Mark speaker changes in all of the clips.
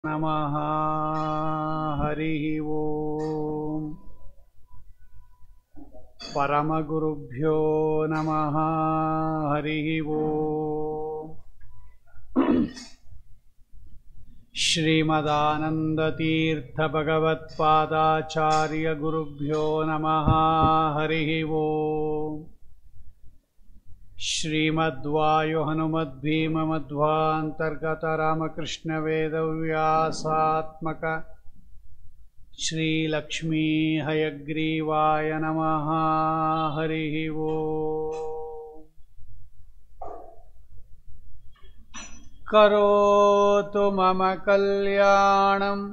Speaker 1: नमः हरिः ओम् परमगुरुभ्यो नमः हरिः ओम् श्रीमदानन्दतीर्थभगवत्पादाचार्यगुरुभ्यो नमः हरिः ओम् श्रीमद्वायुहनुमद्भीममध्वान्तर्गतरामकृष्णवेदव्यासात्मक श्रीलक्ष्मीहयग्रीवाय नमः हरिः ओम् करोतु मम कल्याणम्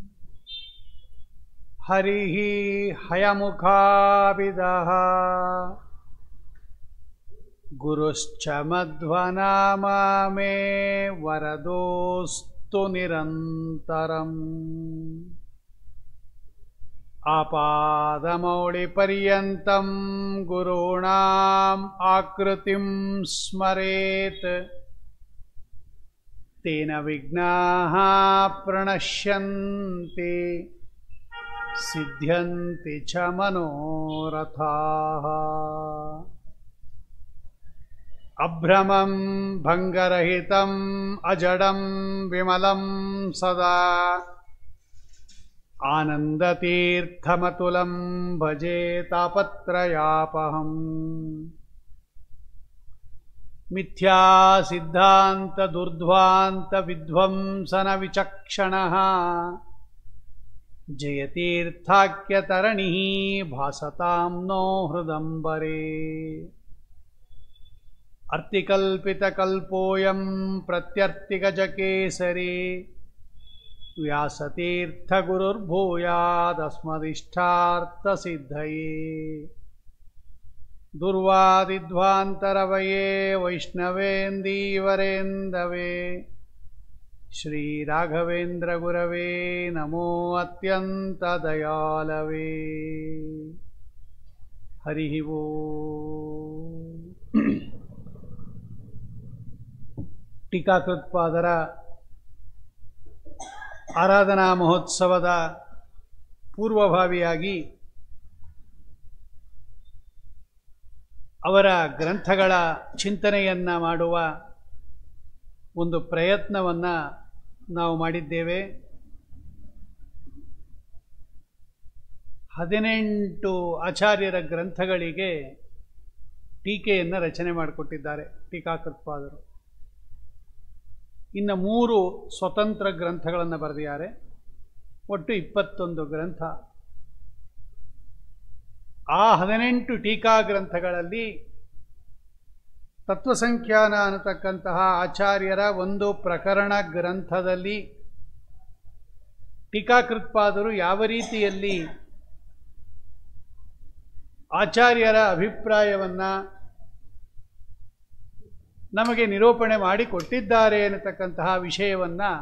Speaker 1: हरिः हयमुखाभिदः गुरुश्च मध्वनामा मे वरदोऽस्तु निरन्तरम् आपादमौलिपर्यन्तं गुरूणाम् आकृतिं स्मरेत् तेन विघ्नाः प्रणश्यन्ति सिद्ध्यन्ति च मनोरथाः अभ्रमं भङ्गरहितम् अजडं विमलं सदा आनन्दतीर्थमतुलं भजे तापत्रयापहम् मिथ्यासिद्धान्तदुर्ध्वान्तविध्वंसनविचक्षणः जयतीर्थाख्यतरणिः भासतां नो हृदम्बरे अर्तिकल्पितकल्पोऽयं प्रत्यर्तिगजकेसरी व्यासतीर्थगुरुर्भूयादस्मदिष्टार्थसिद्धये दुर्वादिध्वान्तरवये वैष्णवेन्दीवरेन्दवे श्रीराघवेन्द्रगुरवे नमो अत्यन्तदयालवे हरिः वो ಟೀಕಾಕೃತ್ಪಾದರ ಆರಾಧನಾ ಮಹೋತ್ಸವದ ಪೂರ್ವಭಾವಿಯಾಗಿ ಅವರ ಗ್ರಂಥಗಳ ಚಿಂತನೆಯನ್ನು ಮಾಡುವ ಒಂದು ಪ್ರಯತ್ನವನ್ನು ನಾವು ಮಾಡಿದ್ದೇವೆ ಹದಿನೆಂಟು ಆಚಾರ್ಯರ ಗ್ರಂಥಗಳಿಗೆ ಟೀಕೆಯನ್ನು ರಚನೆ ಮಾಡಿಕೊಟ್ಟಿದ್ದಾರೆ ಟೀಕಾಕೃತ್ಪಾದರು ಇನ್ನು ಮೂರು ಸ್ವತಂತ್ರ ಗ್ರಂಥಗಳನ್ನು ಬರೆದಿದ್ದಾರೆ ಒಟ್ಟು ಇಪ್ಪತ್ತೊಂದು ಗ್ರಂಥ ಆ ಹದಿನೆಂಟು ಟೀಕಾ ಗ್ರಂಥಗಳಲ್ಲಿ ತತ್ವಸಂಖ್ಯಾನ ಅನ್ನತಕ್ಕಂತಹ ಆಚಾರ್ಯರ ಒಂದು ಪ್ರಕರಣ ಗ್ರಂಥದಲ್ಲಿ ಟೀಕಾಕೃತ್ಪಾದರು ಯಾವ ರೀತಿಯಲ್ಲಿ ಆಚಾರ್ಯರ ಅಭಿಪ್ರಾಯವನ್ನು ನಮಗೆ ನಿರೂಪಣೆ ಮಾಡಿ ಕೊಟ್ಟಿದ್ದಾರೆ ಅನ್ನತಕ್ಕಂತಹ ವಿಷಯವನ್ನು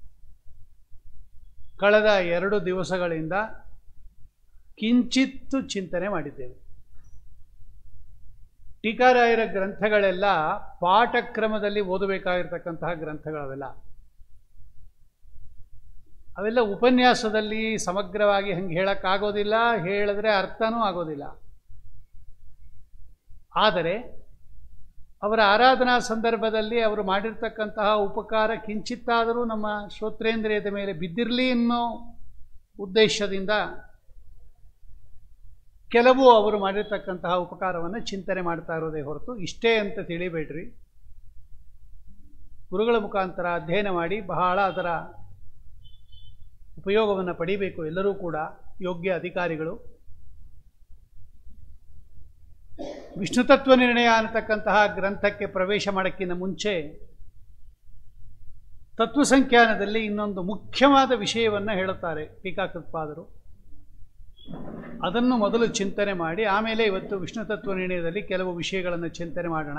Speaker 1: ಕಳೆದ ಎರಡು ದಿವಸಗಳಿಂದ ಕಿಂಚಿತ್ತು ಚಿಂತನೆ ಮಾಡಿದ್ದೇವೆ ಟೀಕಾರಾಯರ ಗ್ರಂಥಗಳೆಲ್ಲ ಪಾಠಕ್ರಮದಲ್ಲಿ ಓದಬೇಕಾಗಿರ್ತಕ್ಕಂತಹ ಗ್ರಂಥಗಳವೆಲ್ಲ ಅವೆಲ್ಲ ಉಪನ್ಯಾಸದಲ್ಲಿ ಸಮಗ್ರವಾಗಿ ಹಂಗೆ ಹೇಳೋಕ್ಕಾಗೋದಿಲ್ಲ ಹೇಳಿದ್ರೆ ಅರ್ಥನೂ ಆಗೋದಿಲ್ಲ ಆದರೆ ಅವರ ಆರಾಧನಾ ಸಂದರ್ಭದಲ್ಲಿ ಅವರು ಮಾಡಿರ್ತಕ್ಕಂತಹ ಉಪಕಾರ ಕಿಂಚಿತ್ತಾದರೂ ನಮ್ಮ ಶ್ರೋತ್ರೇಂದ್ರಿಯದ ಮೇಲೆ ಬಿದ್ದಿರಲಿ ಅನ್ನೋ ಉದ್ದೇಶದಿಂದ ಕೆಲವು ಅವರು ಮಾಡಿರ್ತಕ್ಕಂತಹ ಉಪಕಾರವನ್ನು ಚಿಂತನೆ ಮಾಡ್ತಾ ಇರೋದೇ ಹೊರತು ಇಷ್ಟೇ ಅಂತ ತಿಳಿಬೇಡ್ರಿ ಗುರುಗಳ ಮುಖಾಂತರ ಅಧ್ಯಯನ ಮಾಡಿ ಬಹಳ ಅದರ ಉಪಯೋಗವನ್ನು ಪಡಿಬೇಕು ಎಲ್ಲರೂ ಕೂಡ ಯೋಗ್ಯ ಅಧಿಕಾರಿಗಳು ವಿಷ್ಣು ತತ್ವ ನಿರ್ಣಯ ಅನ್ನತಕ್ಕಂತಹ ಗ್ರಂಥಕ್ಕೆ ಪ್ರವೇಶ ಮಾಡೋಕ್ಕಿಂತ ಮುಂಚೆ ತತ್ವಸಂಖ್ಯಾನದಲ್ಲಿ ಇನ್ನೊಂದು ಮುಖ್ಯವಾದ ವಿಷಯವನ್ನು ಹೇಳುತ್ತಾರೆ ಟೀಕಾಕೃತ್ಪಾದರು ಅದನ್ನು ಮೊದಲು ಚಿಂತನೆ ಮಾಡಿ ಆಮೇಲೆ ಇವತ್ತು ವಿಷ್ಣು ತತ್ವ ನಿರ್ಣಯದಲ್ಲಿ ಕೆಲವು ವಿಷಯಗಳನ್ನು ಚಿಂತನೆ ಮಾಡೋಣ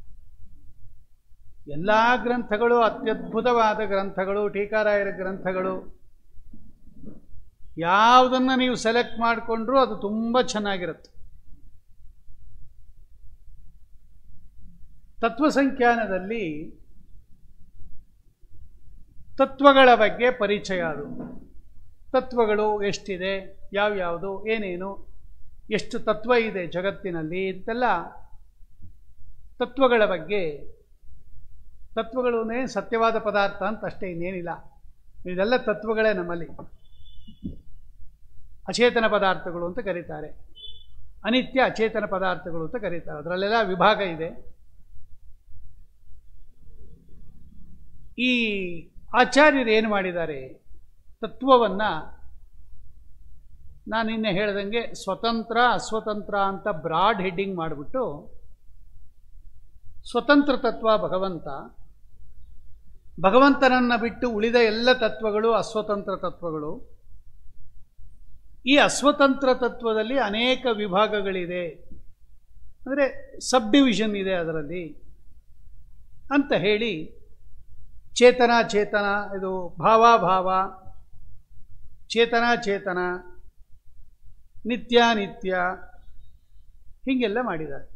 Speaker 1: ಎಲ್ಲ ಗ್ರಂಥಗಳು ಅತ್ಯದ್ಭುತವಾದ ಗ್ರಂಥಗಳು ಟೀಕಾರಾಯರ ಗ್ರಂಥಗಳು ಯಾವುದನ್ನು ನೀವು ಸೆಲೆಕ್ಟ್ ಮಾಡಿಕೊಂಡ್ರೂ ಅದು ತುಂಬ ಚೆನ್ನಾಗಿರುತ್ತೆ ತತ್ವಸಂಖ್ಯಾನದಲ್ಲಿ ತತ್ವಗಳ ಬಗ್ಗೆ ಪರಿಚಯ ಅದು ತತ್ವಗಳು ಎಷ್ಟಿದೆ ಯಾವ್ಯಾವುದು ಏನೇನು ಎಷ್ಟು ತತ್ವ ಇದೆ ಜಗತ್ತಿನಲ್ಲಿ ಅಂತೆಲ್ಲ ತತ್ವಗಳ ಬಗ್ಗೆ ತತ್ವಗಳೇ ಸತ್ಯವಾದ ಪದಾರ್ಥ ಅಂತ ಅಷ್ಟೇ ಇನ್ನೇನಿಲ್ಲ ಇದೆಲ್ಲ ತತ್ವಗಳೇ ನಮ್ಮಲ್ಲಿ ಅಚೇತನ ಪದಾರ್ಥಗಳು ಅಂತ ಕರೀತಾರೆ ಅನಿತ್ಯ ಅಚೇತನ ಪದಾರ್ಥಗಳು ಅಂತ ಕರೀತಾರೆ ಅದರಲ್ಲೆಲ್ಲ ವಿಭಾಗ ಇದೆ ಈ ಆಚಾರ್ಯರು ಏನು ಮಾಡಿದ್ದಾರೆ ತತ್ವವನ್ನು ನಾನು ನಿನ್ನೆ ಹೇಳ್ದಂಗೆ ಸ್ವತಂತ್ರ ಅಸ್ವತಂತ್ರ ಅಂತ ಬ್ರಾಡ್ ಹೆಡ್ಡಿಂಗ್ ಮಾಡಿಬಿಟ್ಟು ಸ್ವತಂತ್ರ ತತ್ವ ಭಗವಂತ ಭಗವಂತನನ್ನು ಬಿಟ್ಟು ಉಳಿದ ಎಲ್ಲ ತತ್ವಗಳು ಅಸ್ವತಂತ್ರ ತತ್ವಗಳು ಈ ಅಸ್ವತಂತ್ರ ತತ್ವದಲ್ಲಿ ಅನೇಕ ವಿಭಾಗಗಳಿದೆ ಅಂದರೆ ಸಬ್ ಡಿವಿಷನ್ ಇದೆ ಅದರಲ್ಲಿ ಅಂತ ಹೇಳಿ ಚೇತನ ಚೇತನ ಇದು ಭಾವಾಭಾವ ಚೇತನ ಚೇತನ ನಿತ್ಯ ನಿತ್ಯ ಹೀಗೆಲ್ಲ ಮಾಡಿದ್ದಾರೆ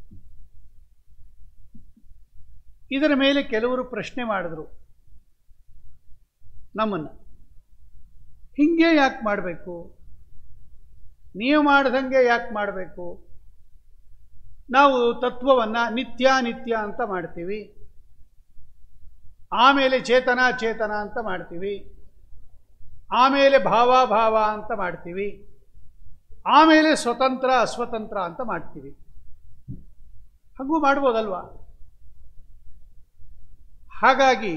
Speaker 1: ಇದರ ಮೇಲೆ ಕೆಲವರು ಪ್ರಶ್ನೆ ಮಾಡಿದ್ರು ನಮ್ಮನ್ನು ಹಿಂಗೆ ಯಾಕೆ ಮಾಡಬೇಕು ನೀವು ಮಾಡ್ದಂಗೆ ಯಾಕೆ ಮಾಡಬೇಕು ನಾವು ತತ್ವವನ್ನು ನಿತ್ಯ ನಿತ್ಯ ಅಂತ ಮಾಡ್ತೀವಿ ಆಮೇಲೆ ಚೇತನ ಚೇತನ ಅಂತ ಮಾಡ್ತೀವಿ ಆಮೇಲೆ ಭಾವ ಭಾವ ಅಂತ ಮಾಡ್ತೀವಿ ಆಮೇಲೆ ಸ್ವತಂತ್ರ ಅಸ್ವತಂತ್ರ ಅಂತ ಮಾಡ್ತೀವಿ ಹಾಗೂ ಮಾಡ್ಬೋದಲ್ವಾ ಹಾಗಾಗಿ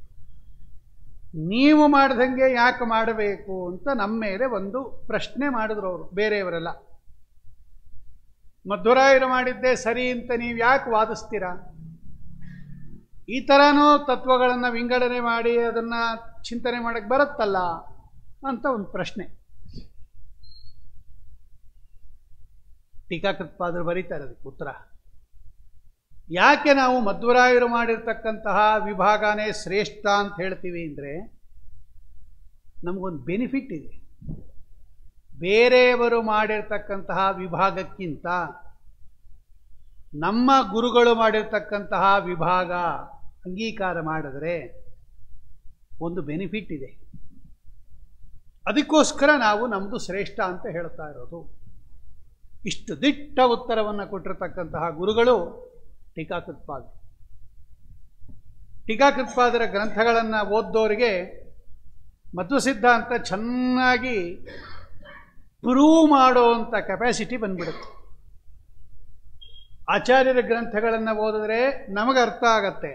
Speaker 1: ನೀವು ಮಾಡ್ದಂಗೆ ಯಾಕೆ ಮಾಡಬೇಕು ಅಂತ ನಮ್ಮ ಮೇಲೆ ಒಂದು ಪ್ರಶ್ನೆ ಮಾಡಿದ್ರು ಅವರು ಬೇರೆಯವರೆಲ್ಲ ಮಧ್ವರಾಯರು ಮಾಡಿದ್ದೇ ಸರಿ ಅಂತ ನೀವು ಯಾಕೆ ವಾದಿಸ್ತೀರಾ ಈ ಥರನೂ ತತ್ವಗಳನ್ನು ವಿಂಗಡಣೆ ಮಾಡಿ ಅದನ್ನು ಚಿಂತನೆ ಮಾಡಕ್ಕೆ ಬರುತ್ತಲ್ಲ ಅಂತ ಒಂದು ಪ್ರಶ್ನೆ ಟೀಕಾಕೃತ್ಪಾದರು ಬರೀತಾರೆ ಅದಕ್ಕೆ ಉತ್ತರ ಯಾಕೆ ನಾವು ಮಧ್ವರಾಯರು ಮಾಡಿರ್ತಕ್ಕಂತಹ ವಿಭಾಗನೇ ಶ್ರೇಷ್ಠ ಅಂತ ಹೇಳ್ತೀವಿ ಅಂದರೆ ನಮಗೊಂದು ಬೆನಿಫಿಟ್ ಇದೆ ಬೇರೆಯವರು ಮಾಡಿರ್ತಕ್ಕಂತಹ ವಿಭಾಗಕ್ಕಿಂತ ನಮ್ಮ ಗುರುಗಳು ಮಾಡಿರ್ತಕ್ಕಂತಹ ವಿಭಾಗ ಅಂಗೀಕಾರ ಮಾಡಿದ್ರೆ ಒಂದು ಬೆನಿಫಿಟ್ ಇದೆ ಅದಕ್ಕೋಸ್ಕರ ನಾವು ನಮ್ಮದು ಶ್ರೇಷ್ಠ ಅಂತ ಹೇಳ್ತಾ ಇರೋದು ಇಷ್ಟು ದಿಟ್ಟ ಉತ್ತರವನ್ನು ಕೊಟ್ಟಿರತಕ್ಕಂತಹ ಗುರುಗಳು ಟೀಕಾಕೃತ್ಪಾದ ಟೀಕಾಕೃತ್ಪಾದರ ಗ್ರಂಥಗಳನ್ನು ಓದ್ದೋರಿಗೆ ಮಧ್ವ ಸಿದ್ಧಾಂತ ಚೆನ್ನಾಗಿ ಪ್ರೂವ್ ಮಾಡುವಂಥ ಕೆಪಾಸಿಟಿ ಬಂದ್ಬಿಡುತ್ತೆ ಆಚಾರ್ಯರ ಗ್ರಂಥಗಳನ್ನು ಓದಿದ್ರೆ ನಮಗೆ ಅರ್ಥ ಆಗತ್ತೆ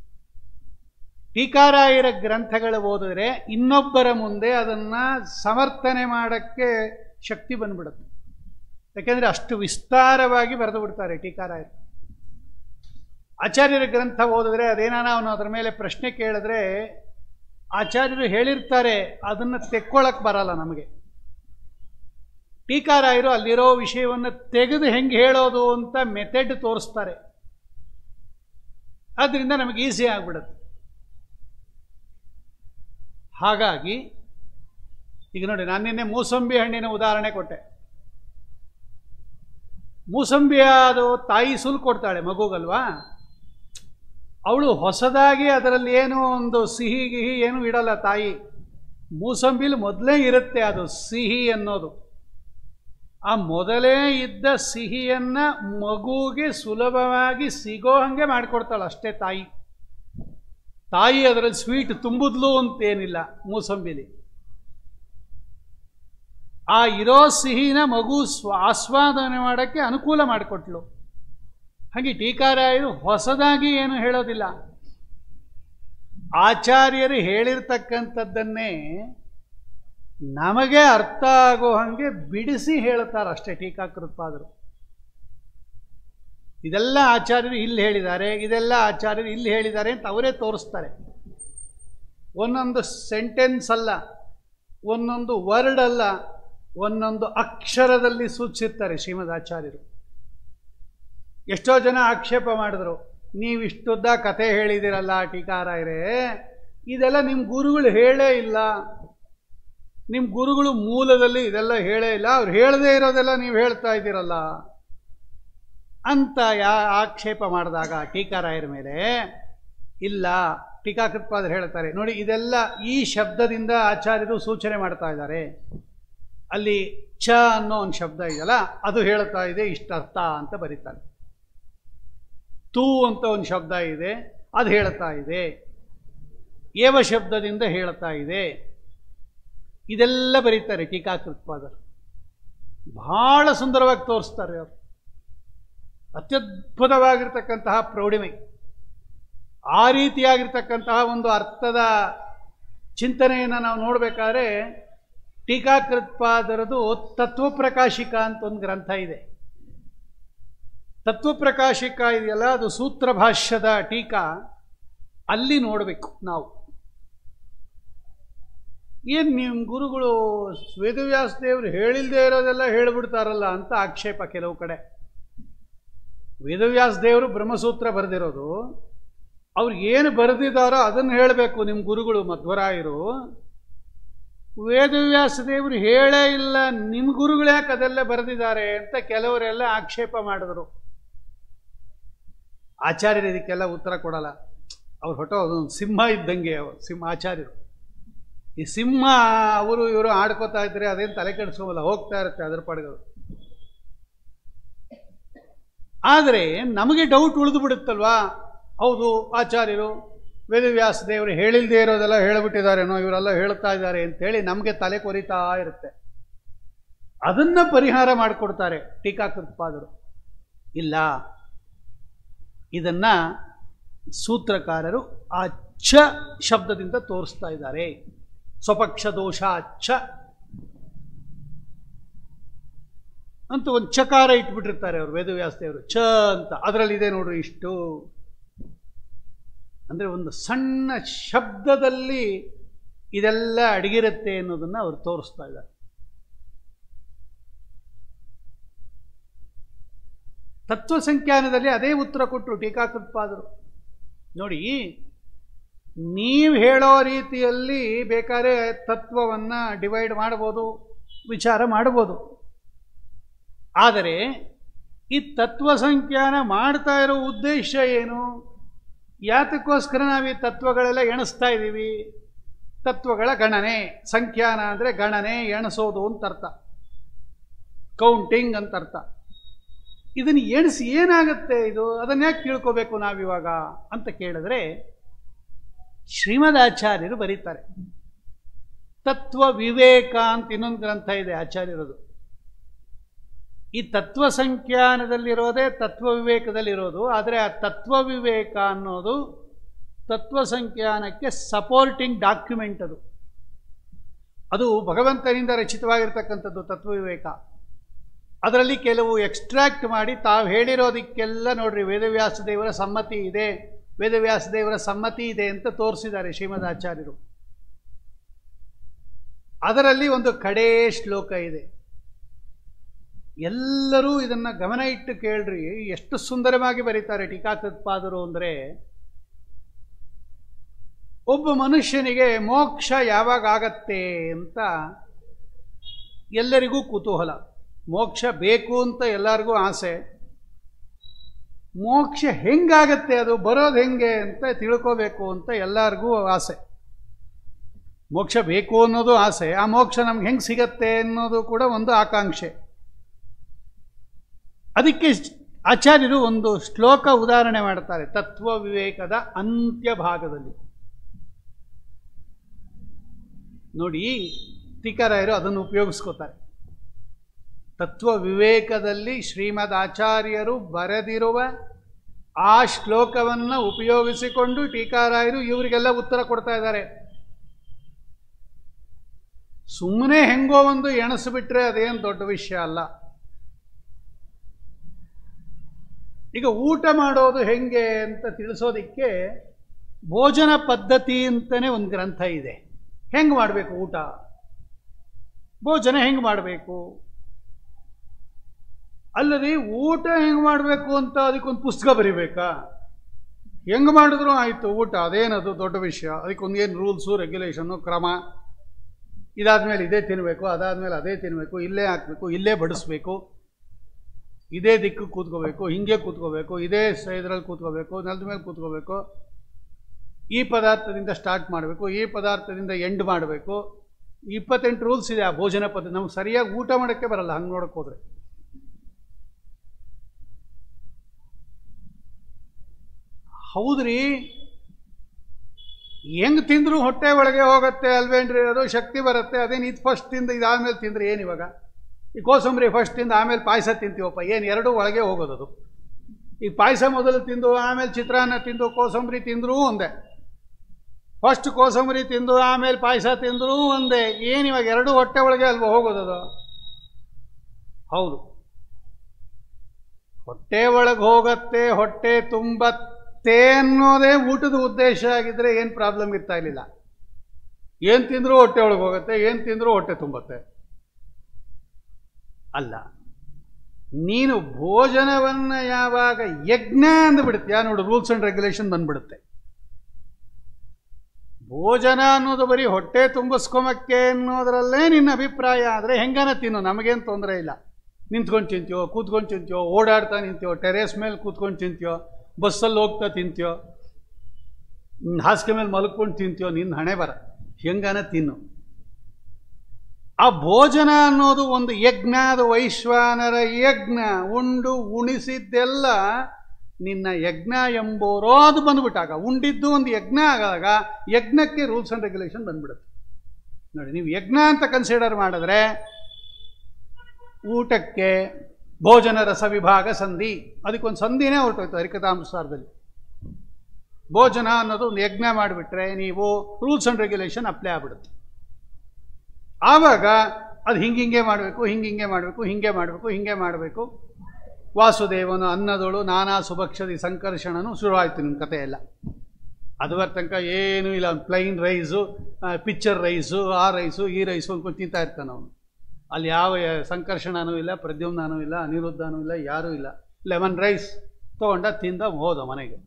Speaker 1: ಟೀಕಾರಾಯರ ಗ್ರಂಥಗಳು ಓದಿದ್ರೆ ಇನ್ನೊಬ್ಬರ ಮುಂದೆ ಅದನ್ನು ಸಮರ್ಥನೆ ಮಾಡೋಕ್ಕೆ ಶಕ್ತಿ ಬಂದ್ಬಿಡುತ್ತೆ ಯಾಕೆಂದರೆ ಅಷ್ಟು ವಿಸ್ತಾರವಾಗಿ ಬರೆದು ಬಿಡ್ತಾರೆ ಟೀಕಾರಾಯರು ಆಚಾರ್ಯರ ಗ್ರಂಥ ಓದಿದ್ರೆ ಅದೇನಾನ ಅವನು ಅದರ ಮೇಲೆ ಪ್ರಶ್ನೆ ಕೇಳಿದ್ರೆ ಆಚಾರ್ಯರು ಹೇಳಿರ್ತಾರೆ ಅದನ್ನು ತೆಕ್ಕೊಳ್ಳಕ್ಕೆ ಬರಲ್ಲ ನಮಗೆ ಟೀಕಾರಾಯರು ಅಲ್ಲಿರೋ ವಿಷಯವನ್ನು ತೆಗೆದು ಹೆಂಗೆ ಹೇಳೋದು ಅಂತ ಮೆಥಡ್ ತೋರಿಸ್ತಾರೆ ಆದ್ದರಿಂದ ನಮಗೆ ಈಸಿ ಆಗಿಬಿಡುತ್ತೆ ಹಾಗಾಗಿ ಈಗ ನೋಡಿ ನಾನು ನಿನ್ನೆ ಮೂಸಂಬಿ ಹಣ್ಣಿನ ಉದಾಹರಣೆ ಕೊಟ್ಟೆ ಮೂಸಂಬಿ ಅದು ತಾಯಿ ಸುಲ್ ಕೊಡ್ತಾಳೆ ಮಗುಗಲ್ವಾ ಅವಳು ಹೊಸದಾಗಿ ಅದರಲ್ಲಿ ಏನೋ ಒಂದು ಸಿಹಿ ಗಿಹಿ ಏನೂ ಇಡಲ್ಲ ತಾಯಿ ಮೂಸಂಬಿಲಿ ಮೊದಲೇ ಇರುತ್ತೆ ಅದು ಸಿಹಿ ಅನ್ನೋದು ಆ ಮೊದಲೇ ಇದ್ದ ಸಿಹಿಯನ್ನ ಮಗುಗೆ ಸುಲಭವಾಗಿ ಸಿಗೋ ಹಾಗೆ ಮಾಡಿಕೊಡ್ತಾಳೆ ಅಷ್ಟೇ ತಾಯಿ ತಾಯಿ ಅದರಲ್ಲಿ ಸ್ವೀಟ್ ತುಂಬುದ್ಲು ಅಂತೇನಿಲ್ಲ ಮೂಸಂಬಿಲಿ ಆ ಇರೋ ಸಿಹಿನ ಮಗು ಸ್ವ ಆಸ್ವಾದನೆ ಮಾಡೋಕ್ಕೆ ಅನುಕೂಲ ಮಾಡಿಕೊಟ್ಲು ಹಾಗೆ ಟೀಕಾರಾಯರು ಹೊಸದಾಗಿ ಏನು ಹೇಳೋದಿಲ್ಲ ಆಚಾರ್ಯರು ಹೇಳಿರ್ತಕ್ಕಂಥದ್ದನ್ನೇ ನಮಗೆ ಅರ್ಥ ಆಗೋ ಹಾಗೆ ಬಿಡಿಸಿ ಹೇಳ್ತಾರೆ ಅಷ್ಟೇ ಟೀಕಾಕೃತ್ಪಾದರು ಇದೆಲ್ಲ ಆಚಾರ್ಯರು ಇಲ್ಲಿ ಹೇಳಿದ್ದಾರೆ ಇದೆಲ್ಲ ಆಚಾರ್ಯರು ಇಲ್ಲಿ ಹೇಳಿದ್ದಾರೆ ಅಂತ ಅವರೇ ತೋರಿಸ್ತಾರೆ ಒಂದೊಂದು ಸೆಂಟೆನ್ಸ್ ಅಲ್ಲ ಒಂದೊಂದು ವರ್ಡ್ ಅಲ್ಲ ಒಂದೊಂದು ಅಕ್ಷರದಲ್ಲಿ ಸೂಚಿಸಿರ್ತಾರೆ ಶ್ರೀಮದ್ ಆಚಾರ್ಯರು ಎಷ್ಟೋ ಜನ ಆಕ್ಷೇಪ ಮಾಡಿದ್ರು ನೀವು ಇಷ್ಟುದ್ದ ಕಥೆ ಹೇಳಿದಿರಲ್ಲ ಟೀಕಾರಾಯರೇ ಇದೆಲ್ಲ ನಿಮ್ಮ ಗುರುಗಳು ಹೇಳೇ ಇಲ್ಲ ನಿಮ್ಮ ಗುರುಗಳು ಮೂಲದಲ್ಲಿ ಇದೆಲ್ಲ ಹೇಳೇ ಇಲ್ಲ ಅವ್ರು ಹೇಳದೇ ಇರೋದೆಲ್ಲ ನೀವು ಹೇಳ್ತಾ ಇದ್ದೀರಲ್ಲ ಅಂತ ಯಾ ಆಕ್ಷೇಪ ಮಾಡಿದಾಗ ಟೀಕಾರಾಯರ ಮೇಲೆ ಇಲ್ಲ ಟೀಕಾಕೃತ್ಪಾದರು ಹೇಳ್ತಾರೆ ನೋಡಿ ಇದೆಲ್ಲ ಈ ಶಬ್ದದಿಂದ ಆಚಾರ್ಯರು ಸೂಚನೆ ಮಾಡ್ತಾ ಇದ್ದಾರೆ ಅಲ್ಲಿ ಚ ಅನ್ನೋ ಒಂದು ಶಬ್ದ ಇದೆಯಲ್ಲ ಅದು ಹೇಳ್ತಾ ಇದೆ ಇಷ್ಟರ್ಥ ಅಂತ ಬರೀತಾರೆ ತೂ ಅಂತ ಒಂದು ಶಬ್ದ ಇದೆ ಅದು ಹೇಳ್ತಾ ಇದೆ ಏವ ಶಬ್ದದಿಂದ ಹೇಳ್ತಾ ಇದೆ ಇದೆಲ್ಲ ಬರೀತಾರೆ ಟೀಕಾಕೃತ್ಪಾದರು ಬಹಳ ಸುಂದರವಾಗಿ ತೋರಿಸ್ತಾರೆ ಅವರು ಅತ್ಯದ್ಭುತವಾಗಿರ್ತಕ್ಕಂತಹ ಪ್ರೌಢಿಮೆ ಆ ರೀತಿಯಾಗಿರ್ತಕ್ಕಂತಹ ಒಂದು ಅರ್ಥದ ಚಿಂತನೆಯನ್ನು ನಾವು ನೋಡಬೇಕಾದ್ರೆ ಟೀಕಾಕೃತ್ಪಾದರದು ತತ್ವಪ್ರಕಾಶಿಕ ಅಂತ ಒಂದು ಗ್ರಂಥ ಇದೆ ತತ್ವಪ್ರಕಾಶಿಕ ಇದೆಯಲ್ಲ ಅದು ಸೂತ್ರ ಭಾಷ್ಯದ ಟೀಕಾ ಅಲ್ಲಿ ನೋಡಬೇಕು ನಾವು ಏನು ನಿಮ್ಮ ಗುರುಗಳು ವೇದವ್ಯಾಸ ದೇವರು ಹೇಳಿಲ್ಲದೆ ಇರೋದೆಲ್ಲ ಹೇಳಿಬಿಡ್ತಾರಲ್ಲ ಅಂತ ಆಕ್ಷೇಪ ಕೆಲವು ಕಡೆ ವೇದವ್ಯಾಸ ದೇವರು ಬ್ರಹ್ಮಸೂತ್ರ ಬರೆದಿರೋದು ಅವ್ರು ಏನು ಬರೆದಿದ್ದಾರೋ ಅದನ್ನು ಹೇಳಬೇಕು ನಿಮ್ಮ ಗುರುಗಳು ಮಧ್ವರಾಯರು ವೇದವ್ಯಾಸ ದೇವರು ಹೇಳೇ ಇಲ್ಲ ನಿಮ್ಮ ಗುರುಗಳು ಯಾಕೆ ಅದೆಲ್ಲ ಬರೆದಿದ್ದಾರೆ ಅಂತ ಕೆಲವರೆಲ್ಲ ಆಕ್ಷೇಪ ಮಾಡಿದ್ರು ಆಚಾರ್ಯರು ಇದಕ್ಕೆಲ್ಲ ಉತ್ತರ ಕೊಡಲ್ಲ ಅವ್ರು ಹೊಟ್ಟೋ ಅದೊಂದು ಸಿಂಹ ಇದ್ದಂಗೆ ಅವರು ಸಿಂಹ ಆಚಾರ್ಯರು ಈ ಸಿಂಹ ಅವರು ಇವರು ಆಡ್ಕೋತಾ ಇದ್ರೆ ಅದೇನು ತಲೆ ಕೆಡಿಸ್ಕೋಮಲ್ಲ ಹೋಗ್ತಾ ಇರುತ್ತೆ ಅದ್ರ ಪಾಡ್ಗಳು ಆದರೆ ನಮಗೆ ಡೌಟ್ ಉಳಿದು ಬಿಡುತ್ತಲ್ವಾ ಹೌದು ಆಚಾರ್ಯರು ವೇದವ್ಯಾಸ ದೇವರು ಹೇಳಿಲ್ದೇ ಇರೋದೆಲ್ಲ ಹೇಳಿಬಿಟ್ಟಿದ್ದಾರೇನೋ ಇವರೆಲ್ಲ ಹೇಳ್ತಾ ಇದ್ದಾರೆ ಅಂತೇಳಿ ನಮಗೆ ತಲೆ ಕೊರಿತಾ ಇರುತ್ತೆ ಅದನ್ನ ಪರಿಹಾರ ಮಾಡಿಕೊಡ್ತಾರೆ ಟೀಕಾಕೃತ್ಪಾದರು ಇಲ್ಲ ಇದನ್ನ ಸೂತ್ರಕಾರರು ಆ ಛ ಶಬ್ದದಿಂದ ತೋರಿಸ್ತಾ ಇದ್ದಾರೆ ಸ್ವಪಕ್ಷ ದೋಷ ಛ ಅಂತ ಒಂದು ಚಕಾರ ಇಟ್ಬಿಟ್ಟಿರ್ತಾರೆ ಅವರು ವೇದವ್ಯಾಸದೇವರು ಛ ಅಂತ ಅದರಲ್ಲಿದೆ ನೋಡ್ರಿ ಇಷ್ಟು ಅಂದರೆ ಒಂದು ಸಣ್ಣ ಶಬ್ದದಲ್ಲಿ ಇದೆಲ್ಲ ಅಡಗಿರುತ್ತೆ ಅನ್ನೋದನ್ನು ಅವರು ತೋರಿಸ್ತಾ ಇದ್ದಾರೆ ತತ್ವ ಸಂಖ್ಯಾನದಲ್ಲಿ ಅದೇ ಉತ್ತರ ಕೊಟ್ಟರು ಟೀಕಾಕೃತ್ಪಾದರು ನೋಡಿ ನೀವು ಹೇಳೋ ರೀತಿಯಲ್ಲಿ ಬೇಕಾದ್ರೆ ತತ್ವವನ್ನು ಡಿವೈಡ್ ಮಾಡ್ಬೋದು ವಿಚಾರ ಮಾಡ್ಬೋದು ಆದರೆ ಈ ತತ್ವ ಸಂಖ್ಯಾನ ಮಾಡ್ತಾ ಇರೋ ಉದ್ದೇಶ ಏನು ಯಾತಕ್ಕೋಸ್ಕರ ನಾವು ಈ ತತ್ವಗಳೆಲ್ಲ ಎಣಿಸ್ತಾ ಇದ್ದೀವಿ ತತ್ವಗಳ ಗಣನೆ ಸಂಖ್ಯಾನ ಅಂದರೆ ಗಣನೆ ಎಣಿಸೋದು ಅಂತ ಅರ್ಥ ಕೌಂಟಿಂಗ್ ಅಂತ ಅರ್ಥ ಇದನ್ನು ಎಣಿಸಿ ಏನಾಗುತ್ತೆ ಇದು ಅದನ್ನ ಯಾಕೆ ತಿಳ್ಕೋಬೇಕು ನಾವಿವಾಗ ಅಂತ ಕೇಳಿದ್ರೆ ಶ್ರೀಮದ್ ಆಚಾರ್ಯರು ಬರೀತಾರೆ ತತ್ವ ವಿವೇಕ ಅಂತ ಇನ್ನೊಂದು ಗ್ರಂಥ ಇದೆ ಆಚಾರ್ಯರದು ಈ ತತ್ವ ಸಂಖ್ಯಾನದಲ್ಲಿರೋದೇ ತತ್ವ ವಿವೇಕದಲ್ಲಿರೋದು ಆದರೆ ಆ ತತ್ವ ವಿವೇಕ ಅನ್ನೋದು ತತ್ವ ಸಂಖ್ಯಾನಕ್ಕೆ ಸಪೋರ್ಟಿಂಗ್ ಡಾಕ್ಯುಮೆಂಟ್ ಅದು ಅದು ಭಗವಂತನಿಂದ ರಚಿತವಾಗಿರ್ತಕ್ಕಂಥದ್ದು ತತ್ವ ವಿವೇಕ ಅದರಲ್ಲಿ ಕೆಲವು ಎಕ್ಸ್ಟ್ರಾಕ್ಟ್ ಮಾಡಿ ತಾವು ಹೇಳಿರೋದಕ್ಕೆಲ್ಲ ನೋಡ್ರಿ ವೇದವ್ಯಾಸ ದೇವರ ಸಮ್ಮತಿ ಇದೆ ವೇದವ್ಯಾಸ ದೇವರ ಸಮ್ಮತಿ ಇದೆ ಅಂತ ತೋರಿಸಿದ್ದಾರೆ ಶ್ರೀಮದ್ ಆಚಾರ್ಯರು ಅದರಲ್ಲಿ ಒಂದು ಕಡೇ ಶ್ಲೋಕ ಇದೆ ಎಲ್ಲರೂ ಇದನ್ನ ಗಮನ ಇಟ್ಟು ಕೇಳ್ರಿ ಎಷ್ಟು ಸುಂದರವಾಗಿ ಬರೀತಾರೆ ಟೀಕಾಕೃತ್ಪಾದರು ಅಂದರೆ ಒಬ್ಬ ಮನುಷ್ಯನಿಗೆ ಮೋಕ್ಷ ಯಾವಾಗ ಆಗತ್ತೆ ಅಂತ ಎಲ್ಲರಿಗೂ ಕುತೂಹಲ ಮೋಕ್ಷ ಬೇಕು ಅಂತ ಎಲ್ಲರಿಗೂ ಆಸೆ ಮೋಕ್ಷ ಹೆಂಗಾಗತ್ತೆ ಅದು ಬರೋದು ಹೆಂಗೆ ಅಂತ ತಿಳ್ಕೋಬೇಕು ಅಂತ ಎಲ್ಲರಿಗೂ ಆಸೆ ಮೋಕ್ಷ ಬೇಕು ಅನ್ನೋದು ಆಸೆ ಆ ಮೋಕ್ಷ ನಮ್ಗೆ ಹೆಂಗೆ ಸಿಗತ್ತೆ ಅನ್ನೋದು ಕೂಡ ಒಂದು ಆಕಾಂಕ್ಷೆ ಅದಕ್ಕೆ ಆಚಾರ್ಯರು ಒಂದು ಶ್ಲೋಕ ಉದಾಹರಣೆ ಮಾಡ್ತಾರೆ ತತ್ವ ವಿವೇಕದ ಅಂತ್ಯ ಭಾಗದಲ್ಲಿ ನೋಡಿ ಟೀಕಾರಾಯರು ಅದನ್ನು ಉಪಯೋಗಿಸ್ಕೋತಾರೆ ತತ್ವ ವಿವೇಕದಲ್ಲಿ ಶ್ರೀಮದ್ ಆಚಾರ್ಯರು ಬರೆದಿರುವ ಆ ಶ್ಲೋಕವನ್ನು ಉಪಯೋಗಿಸಿಕೊಂಡು ಟೀಕಾರಾಯರು ಇವರಿಗೆಲ್ಲ ಉತ್ತರ ಕೊಡ್ತಾ ಇದ್ದಾರೆ ಸುಮ್ಮನೆ ಹೆಂಗೋ ಒಂದು ಎಣಿಸ್ಬಿಟ್ರೆ ಅದೇನು ದೊಡ್ಡ ವಿಷಯ ಅಲ್ಲ ಈಗ ಊಟ ಮಾಡೋದು ಹೆಂಗೆ ಅಂತ ತಿಳಿಸೋದಿಕ್ಕೆ ಭೋಜನ ಪದ್ಧತಿ ಅಂತಲೇ ಒಂದು ಗ್ರಂಥ ಇದೆ ಹೆಂಗೆ ಮಾಡಬೇಕು ಊಟ ಭೋಜನ ಹೆಂಗೆ ಮಾಡಬೇಕು ಅಲ್ಲದೆ ಊಟ ಹೆಂಗೆ ಮಾಡಬೇಕು ಅಂತ ಅದಕ್ಕೊಂದು ಪುಸ್ತಕ ಬರಿಬೇಕಾ ಹೆಂಗೆ ಮಾಡಿದ್ರು ಆಯಿತು ಊಟ ಅದೇನದು ದೊಡ್ಡ ವಿಷಯ ಅದಕ್ಕೊಂದು ಏನು ರೂಲ್ಸು ರೆಗ್ಯುಲೇಷನ್ನು ಕ್ರಮ ಇದಾದ್ಮೇಲೆ ಇದೇ ತಿನ್ನಬೇಕು ಅದಾದ್ಮೇಲೆ ಅದೇ ತಿನ್ನಬೇಕು ಇಲ್ಲೇ ಹಾಕಬೇಕು ಇಲ್ಲೇ ಬಡಿಸ್ಬೇಕು ಇದೇ ದಿಕ್ಕು ಕೂತ್ಕೋಬೇಕು ಹಿಂಗೆ ಕೂತ್ಕೋಬೇಕು ಇದೇ ಇದರಲ್ಲಿ ಕೂತ್ಕೋಬೇಕು ನೆಲದ ಮೇಲೆ ಕೂತ್ಕೋಬೇಕು ಈ ಪದಾರ್ಥದಿಂದ ಸ್ಟಾರ್ಟ್ ಮಾಡಬೇಕು ಈ ಪದಾರ್ಥದಿಂದ ಎಂಡ್ ಮಾಡಬೇಕು ಇಪ್ಪತ್ತೆಂಟು ರೂಲ್ಸ್ ಇದೆ ಆ ಭೋಜನ ಪದ್ಧತಿ ನಮ್ಗೆ ಸರಿಯಾಗಿ ಊಟ ಮಾಡೋಕ್ಕೆ ಬರಲ್ಲ ಹಂಗೆ ನೋಡಕ್ಕೆ ಹೋದ್ರೆ ಹೌದ್ರಿ ಹೆಂಗ್ ತಿಂದ್ರು ಹೊಟ್ಟೆ ಒಳಗೆ ಹೋಗುತ್ತೆ ಅಲ್ವೇನ್ರಿ ಅದು ಶಕ್ತಿ ಬರುತ್ತೆ ಅದೇನು ಇದು ಫಸ್ಟ್ ತಿಂದು ಇದಾದ್ಮೇಲೆ ತಿಂದ್ರೆ ಏನು ಇವಾಗ ಈ ಕೋಸಂಬರಿ ಫಸ್ಟ್ ತಿಂದು ಆಮೇಲೆ ಪಾಯಸ ತಿಂತೀವಪ್ಪ ಏನು ಎರಡೂ ಒಳಗೆ ಹೋಗೋದದು ಈಗ ಪಾಯಸ ಮೊದಲು ತಿಂದು ಆಮೇಲೆ ಚಿತ್ರಾನ್ನ ತಿಂದು ಕೋಸಂಬರಿ ತಿಂದರೂ ಒಂದೇ ಫಸ್ಟ್ ಕೋಸಂಬರಿ ತಿಂದು ಆಮೇಲೆ ಪಾಯಸ ತಿಂದರೂ ಒಂದೇ ಏನು ಇವಾಗ ಎರಡು ಹೊಟ್ಟೆ ಒಳಗೆ ಅಲ್ವಾ ಹೋಗೋದದು ಹೌದು ಹೊಟ್ಟೆ ಒಳಗೆ ಹೋಗತ್ತೆ ಹೊಟ್ಟೆ ತುಂಬತ್ತೆ ಅನ್ನೋದೇ ಊಟದ ಉದ್ದೇಶ ಆಗಿದ್ರೆ ಏನು ಪ್ರಾಬ್ಲಮ್ ಇರ್ತಾ ಇರಲಿಲ್ಲ ಏನು ತಿಂದರೂ ಹೊಟ್ಟೆ ಒಳಗೆ ಹೋಗುತ್ತೆ ಏನು ತಿಂದರೂ ಹೊಟ್ಟೆ ತುಂಬತ್ತೆ ಅಲ್ಲ ನೀನು ಭೋಜನವನ್ನ ಯಾವಾಗ ಯಜ್ಞ ಅಂದ್ಬಿಡ್ತೀಯ ನೋಡು ರೂಲ್ಸ್ ಅಂಡ್ ರೆಗ್ಯುಲೇಷನ್ ಬಂದ್ಬಿಡುತ್ತೆ ಭೋಜನ ಅನ್ನೋದು ಬರೀ ಹೊಟ್ಟೆ ತುಂಬಿಸ್ಕೊಂಬಕ್ಕೆ ಅನ್ನೋದ್ರಲ್ಲೇ ನಿನ್ನ ಅಭಿಪ್ರಾಯ ಆದರೆ ಹೆಂಗನ ತಿನ್ನು ನಮಗೇನು ತೊಂದರೆ ಇಲ್ಲ ನಿಂತ್ಕೊಂಡು ತಿಂತೀಯೋ ಕೂತ್ಕೊಂಡು ತಿಂತೀಯೋ ಓಡಾಡ್ತಾ ನಿಂತೀಯೋ ಟೆರೇಸ್ ಮೇಲೆ ಕೂತ್ಕೊಂಡು ತಿಂತೀಯೋ ಬಸ್ಸಲ್ಲಿ ಹೋಗ್ತಾ ತಿಂತೀಯೋ ಹ್ಮ್, ಹಾಸಿಗೆ ಮೇಲೆ ಮಲ್ಕೊಂಡು ತಿಂತೀಯೋ ನಿನ್ನ ಹಣೆ ಬರ ಹೆಂಗನ ತಿನ್ನು ಆ ಭೋಜನ ಅನ್ನೋದು ಒಂದು ಯಜ್ಞ ಅದು ವೈಶ್ವಾನರ ಯಜ್ಞ ಉಂಡು ಉಣಿಸಿದ್ದೆಲ್ಲ ನಿನ್ನ ಯಜ್ಞ ಎಂಬೋರೋ ಅದು ಬಂದ್ಬಿಟ್ಟಾಗ ಉಂಡಿದ್ದು ಒಂದು ಯಜ್ಞ ಆಗಾಗ ಯಜ್ಞಕ್ಕೆ ರೂಲ್ಸ್ ಆ್ಯಂಡ್ ರೆಗ್ಯುಲೇಷನ್ ಬಂದ್ಬಿಡುತ್ತೆ ನೋಡಿ ನೀವು ಯಜ್ಞ ಅಂತ ಕನ್ಸಿಡರ್ ಮಾಡಿದ್ರೆ ಊಟಕ್ಕೆ ಭೋಜನ ರಸ ವಿಭಾಗ ಸಂಧಿ ಅದಕ್ಕೊಂದು ಸಂಧಿನೇ ಹೊರಟೋಯ್ತು ಹರಿಕಥಾಂಸಾರದಲ್ಲಿ ಭೋಜನ ಅನ್ನೋದು ಒಂದು ಯಜ್ಞ ಮಾಡಿಬಿಟ್ರೆ ನೀವು ರೂಲ್ಸ್ ಆ್ಯಂಡ್ ರೆಗ್ಯುಲೇಷನ್ ಅಪ್ಲೈ ಆಗ್ಬಿಡುತ್ತೆ ಆವಾಗ ಅದು ಹಿಂಗಿಂಗೆ ಮಾಡಬೇಕು ಹಿಂಗಿಂಗೆ ಮಾಡಬೇಕು ಹಿಂಗೆ ಮಾಡಬೇಕು ಹಿಂಗೆ ಮಾಡಬೇಕು ವಾಸುದೇವನು ಅನ್ನದೊಳು ನಾನಾ ಸುಭಕ್ಷದಿ ಸಂಕರ್ಷಣನು ಶುರುವಾಯಿತು ನಿಮ್ಮ ಕಥೆ ಎಲ್ಲ ಅದುವರ ತನಕ ಏನೂ ಇಲ್ಲ ಪ್ಲೈನ್ ರೈಸು ಪಿಕ್ಚರ್ ರೈಸು ಆ ರೈಸು ಈ ರೈಸು ಅಂದ್ಕೊಂಡು ತಿಂತಾ ಇರ್ತಾನೆ ಅವನು ಅಲ್ಲಿ ಯಾವ ಸಂಕರ್ಷಣನೂ ಇಲ್ಲ ಪ್ರದ್ಯುಮ್ನೂ ಇಲ್ಲ ಅನಿರುದ್ಧನೂ ಇಲ್ಲ ಯಾರೂ ಇಲ್ಲ ಲೆಮನ್ ರೈಸ್ ತೊಗೊಂಡ ತಿಂದ ಹೋದ ಮನೆಗೆ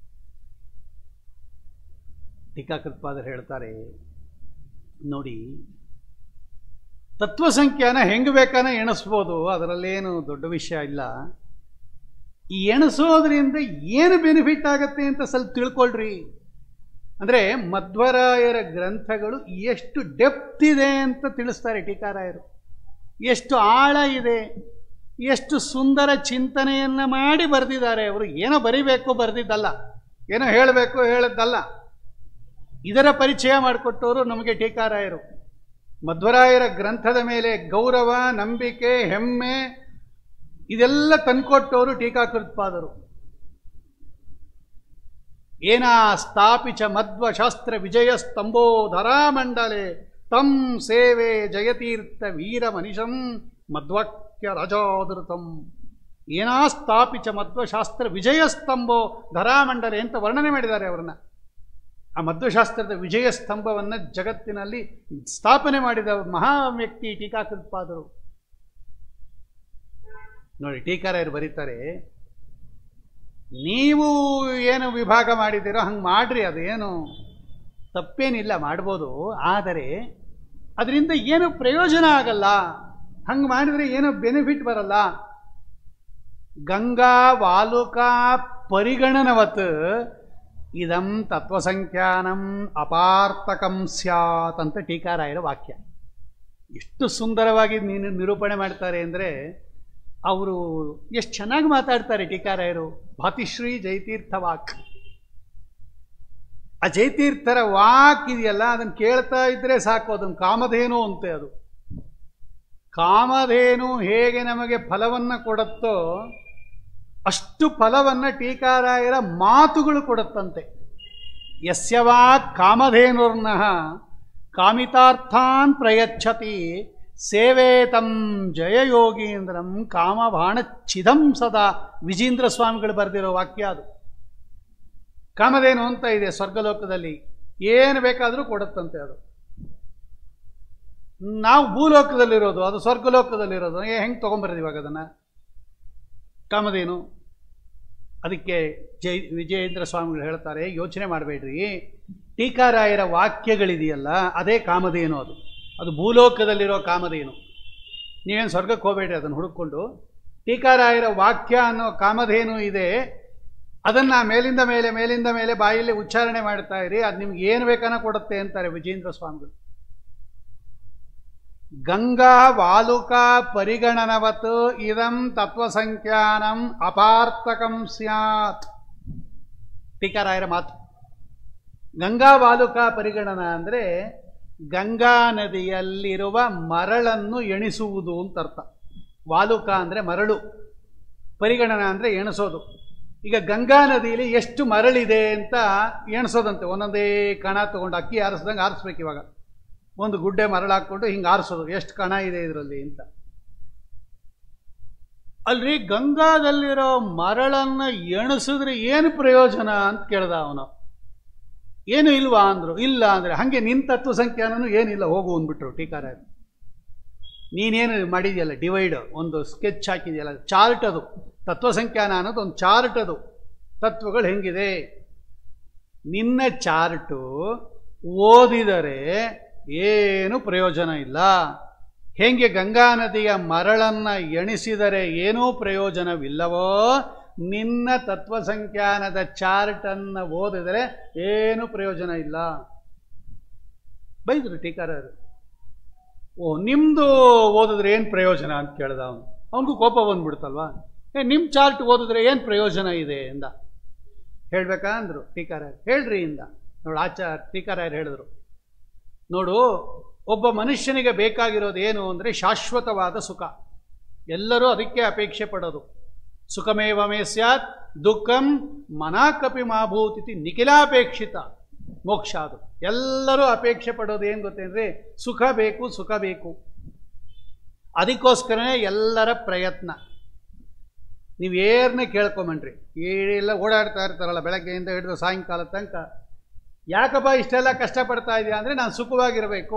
Speaker 1: ಟೀಕಾಕೃತ್ಪಾದರು ಹೇಳ್ತಾರೆ ನೋಡಿ ತತ್ವಸಂಖ್ಯಾನ ಹೆಂಗೆ ಬೇಕಾನ ಎಣಿಸ್ಬೋದು ಅದರಲ್ಲೇನು ದೊಡ್ಡ ವಿಷಯ ಇಲ್ಲ ಈ ಎಣಿಸೋದ್ರಿಂದ ಏನು ಬೆನಿಫಿಟ್ ಆಗತ್ತೆ ಅಂತ ಸ್ವಲ್ಪ ತಿಳ್ಕೊಳ್ರಿ ಅಂದರೆ ಮಧ್ವರಾಯರ ಗ್ರಂಥಗಳು ಎಷ್ಟು ಡೆಪ್ತ್ ಇದೆ ಅಂತ ತಿಳಿಸ್ತಾರೆ ಟೀಕಾರಾಯರು ಎಷ್ಟು ಆಳ ಇದೆ ಎಷ್ಟು ಸುಂದರ ಚಿಂತನೆಯನ್ನು ಮಾಡಿ ಬರೆದಿದ್ದಾರೆ ಅವರು ಏನೋ ಬರಿಬೇಕು ಬರೆದಿದ್ದಲ್ಲ ಏನೋ ಹೇಳಬೇಕು ಹೇಳದ್ದಲ್ಲ ಇದರ ಪರಿಚಯ ಮಾಡಿಕೊಟ್ಟವರು ನಮಗೆ ಟೀಕಾರಾಯರು ಮಧ್ವರಾಯರ ಗ್ರಂಥದ ಮೇಲೆ ಗೌರವ ನಂಬಿಕೆ ಹೆಮ್ಮೆ ಇದೆಲ್ಲ ತಂದ್ಕೊಟ್ಟವರು ಟೀಕಾಕೃತ್ಪಾದರು ಏನಾ ಸ್ಥಾಪಿಚ ಮಧ್ವ ಶಾಸ್ತ್ರ ವಿಜಯ ಸ್ತಂಭೋಧರಾಮಂಡಲೆ ತಂ ಸೇವೆ ಜಯತೀರ್ಥ ವೀರ ಮನಿಷಂ ಮಧ್ವಾಕ್ಯ ರಾಜಾದೃತಂ ಏನಾ ಸ್ಥಾಪಿಚ ಮಧ್ವಶಾಸ್ತ್ರ ವಿಜಯ ಸ್ತಂಭೋ ಧರಾಮಂಡಲೆ ಅಂತ ವರ್ಣನೆ ಮಾಡಿದ್ದಾರೆ ಅವರನ್ನ ಆ ಮಧ್ವಶಾಸ್ತ್ರದ ವಿಜಯ ಸ್ತಂಭವನ್ನು ಜಗತ್ತಿನಲ್ಲಿ ಸ್ಥಾಪನೆ ಮಾಡಿದ ಮಹಾ ವ್ಯಕ್ತಿ ಟೀಕಾಕೃತ್ಪಾದರು ನೋಡಿ ಟೀಕಾರಾಯರು ಬರೀತಾರೆ ನೀವು ಏನು ವಿಭಾಗ ಮಾಡಿದ್ದೀರೋ ಹಂಗೆ ಮಾಡ್ರಿ ಅದೇನು ತಪ್ಪೇನಿಲ್ಲ ಮಾಡ್ಬೋದು ಆದರೆ ಅದರಿಂದ ಏನು ಪ್ರಯೋಜನ ಆಗಲ್ಲ ಹಂಗೆ ಮಾಡಿದರೆ ಏನೋ ಬೆನಿಫಿಟ್ ಬರಲ್ಲ ಗಂಗಾ ವಾಲುಕಾ ಪರಿಗಣನವತ್ ಇದಂ ತತ್ವಸಂಖ್ಯಾನಂ ಅಪಾರ್ತಕಂ ಸ್ಯಾತ್ ಅಂತ ಟೀಕಾರಾಯರ ವಾಕ್ಯ ಎಷ್ಟು ಸುಂದರವಾಗಿ ನೀನು ನಿರೂಪಣೆ ಮಾಡ್ತಾರೆ ಅಂದರೆ ಅವರು ಎಷ್ಟು ಚೆನ್ನಾಗಿ ಮಾತಾಡ್ತಾರೆ ಟೀಕಾರಾಯರು ಭಾತಿಶ್ರೀ ಜಯತೀರ್ಥ ವಾಕ್ ಆ ಜಯತೀರ್ಥರ ವಾಕ್ ಇದೆಯಲ್ಲ ಅದನ್ನು ಕೇಳ್ತಾ ಇದ್ರೆ ಸಾಕು ಅದನ್ನು ಕಾಮಧೇನು ಅಂತೆ ಅದು ಕಾಮಧೇನು ಹೇಗೆ ನಮಗೆ ಫಲವನ್ನು ಕೊಡುತ್ತೋ ಅಷ್ಟು ಫಲವನ್ನು ಟೀಕಾರಾಯರ ಮಾತುಗಳು ಕೊಡುತ್ತಂತೆ ಯಸ್ಯವಾ ಕಾಮಧೇನುರ್ನಃ ಕಾಮಿತಾರ್ಥಾನ್ ಪ್ರಯಚ್ಛತಿ ಸೇವೇತಂ ಜಯಯೋಗೀಂದ್ರಂ ಕಾಮಬಾಣಚ್ಛಿದಂ ಸದಾ ವಿಜೇಂದ್ರ ಸ್ವಾಮಿಗಳು ಬರೆದಿರೋ ವಾಕ್ಯ ಅದು ಕಾಮಧೇನು ಅಂತ ಇದೆ ಸ್ವರ್ಗಲೋಕದಲ್ಲಿ ಏನು ಬೇಕಾದರೂ ಕೊಡುತ್ತಂತೆ ಅದು ನಾವು ಭೂಲೋಕದಲ್ಲಿರೋದು ಅದು ಸ್ವರ್ಗಲೋಕದಲ್ಲಿರೋದು ಏ ಹೆಂಗೆ ತೊಗೊಂಬರೋದು ಇವಾಗ ಅದನ್ನು ಕಾಮಧೇನು ಅದಕ್ಕೆ ಜೈ ವಿಜಯೇಂದ್ರ ಸ್ವಾಮಿಗಳು ಹೇಳ್ತಾರೆ ಯೋಚನೆ ಮಾಡಬೇಡ್ರಿ ಟೀಕಾರಾಯರ ವಾಕ್ಯಗಳಿದೆಯಲ್ಲ ಅದೇ ಕಾಮಧೇನು ಅದು ಅದು ಭೂಲೋಕದಲ್ಲಿರೋ ಕಾಮಧೇನು ನೀವೇನು ಸ್ವರ್ಗಕ್ಕೆ ಹೋಗಬೇಡ್ರಿ ಅದನ್ನು ಹುಡುಕೊಂಡು ಟೀಕಾರಾಯರ ವಾಕ್ಯ ಅನ್ನೋ ಕಾಮಧೇನು ಇದೆ ಅದನ್ನು ಮೇಲಿಂದ ಮೇಲೆ ಮೇಲಿಂದ ಮೇಲೆ ಬಾಯಲ್ಲಿ ಉಚ್ಚಾರಣೆ ಮಾಡ್ತಾ ಇರಿ ಅದು ನಿಮ್ಗೆ ಏನು ಬೇಕನ್ನ ಕೊಡುತ್ತೆ ಅಂತಾರೆ ವಿಜೇಂದ್ರ ಸ್ವಾಮಿಗಳು ಗಂಗಾ ವಾಲುಕಾ ಪರಿಗಣನವತ್ ಇದಂ ತತ್ವಸಂಖ್ಯಾನಂ ಅಪಾರ್ಥಕಂ ಸ್ಯಾತ್ ಟೀಕಾರಾಯರ ಮಾತು ಗಂಗಾ ವಾಲುಕಾ ಪರಿಗಣನ ಅಂದರೆ ಗಂಗಾ ನದಿಯಲ್ಲಿರುವ ಮರಳನ್ನು ಎಣಿಸುವುದು ಅಂತ ಅರ್ಥ ವಾಲುಕ ಅಂದರೆ ಮರಳು ಪರಿಗಣನ ಅಂದರೆ ಎಣಿಸೋದು ಈಗ ಗಂಗಾ ನದಿಯಲ್ಲಿ ಎಷ್ಟು ಮರಳಿದೆ ಅಂತ ಎಣಿಸೋದಂತೆ ಒಂದೊಂದೇ ಕಣ ತಗೊಂಡು ಅಕ್ಕಿ ಆರಿಸ್ದಂಗೆ ಆರಿಸ್ಬೇಕು ಇವಾಗ ಒಂದು ಗುಡ್ಡೆ ಮರಳು ಹಾಕ್ಕೊಂಡು ಹಿಂಗೆ ಆರಿಸೋದು ಎಷ್ಟು ಕಣ ಇದೆ ಇದರಲ್ಲಿ ಅಂತ ಅಲ್ರಿ ಗಂಗಾದಲ್ಲಿರೋ ಮರಳನ್ನು ಎಣಿಸಿದ್ರೆ ಏನು ಪ್ರಯೋಜನ ಅಂತ ಕೇಳ್ದ ಅವನು ಏನು ಇಲ್ವಾ ಅಂದ್ರು ಇಲ್ಲ ಅಂದ್ರೆ ಹಂಗೆ ನಿನ್ ತತ್ವ ಸಂಖ್ಯಾನೂ ಏನಿಲ್ಲ ಹೋಗು ಅಂದ್ಬಿಟ್ರು ಟೀಕಾರ ನೀನೇನು ಮಾಡಿದ್ಯಲ್ಲ ಡಿವೈಡ್ ಒಂದು ಸ್ಕೆಚ್ ಹಾಕಿದೆಯಲ್ಲ ಚಾರ್ಟ್ ಅದು ತತ್ವ ಸಂಖ್ಯಾನ ಅನ್ನೋದು ಒಂದು ಚಾರ್ಟ್ ಅದು ತತ್ವಗಳು ಹೆಂಗಿದೆ ನಿನ್ನ ಚಾರ್ಟು ಓದಿದರೆ ಏನು ಪ್ರಯೋಜನ ಇಲ್ಲ ಹೆಂಗೆ ಗಂಗಾ ನದಿಯ ಮರಳನ್ನ ಎಣಿಸಿದರೆ ಏನೂ ಪ್ರಯೋಜನವಿಲ್ಲವೋ ನಿನ್ನ ತತ್ವ ಸಂಖ್ಯಾನದ ಚಾರ್ಟನ್ನು ಓದಿದರೆ ಏನು ಪ್ರಯೋಜನ ಇಲ್ಲ ಬೈದ್ರು ಟೀಕಾರರು ಓ ನಿಮ್ಮದು ಓದಿದ್ರೆ ಏನು ಪ್ರಯೋಜನ ಅಂತ ಕೇಳ್ದ ಅವನು ಅವನಿಗೂ ಕೋಪ ಬಂದ್ಬಿಡ್ತಲ್ವಾ ಏ ನಿಮ್ಮ ಚಾರ್ಟ್ ಓದಿದ್ರೆ ಏನು ಪ್ರಯೋಜನ ಇದೆ ಎಂದ ಹೇಳ್ಬೇಕಾ ಅಂದರು ಟೀಕಾರಾಯರು ಹೇಳ್ರಿ ಇಂದ ನೋಡು ಆಚಾರ ಟೀಕಾರಾಯರು ಹೇಳಿದ್ರು ನೋಡು ಒಬ್ಬ ಮನುಷ್ಯನಿಗೆ ಬೇಕಾಗಿರೋದು ಏನು ಅಂದರೆ ಶಾಶ್ವತವಾದ ಸುಖ ಎಲ್ಲರೂ ಅದಕ್ಕೆ ಅಪೇಕ್ಷೆ ಪಡೋದು ಸುಖಮೇವ ಮೇ ಸ್ಯಾತ್ ದುಃಖಂ ಮನಾಕಪಿ ಮಾಭೂತಿಥಿ ನಿಖಿಲಾಪೇಕ್ಷಿತ ಮೋಕ್ಷ ಅದು ಎಲ್ಲರೂ ಅಪೇಕ್ಷೆ ಪಡೋದು ಏನು ಗೊತ್ತೇನ್ರಿ ಸುಖ ಬೇಕು ಸುಖ ಬೇಕು ಅದಕ್ಕೋಸ್ಕರನೇ ಎಲ್ಲರ ಪ್ರಯತ್ನ ನೀವು ಏರ್ನೇ ಕೇಳ್ಕೊಂಬನ್ರಿ ಎಲ್ಲ ಓಡಾಡ್ತಾ ಇರ್ತಾರಲ್ಲ ಬೆಳಗ್ಗೆಯಿಂದ ಹಿಡಿದು ಸಾಯಂಕಾಲ ತನಕ ಯಾಕಪ್ಪ ಇಷ್ಟೆಲ್ಲ ಕಷ್ಟಪಡ್ತಾ ಇದೆಯಾ ಅಂದರೆ ನಾನು ಸುಖವಾಗಿರಬೇಕು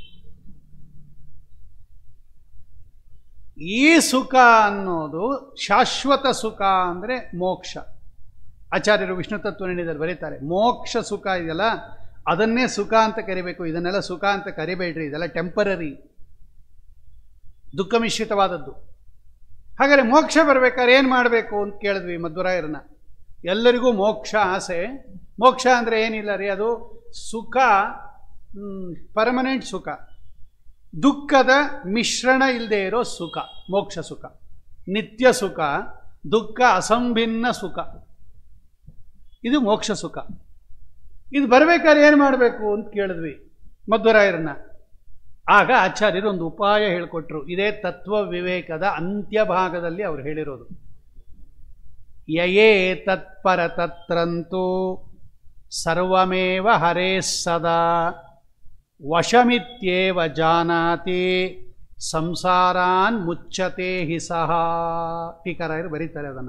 Speaker 1: ಈ ಸುಖ ಅನ್ನೋದು ಶಾಶ್ವತ ಸುಖ ಅಂದರೆ ಮೋಕ್ಷ ಆಚಾರ್ಯರು ವಿಷ್ಣು ತತ್ವ ನಿರ್ಣಯದಲ್ಲಿ ಬರೀತಾರೆ ಮೋಕ್ಷ ಸುಖ ಇದೆಯಲ್ಲ ಅದನ್ನೇ ಸುಖ ಅಂತ ಕರಿಬೇಕು ಇದನ್ನೆಲ್ಲ ಸುಖ ಅಂತ ಕರಿಬೇಡ್ರಿ ಇದೆಲ್ಲ ಟೆಂಪರರಿ ದುಃಖ ಮಿಶ್ರಿತವಾದದ್ದು ಹಾಗಾದರೆ ಮೋಕ್ಷ ಬರ್ಬೇಕಾದ್ರೆ ಏನು ಮಾಡಬೇಕು ಅಂತ ಕೇಳಿದ್ವಿ ಮಧ್ವರಾಯರನ್ನ ಎಲ್ಲರಿಗೂ ಮೋಕ್ಷ ಆಸೆ ಮೋಕ್ಷ ಅಂದರೆ ಏನಿಲ್ಲ ರೀ ಅದು ಸುಖ ಪರ್ಮನೆಂಟ್ ಸುಖ ದುಃಖದ ಮಿಶ್ರಣ ಇಲ್ಲದೆ ಇರೋ ಸುಖ ಮೋಕ್ಷ ಸುಖ ನಿತ್ಯ ಸುಖ ದುಃಖ ಅಸಂಭಿನ್ನ ಸುಖ ಇದು ಮೋಕ್ಷ ಸುಖ ಇದು ಬರಬೇಕಾದ್ರೆ ಏನು ಮಾಡಬೇಕು ಅಂತ ಕೇಳಿದ್ವಿ ಮಧ್ವರಾಯರನ್ನ ಆಗ ಆಚಾರ್ಯರು ಒಂದು ಉಪಾಯ ಹೇಳಿಕೊಟ್ರು ಇದೇ ತತ್ವ ವಿವೇಕದ ಅಂತ್ಯಭಾಗದಲ್ಲಿ ಅವ್ರು ಹೇಳಿರೋದು ಯಯೇ ತತ್ಪರ ತತ್ರಂತೂ ಸರ್ವಮೇವ ಹರೇ ಸದಾ ವಶಮಿತ್ಯೇವ ಜಾನಾತಿ ಸಂಸಾರಾನ್ ಮುಚ್ಚತೆ ಹಿ ಸಹ ಟೀಕಾರಾಯರು ಬರೀತಾರೆ ಅದನ್ನು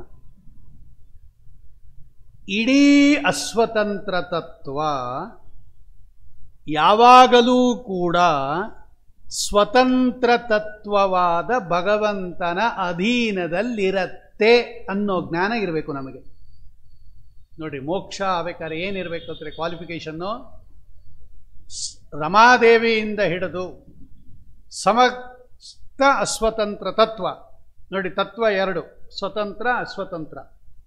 Speaker 1: ಇಡೀ ಅಸ್ವತಂತ್ರ ತತ್ವ ಯಾವಾಗಲೂ ಕೂಡ ಸ್ವತಂತ್ರ ತತ್ವವಾದ ಭಗವಂತನ ಅಧೀನದಲ್ಲಿರತ್ತೆ ಅನ್ನೋ ಜ್ಞಾನ ಇರಬೇಕು ನಮಗೆ ನೋಡ್ರಿ ಮೋಕ್ಷ ಆಗ್ಬೇಕಾದ್ರೆ ಏನಿರಬೇಕು ಅಂದರೆ ಕ್ವಾಲಿಫಿಕೇಶನ್ನು ರಮಾದೇವಿಯಿಂದ ಹಿಡಿದು ಸಮಸ್ತ ಅಸ್ವತಂತ್ರ ತತ್ವ ನೋಡಿ ತತ್ವ ಎರಡು ಸ್ವತಂತ್ರ ಅಸ್ವತಂತ್ರ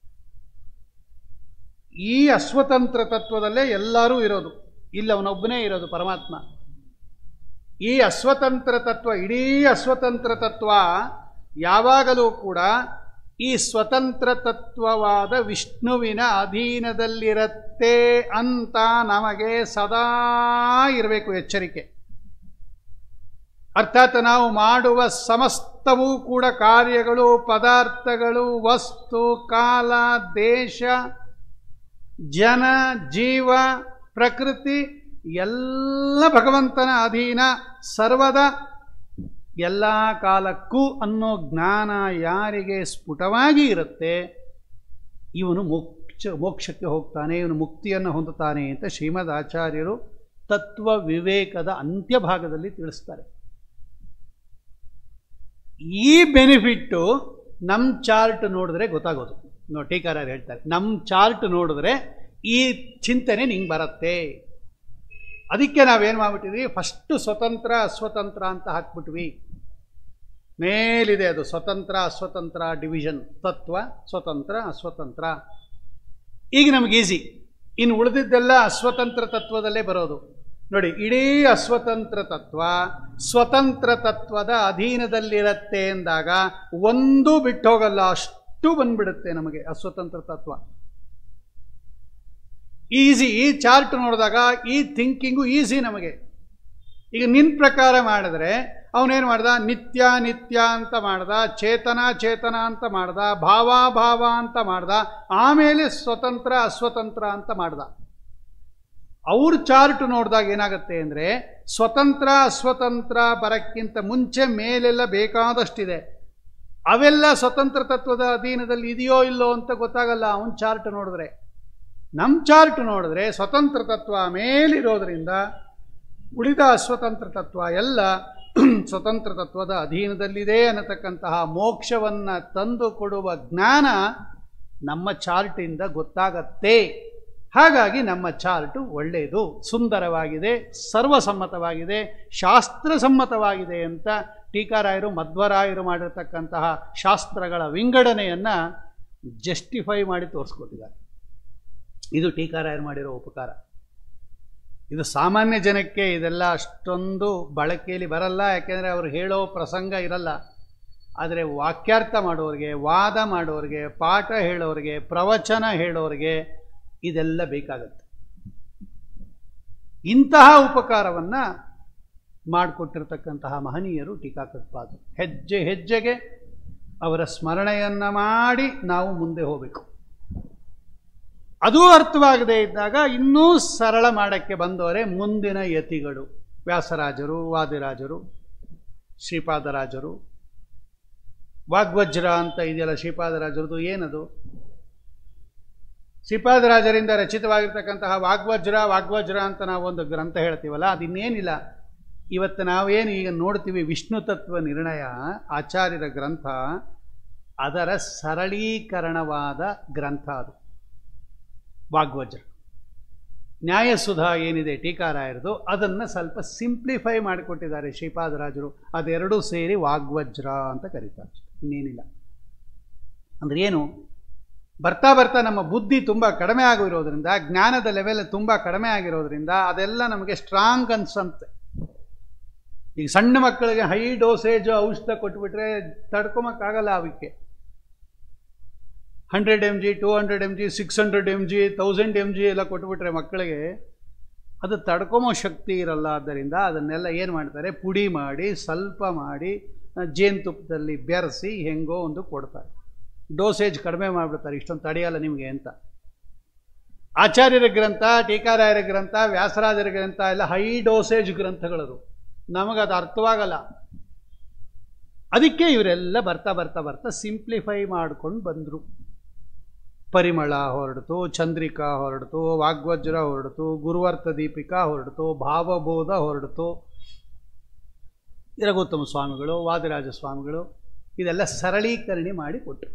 Speaker 1: ಈ ಅಸ್ವತಂತ್ರ ತತ್ವದಲ್ಲೇ ಎಲ್ಲರೂ ಇರೋದು ಇಲ್ಲಿ ಅವನೊಬ್ಬನೇ ಇರೋದು ಪರಮಾತ್ಮ ಈ ಅಸ್ವತಂತ್ರ ತತ್ವ ಇಡೀ ಅಸ್ವತಂತ್ರ ತತ್ವ ಯಾವಾಗಲೂ ಕೂಡ ಈ ಸ್ವತಂತ್ರ ತತ್ವವಾದ ವಿಷ್ಣುವಿನ ಅಧೀನದಲ್ಲಿರತ್ತೆ ಅಂತ ನಮಗೆ ಸದಾ ಇರಬೇಕು ಎಚ್ಚರಿಕೆ ಅರ್ಥಾತ್ ನಾವು ಮಾಡುವ ಸಮಸ್ತವೂ ಕೂಡ ಕಾರ್ಯಗಳು ಪದಾರ್ಥಗಳು ವಸ್ತು ಕಾಲ ದೇಶ ಜನ ಜೀವ ಪ್ರಕೃತಿ ಎಲ್ಲ ಭಗವಂತನ ಅಧೀನ ಸರ್ವದ ಎಲ್ಲ ಕಾಲಕ್ಕೂ ಅನ್ನೋ ಜ್ಞಾನ ಯಾರಿಗೆ ಸ್ಫುಟವಾಗಿ ಇರುತ್ತೆ ಇವನು ಮೋಕ್ಷ ಮೋಕ್ಷಕ್ಕೆ ಹೋಗ್ತಾನೆ ಇವನು ಮುಕ್ತಿಯನ್ನು ಹೊಂದುತ್ತಾನೆ ಅಂತ ಶ್ರೀಮದ್ ಆಚಾರ್ಯರು ತತ್ವ ವಿವೇಕದ ಅಂತ್ಯಭಾಗದಲ್ಲಿ ತಿಳಿಸ್ತಾರೆ ಈ ಬೆನಿಫಿಟ್ಟು ನಮ್ಮ ಚಾರ್ಟ್ ನೋಡಿದ್ರೆ ಗೊತ್ತಾಗೋದು ನೋ ಟೀಕಾರರು ಹೇಳ್ತಾರೆ ನಮ್ಮ ಚಾರ್ಟ್ ನೋಡಿದ್ರೆ ಈ ಚಿಂತನೆ ನಿಂಗೆ ಬರುತ್ತೆ ಅದಕ್ಕೆ ನಾವೇನು ಮಾಡ್ಬಿಟ್ಟಿದ್ವಿ ಫಸ್ಟು ಸ್ವತಂತ್ರ ಅಸ್ವತಂತ್ರ ಅಂತ ಹಾಕ್ಬಿಟ್ವಿ ಮೇಲಿದೆ ಅದು ಸ್ವತಂತ್ರ ಅಸ್ವತಂತ್ರ ಡಿವಿಷನ್ ತತ್ವ ಸ್ವತಂತ್ರ ಅಸ್ವತಂತ್ರ ಈಗ ನಮ್ಗೆ ಈಸಿ ಇನ್ನು ಉಳಿದಿದ್ದೆಲ್ಲ ಅಸ್ವತಂತ್ರ ತತ್ವದಲ್ಲೇ ಬರೋದು ನೋಡಿ ಇಡೀ ಅಸ್ವತಂತ್ರ ತತ್ವ ಸ್ವತಂತ್ರ ತತ್ವದ ಅಧೀನದಲ್ಲಿರತ್ತೆ ಎಂದಾಗ ಒಂದು ಬಿಟ್ಟು ಹೋಗಲ್ಲ ಅಷ್ಟು ಬಂದ್ಬಿಡುತ್ತೆ ನಮಗೆ ಅಸ್ವತಂತ್ರ ತತ್ವ ಈಸಿ ಈ ಚಾರ್ಟ್ ನೋಡಿದಾಗ ಈ ಥಿಂಕಿಂಗು ಈಸಿ ನಮಗೆ ಈಗ ನಿನ್ನ ಪ್ರಕಾರ ಮಾಡಿದ್ರೆ ಅವನೇನು ಮಾಡ್ದ ನಿತ್ಯ ನಿತ್ಯ ಅಂತ ಮಾಡ್ದ ಚೇತನ ಚೇತನ ಅಂತ ಮಾಡ್ದ ಭಾವ ಭಾವ ಅಂತ ಮಾಡ್ದ ಆಮೇಲೆ ಸ್ವತಂತ್ರ ಅಸ್ವತಂತ್ರ ಅಂತ ಮಾಡ್ದ ಅವ್ರ ಚಾರ್ಟ್ ನೋಡಿದಾಗ ಏನಾಗುತ್ತೆ ಅಂದರೆ ಸ್ವತಂತ್ರ ಅಸ್ವತಂತ್ರ ಬರಕ್ಕಿಂತ ಮುಂಚೆ ಮೇಲೆಲ್ಲ ಬೇಕಾದಷ್ಟಿದೆ ಅವೆಲ್ಲ ಸ್ವತಂತ್ರ ತತ್ವದ ಅಧೀನದಲ್ಲಿ ಇದೆಯೋ ಇಲ್ಲೋ ಅಂತ ಗೊತ್ತಾಗಲ್ಲ ಅವನ ಚಾರ್ಟ್ ನೋಡಿದ್ರೆ ನಮ್ಮ ಚಾರ್ಟ್ ನೋಡಿದ್ರೆ ಸ್ವತಂತ್ರ ತತ್ವ ಮೇಲಿರೋದ್ರಿಂದ ಉಳಿದ ಅಸ್ವತಂತ್ರ ತತ್ವ ಎಲ್ಲ ಸ್ವತಂತ್ರ ತತ್ವದ ಅಧೀನದಲ್ಲಿದೆ ಅನ್ನತಕ್ಕಂತಹ ಮೋಕ್ಷವನ್ನು ತಂದು ಕೊಡುವ ಜ್ಞಾನ ನಮ್ಮ ಚಾರ್ಟಿಂದ ಗೊತ್ತಾಗತ್ತೆ ಹಾಗಾಗಿ ನಮ್ಮ ಚಾರ್ಟು ಒಳ್ಳೆಯದು ಸುಂದರವಾಗಿದೆ ಸರ್ವಸಮ್ಮತವಾಗಿದೆ ಶಾಸ್ತ್ರಸಮ್ಮತವಾಗಿದೆ ಅಂತ ಟೀಕಾರಾಯರು ಮಧ್ವರಾಯರು ಮಾಡಿರ್ತಕ್ಕಂತಹ ಶಾಸ್ತ್ರಗಳ ವಿಂಗಡಣೆಯನ್ನು ಜಸ್ಟಿಫೈ ಮಾಡಿ ತೋರಿಸ್ಕೊಟ್ಟಿದ್ದಾರೆ ಇದು ಟೀಕಾರಾಯರು ಮಾಡಿರೋ ಉಪಕಾರ ಇದು ಸಾಮಾನ್ಯ ಜನಕ್ಕೆ ಇದೆಲ್ಲ ಅಷ್ಟೊಂದು ಬಳಕೆಯಲ್ಲಿ ಬರಲ್ಲ ಯಾಕೆಂದರೆ ಅವರು ಹೇಳೋ ಪ್ರಸಂಗ ಇರಲ್ಲ ಆದರೆ ವಾಕ್ಯಾರ್ಥ ಮಾಡೋರಿಗೆ ವಾದ ಮಾಡೋರಿಗೆ ಪಾಠ ಹೇಳೋರಿಗೆ ಪ್ರವಚನ ಹೇಳೋರಿಗೆ ಇದೆಲ್ಲ ಬೇಕಾಗತ್ತೆ ಇಂತಹ ಉಪಕಾರವನ್ನು ಮಾಡಿಕೊಟ್ಟಿರ್ತಕ್ಕಂತಹ ಮಹನೀಯರು ಟೀಕಾಕೃತ್ಪಾದರು ಹೆಜ್ಜೆ ಹೆಜ್ಜೆಗೆ ಅವರ ಸ್ಮರಣೆಯನ್ನು ಮಾಡಿ ನಾವು ಮುಂದೆ ಹೋಗಬೇಕು ಅದೂ ಅರ್ಥವಾಗದೇ ಇದ್ದಾಗ ಇನ್ನೂ ಸರಳ ಮಾಡೋಕ್ಕೆ ಬಂದವರೇ ಮುಂದಿನ ಯತಿಗಳು ವ್ಯಾಸರಾಜರು ವಾದಿರಾಜರು ಶ್ರೀಪಾದರಾಜರು ವಾಗ್ವಜ್ರ ಅಂತ ಇದೆಯಲ್ಲ ಶ್ರೀಪಾದರಾಜರದು ಏನದು ಶ್ರೀಪಾದರಾಜರಿಂದ ರಚಿತವಾಗಿರ್ತಕ್ಕಂತಹ ವಾಗ್ವಜ್ರ ವಾಗ್ವಜ್ರ ಅಂತ ನಾವು ಒಂದು ಗ್ರಂಥ ಹೇಳ್ತೀವಲ್ಲ ಅದಿನ್ನೇನಿಲ್ಲ ಇವತ್ತು ನಾವೇನು ಈಗ ನೋಡ್ತೀವಿ ವಿಷ್ಣು ತತ್ವ ನಿರ್ಣಯ ಆಚಾರ್ಯರ ಗ್ರಂಥ ಅದರ ಸರಳೀಕರಣವಾದ ಗ್ರಂಥ ಅದು ವಾಗ್ವಜ್ರ ನ್ಯಾಯಸುಧಾ ಏನಿದೆ ಟೀಕಾರಾಯರದು ಅದನ್ನು ಸ್ವಲ್ಪ ಸಿಂಪ್ಲಿಫೈ ಮಾಡಿಕೊಟ್ಟಿದ್ದಾರೆ ಶ್ರೀಪಾದರಾಜರು ಅದೆರಡೂ ಸೇರಿ ವಾಗ್ವಜ್ರ ಅಂತ ಕರೀತಾರೆ ಇನ್ನೇನಿಲ್ಲ ಅಂದರೆ ಏನು ಬರ್ತಾ ಬರ್ತಾ ನಮ್ಮ ಬುದ್ಧಿ ತುಂಬ ಕಡಿಮೆ ಆಗಿರೋದ್ರಿಂದ ಜ್ಞಾನದ ಲೆವೆಲ್ ತುಂಬ ಕಡಿಮೆ ಆಗಿರೋದ್ರಿಂದ ಅದೆಲ್ಲ ನಮಗೆ ಸ್ಟ್ರಾಂಗ್ ಅನ್ಸಂತೆ ಈಗ ಸಣ್ಣ ಮಕ್ಕಳಿಗೆ ಹೈ ಡೋಸೇಜ್ ಔಷಧ ಕೊಟ್ಬಿಟ್ರೆ ತಡ್ಕೊಮಕ್ಕಾಗಲ್ಲ ಅವಕ್ಕೆ hundred M G two hundred M G six hundred M G thousand M G ಎಲ್ಲ ಕೊಟ್ಬಿಟ್ರೆ ಮಕ್ಕಳಿಗೆ ಅದು ತಡ್ಕೊಮೋ ಶಕ್ತಿ ಇರಲ್ಲ ಆದ್ದರಿಂದ ಅದನ್ನೆಲ್ಲ ಏನು ಮಾಡ್ತಾರೆ ಪುಡಿ ಮಾಡಿ ಸ್ವಲ್ಪ ಮಾಡಿ ಜೇನುತುಪ್ಪದಲ್ಲಿ ಬೆರೆಸಿ ಹೆಂಗೋ ಒಂದು ಕೊಡ್ತಾರೆ ಡೋಸೇಜ್ ಕಡಿಮೆ ಮಾಡಿಬಿಡ್ತಾರೆ ಇಷ್ಟೊಂದು ತಡೆಯಲ್ಲ ನಿಮಗೆ ಅಂತ ಆಚಾರ್ಯರ ಗ್ರಂಥ ಟೀಕಾರಾಯರ ಗ್ರಂಥ ವ್ಯಾಸರಾಜರ ಗ್ರಂಥ ಎಲ್ಲ ಹೈ ಡೋಸೇಜ್ ಗ್ರಂಥಗಳದು ನಮಗದು ಅರ್ಥವಾಗಲ್ಲ ಅದಕ್ಕೆ ಇವರೆಲ್ಲ ಬರ್ತಾ ಬರ್ತಾ ಬರ್ತಾ ಸಿಂಪ್ಲಿಫೈ ಮಾಡ್ಕೊಂಡು ಬಂದರು ಪರಿಮಳ ಹೊರಡ್ತು ಚಂದ್ರಿಕಾ ಹೊರಡ್ತು ವಾಗ್ವಜ್ರ ಹೊರಡ್ತು ಗುರುವರ್ಥ ದೀಪಿಕಾ ಹೊರಡ್ತು ಭಾವಬೋಧ ಹೊರಡ್ತು ರಘುತ್ತಮ ಸ್ವಾಮಿಗಳು ವಾದಿರಾಜ ಸ್ವಾಮಿಗಳು ಇದೆಲ್ಲ ಸರಳೀಕರಣೆ ಮಾಡಿ ಕೊಟ್ಟರು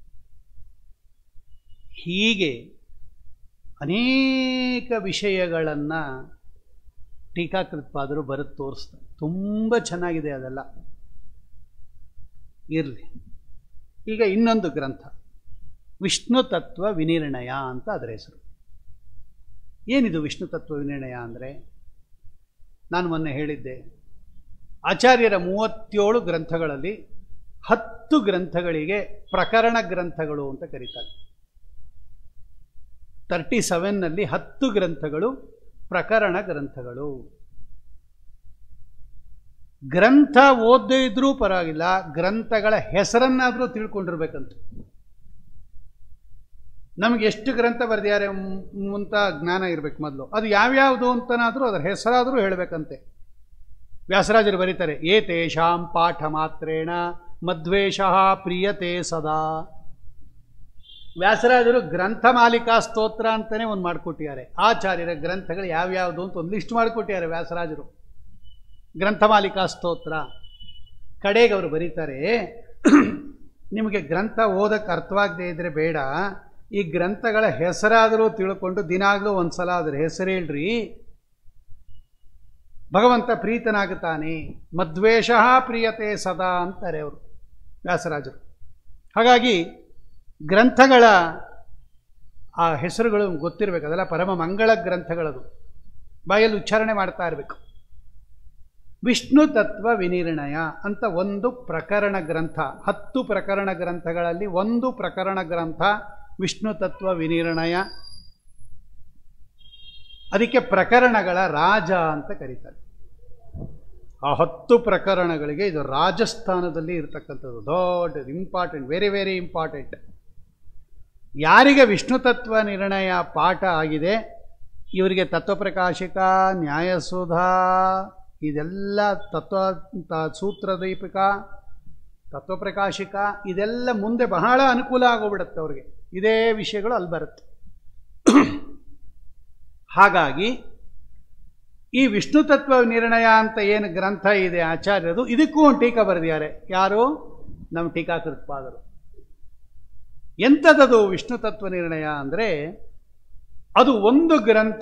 Speaker 1: ಹೀಗೆ ಅನೇಕ ವಿಷಯಗಳನ್ನು ಟೀಕಾಕೃತ್ಪಾದರು ಬರೆದು ತೋರಿಸ್ತಾರೆ ತುಂಬ ಚೆನ್ನಾಗಿದೆ ಅದೆಲ್ಲ ಇರಲಿ ಈಗ ಇನ್ನೊಂದು ಗ್ರಂಥ ವಿಷ್ಣು ತತ್ವ ವಿನಿರ್ಣಯ ಅಂತ ಅದರ ಹೆಸರು ಏನಿದು ವಿಷ್ಣು ತತ್ವ ವಿನಿರ್ಣಯ ಅಂದರೆ ನಾನು ಮೊನ್ನೆ ಹೇಳಿದ್ದೆ ಆಚಾರ್ಯರ ಮೂವತ್ತೇಳು ಗ್ರಂಥಗಳಲ್ಲಿ ಹತ್ತು ಗ್ರಂಥಗಳಿಗೆ ಪ್ರಕರಣ ಗ್ರಂಥಗಳು ಅಂತ ಕರೀತಾರೆ ತರ್ಟಿ ಸೆವೆನ್ನಲ್ಲಿ ಹತ್ತು ಗ್ರಂಥಗಳು ಪ್ರಕರಣ ಗ್ರಂಥಗಳು ಗ್ರಂಥ ಓದದೇ ಇದ್ರೂ ಪರವಾಗಿಲ್ಲ ಗ್ರಂಥಗಳ ಹೆಸರನ್ನಾದರೂ ತಿಳ್ಕೊಂಡಿರ್ಬೇಕಂತ ನಮಗೆ ಎಷ್ಟು ಗ್ರಂಥ ಬರೆದಿದ್ದಾರೆ ಅಂತ ಜ್ಞಾನ ಇರಬೇಕು ಮೊದಲು ಅದು ಯಾವ್ಯಾವುದು ಅಂತನಾದರೂ ಅದರ ಹೆಸರಾದರೂ ಹೇಳಬೇಕಂತೆ ವ್ಯಾಸರಾಜರು ಬರೀತಾರೆ ಏ ತೇಷಾಂ ಪಾಠ ಮಾತ್ರೇಣ ಮಧ್ವೇಶ ಪ್ರಿಯತೆ ಸದಾ ವ್ಯಾಸರಾಜರು ಗ್ರಂಥ ಮಾಲಿಕಾ ಸ್ತೋತ್ರ ಅಂತಲೇ ಒಂದು ಮಾಡಿಕೊಟ್ಟಿದ್ದಾರೆ ಆಚಾರ್ಯರ ಗ್ರಂಥಗಳು ಯಾವ್ಯಾವುದು ಅಂತ ಒಂದು ಲಿಸ್ಟ್ ಮಾಡಿಕೊಟ್ಟಿದ್ದಾರೆ ವ್ಯಾಸರಾಜರು ಗ್ರಂಥಮಾಲಿಕಾ ಸ್ತೋತ್ರ ಕಡೆಗೆ ಅವರು ಬರೀತಾರೆ ನಿಮಗೆ ಗ್ರಂಥ ಓದಕ್ಕೆ ಅರ್ಥವಾಗದೇ ಇದ್ದರೆ ಬೇಡ ಈ ಗ್ರಂಥಗಳ ಹೆಸರಾದರೂ ತಿಳ್ಕೊಂಡು ದಿನಾಗಲೂ ಒಂದು ಸಲ ಅದ್ರ ಹೆಸರು ಹೇಳ್ರಿ ಭಗವಂತ ಪ್ರೀತನಾಗುತ್ತಾನೆ ಮದ್ವೇಷ ಪ್ರಿಯತೆ ಸದಾ ಅಂತಾರೆ ಅವರು ವ್ಯಾಸರಾಜರು ಹಾಗಾಗಿ ಗ್ರಂಥಗಳ ಆ ಹೆಸರುಗಳು ಗೊತ್ತಿರಬೇಕು ಅದೆಲ್ಲ ಪರಮ ಮಂಗಳ ಗ್ರಂಥಗಳದು ಬಾಯಲ್ಲಿ ಉಚ್ಚಾರಣೆ ಮಾಡ್ತಾ ಇರಬೇಕು ವಿಷ್ಣು ತತ್ವ ವಿನಿರ್ಣಯ ಅಂತ ಒಂದು ಪ್ರಕರಣ ಗ್ರಂಥ ಹತ್ತು ಪ್ರಕರಣ ಗ್ರಂಥಗಳಲ್ಲಿ ಒಂದು ಪ್ರಕರಣ ಗ್ರಂಥ ವಿಷ್ಣು ತತ್ವ ವಿನಿರ್ಣಯ ಅದಕ್ಕೆ ಪ್ರಕರಣಗಳ ರಾಜ ಅಂತ ಕರೀತಾರೆ ಆ ಹತ್ತು ಪ್ರಕರಣಗಳಿಗೆ ಇದು ರಾಜಸ್ಥಾನದಲ್ಲಿ ಇರತಕ್ಕಂಥದ್ದು ದೊಡ್ಡ ಇಂಪಾರ್ಟೆಂಟ್ ವೆರಿ ವೆರಿ ಇಂಪಾರ್ಟೆಂಟ್ ಯಾರಿಗೆ ವಿಷ್ಣು ತತ್ವ ನಿರ್ಣಯ ಪಾಠ ಆಗಿದೆ ಇವರಿಗೆ ತತ್ವಪ್ರಕಾಶಿಕ ನ್ಯಾಯಸುಧಾ ಇದೆಲ್ಲ ತತ್ವ ತ- ಸೂತ್ರದೀಪಿಕ ತತ್ವಪ್ರಕಾಶಿಕ ಇದೆಲ್ಲ ಮುಂದೆ ಬಹಳ ಅನುಕೂಲ ಆಗೋಗ್ಬಿಡುತ್ತೆ ಅವ್ರಿಗೆ ಇದೇ ವಿಷಯಗಳು ಅಲ್ಲಿ ಬರುತ್ತೆ ಹಾಗಾಗಿ ಈ ವಿಷ್ಣು ತತ್ವ ನಿರ್ಣಯ ಅಂತ ಏನು ಗ್ರಂಥ ಇದೆ ಆಚಾರ್ಯರು ಇದಕ್ಕೂ ಒಂದು ಟೀಕಾ ಬರೆದಿದ್ದಾರೆ ಯಾರು ನಮ್ಮ ಟೀಕಾಕೃತ್ಪಾದರು ಎಂಥದದು ವಿಷ್ಣು ತತ್ವ ನಿರ್ಣಯ ಅಂದರೆ ಅದು ಒಂದು ಗ್ರಂಥ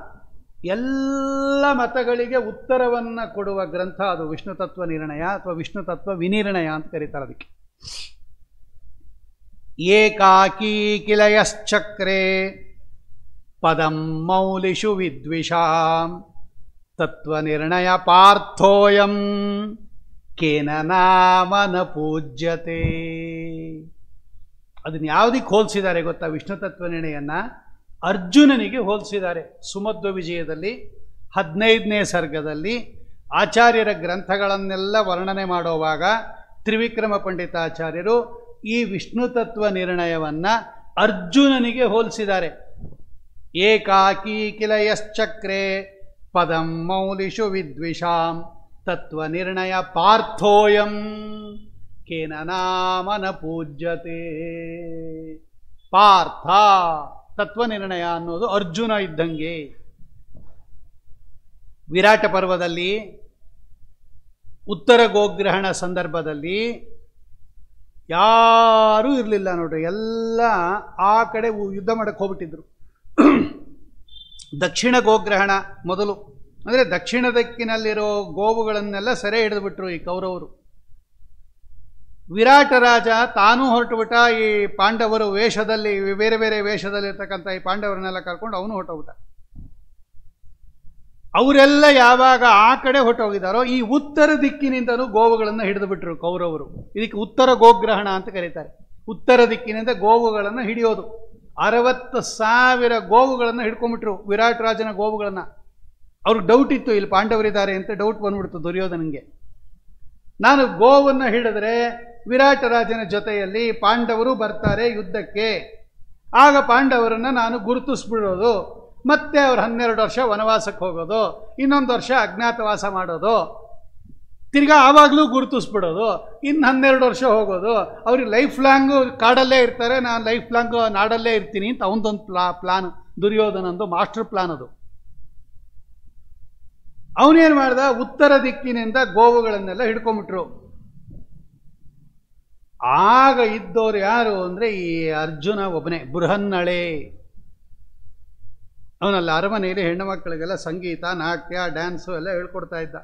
Speaker 1: ಎಲ್ಲ ಮತಗಳಿಗೆ ಉತ್ತರವನ್ನು ಕೊಡುವ ಗ್ರಂಥ ಅದು ವಿಷ್ಣು ತತ್ವ ನಿರ್ಣಯ ಅಥವಾ ವಿಷ್ಣು ತತ್ವ ವಿನಿರ್ಣಯ ಅಂತ ಕರೀತಾರೆ ಅದಕ್ಕೆ ಏಕಾಕೀ ಕಿಲಯಶ್ಚಕ್ರೆ ಪದಂ ಮೌಲಿಷು ವಿದ್ವಿಷಾಂ ತತ್ವನಿರ್ಣಯ ಪಾರ್ಥೋಯಂ ಕೇನ ನಾಮನ ಪೂಜ್ಯತೆ ಅದನ್ನ ಯಾವುದಕ್ಕೆ ಹೋಲಿಸಿದ್ದಾರೆ ಗೊತ್ತಾ ವಿಷ್ಣು ತತ್ವ ನಿರ್ಣಯನ ಅರ್ಜುನನಿಗೆ ಹೋಲಿಸಿದ್ದಾರೆ ಸುಮಧ್ವ ವಿಜಯದಲ್ಲಿ ಹದಿನೈದನೇ ಸರ್ಗದಲ್ಲಿ ಆಚಾರ್ಯರ ಗ್ರಂಥಗಳನ್ನೆಲ್ಲ ವರ್ಣನೆ ಮಾಡುವಾಗ ತ್ರಿವಿಕ್ರಮ ಪಂಡಿತಾಚಾರ್ಯರು ಈ ವಿಷ್ಣು ತತ್ವ ನಿರ್ಣಯವನ್ನು ಅರ್ಜುನನಿಗೆ ಹೋಲಿಸಿದ್ದಾರೆ ಏಕಾಕೀ ಕಿಲ ಯಶ್ಚಕ್ರೆ ಪದಂ ಮೌಲಿಷು ವಿದ್ವಿಷಾಂ ತತ್ವ ನಿರ್ಣಯ ಪಾರ್ಥೋಯಂ ಕೇನ ನಾಮನ ಪೂಜ್ಯತೆ ಪಾರ್ಥ ತತ್ವ ನಿರ್ಣಯ ಅನ್ನೋದು ಅರ್ಜುನ ಇದ್ದಂಗೆ ವಿರಾಟ ಪರ್ವದಲ್ಲಿ ಉತ್ತರ ಗೋಗ್ರಹಣ ಸಂದರ್ಭದಲ್ಲಿ ಯಾರೂ ಇರಲಿಲ್ಲ ನೋಡ್ರಿ ಎಲ್ಲ ಆ ಕಡೆ ಉ- ಯುದ್ಧ ಮಾಡಕ್ಕೆ ಹೋಗ್ಬಿಟ್ಟಿದ್ರು ದಕ್ಷಿಣ ಗೋಗ್ರಹಣ ಮೊದಲು ಅಂದರೆ ದಕ್ಷಿಣ ದಿಕ್ಕಿನಲ್ಲಿರೋ ಗೋವುಗಳನ್ನೆಲ್ಲ ಸೆರೆ ಹಿಡಿದುಬಿಟ್ರು ಈ ಕೌರವರು ವಿರಾಟ ರಾಜ ತಾನೂ ಹೊರಟುಬಿಟ್ಟ ಈ ಪಾಂಡವರು ವೇಷದಲ್ಲಿ ಬೇರೆ ಬೇರೆ ವೇಷದಲ್ಲಿರ್ತಕ್ಕಂಥ ಈ ಪಾಂಡವರನ್ನೆಲ್ಲ ಕರ್ಕೊಂಡು ಅವನು ಹೊರಟೋಗ್ಬಿಟ್ಟ ಅವರೆಲ್ಲ ಯಾವಾಗ ಆ ಕಡೆ ಹೊರಟೋಗಿದ್ದಾರೋ ಈ ಉತ್ತರ ದಿಕ್ಕಿನಿಂದಲೂ ಗೋವುಗಳನ್ನು ಹಿಡಿದು ಬಿಟ್ರು ಕೌರವರು ಇದಕ್ಕೆ ಉತ್ತರ ಗೋಗ್ರಹಣ ಅಂತ ಕರೀತಾರೆ ಉತ್ತರ ದಿಕ್ಕಿನಿಂದ ಗೋವುಗಳನ್ನು ಹಿಡಿಯೋದು ಅರವತ್ತು ಸಾವಿರ ಗೋವುಗಳನ್ನು ಹಿಡ್ಕೊಂಡ್ಬಿಟ್ರು ವಿರಾಟ್ ರಾಜನ ಗೋವುಗಳನ್ನು ಅವ್ರಿಗೆ ಡೌಟ್ ಇತ್ತು ಇಲ್ಲಿ ಪಾಂಡವರಿದ್ದಾರೆ ಅಂತ ಡೌಟ್ ಬಂದ್ಬಿಡ್ತು ದುರ್ಯೋಧನಂಗೆ ನಾನು ಗೋವನ್ನು ಹಿಡಿದ್ರೆ ವಿರಾಟ ರಾಜನ ಜೊತೆಯಲ್ಲಿ ಪಾಂಡವರು ಬರ್ತಾರೆ ಯುದ್ಧಕ್ಕೆ ಆಗ ಪಾಂಡವರನ್ನ ನಾನು ಗುರುತಿಸ್ಬಿಡೋದು ಮತ್ತೆ ಅವ್ರು ಹನ್ನೆರಡು ವರ್ಷ ವನವಾಸಕ್ಕೆ ಹೋಗೋದು ಇನ್ನೊಂದು ವರ್ಷ ಅಜ್ಞಾತವಾಸ ಮಾಡೋದು ತಿರ್ಗಾ ಆವಾಗಲೂ ಗುರುತಿಸ್ಬಿಡೋದು ಇನ್ನು ಹನ್ನೆರಡು ವರ್ಷ ಹೋಗೋದು ಅವ್ರಿಗೆ ಲೈಫ್ ಲಾಂಗು ಕಾಡಲ್ಲೇ ಇರ್ತಾರೆ ನಾನು ಲೈಫ್ ಲಾಂಗು ನಾಡಲ್ಲೇ ಇರ್ತೀನಿ ಅಂತ ಅವನದೊಂದು ಪ್ಲಾ ಪ್ಲಾನ್ ದುರ್ಯೋಧನಂದು ಮಾಸ್ಟರ್ ಪ್ಲಾನ್ ಅದು ಅವನೇನು ಮಾಡ್ದ ಉತ್ತರ ದಿಕ್ಕಿನಿಂದ ಗೋವುಗಳನ್ನೆಲ್ಲ ಹಿಡ್ಕೊಂಬಿಟ್ರು ಆಗ ಇದ್ದವ್ರು ಯಾರು ಅಂದರೆ ಈ ಅರ್ಜುನ ಒಬ್ಬನೇ ಬೃಹನ್ನಳೆ ಅವನಲ್ಲಿ ಅರಮನೆಯಲ್ಲಿ ಹೆಣ್ಣು ಮಕ್ಕಳಿಗೆಲ್ಲ ಸಂಗೀತ ನಾಟ್ಯ ಡ್ಯಾನ್ಸು ಎಲ್ಲ ಹೇಳ್ಕೊಡ್ತಾ ಇದ್ದ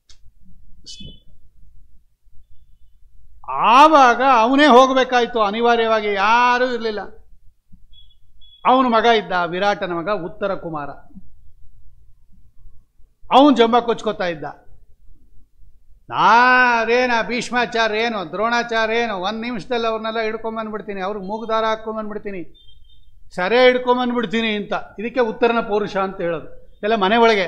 Speaker 1: ಆವಾಗ ಅವನೇ ಹೋಗಬೇಕಾಯ್ತು ಅನಿವಾರ್ಯವಾಗಿ ಯಾರೂ ಇರಲಿಲ್ಲ ಅವನ ಮಗ ಇದ್ದ ವಿರಾಟನ ಮಗ ಉತ್ತರ ಕುಮಾರ ಅವನು ಜಂಬ ಕೊಚ್ಕೋತಾ ಇದ್ದ ನಾರೇನ ಭೀಷ್ಮಾಚಾರ್ಯ ಏನು ದ್ರೋಣಾಚಾರ್ಯ ಏನು ಒಂದು ನಿಮಿಷದಲ್ಲಿ ಅವ್ರನ್ನೆಲ್ಲ ಹಿಡ್ಕೊಂಬಂದ್ಬಿಡ್ತೀನಿ ಅವ್ರಿಗೆ ಮೂಗುದಾರ ಹಾಕ್ಕೊಂಬಂದ್ಬಿಡ್ತೀನಿ ಸರೆ ಹಿಡ್ಕೊಂಬಂದ್ಬಿಡ್ತೀನಿ ಅಂತ ಇದಕ್ಕೆ ಉತ್ತರನ ಪೌರುಷ ಅಂತ ಹೇಳೋದು ಎಲ್ಲ ಮನೆ ಒಳಗೆ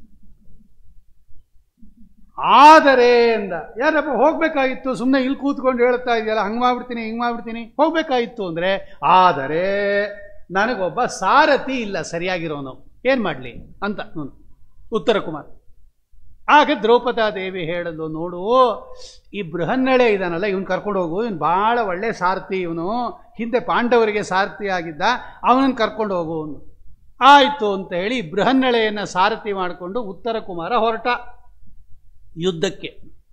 Speaker 1: ಆದರೆ ಎಂದ ಯಾರಪ್ಪ ಹೋಗ್ಬೇಕಾಗಿತ್ತು ಸುಮ್ಮನೆ ಇಲ್ಲಿ ಕೂತ್ಕೊಂಡು ಹೇಳ್ತಾ ಇದೆಯಲ್ಲ ಹಂಗೆ ಮಾಡ್ಬಿಡ್ತೀನಿ ಹಿಂಗೆ ಮಾಡ್ಬಿಡ್ತೀನಿ ಹೋಗ್ಬೇಕಾಗಿತ್ತು ಅಂದರೆ ಆದರೆ ನನಗೊಬ್ಬ ಸಾರಥಿ ಇಲ್ಲ ಸರಿಯಾಗಿರೋನು ಏನು ಮಾಡಲಿ ಅಂತ ಅವನು ಉತ್ತರ ಕುಮಾರ್ ಆಗ ದ್ರೌಪದಾದೇವಿ ಹೇಳಲು ನೋಡು ಈ ಬೃಹನ್ನಳೆ ಇದಾನಲ್ಲ ಇವನು ಕರ್ಕೊಂಡು ಹೋಗು ಇವನು ಭಾಳ ಒಳ್ಳೆ ಸಾರಥಿ ಇವನು ಹಿಂದೆ ಪಾಂಡವರಿಗೆ ಸಾರಥಿ ಆಗಿದ್ದ ಅವನನ್ನು ಕರ್ಕೊಂಡು ಹೋಗು ಅವನು ಆಯಿತು ಅಂತ ಹೇಳಿ ಬೃಹನ್ನಳೆಯನ್ನು ಸಾರಥಿ ಮಾಡಿಕೊಂಡು ಉತ್ತರ ಕುಮಾರ ಹೊರಟ ಯುದ್ಧಕ್ಕೆ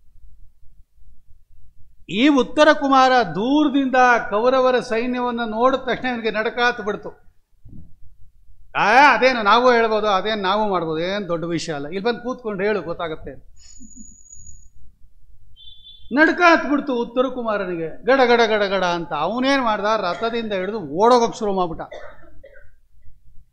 Speaker 1: ಈ ಉತ್ತರ ಕುಮಾರ ದೂರದಿಂದ ಕೌರವರ ಸೈನ್ಯವನ್ನು ನೋಡಿದ ತಕ್ಷಣ ಇವನಿಗೆ ನಡಕಾತ್ ಬಿಡ್ತು ಆ ಅದೇನು ನಾವು ಹೇಳ್ಬೋದು ಅದೇನು ನಾವು ಮಾಡ್ಬೋದು ಏನು ದೊಡ್ಡ ವಿಷಯ ಅಲ್ಲ ಇಲ್ಲಿ ಬಂದು ಕೂತ್ಕೊಂಡು ಹೇಳು ಗೊತ್ತಾಗತ್ತೆ ನಡ್ಕ ಹತ್ಬಿಡ್ತು ಉತ್ತರ ಕುಮಾರನಿಗೆ ಗಡ ಗಡ ಗಡ ಗಡ ಅಂತ ಅವನೇನು ಮಾಡ್ದ ರಥದಿಂದ ಹಿಡಿದು ಓಡೋಗಕ್ಕೆ ಶುರು ಮಾಡ್ಬಿಟ್ಟ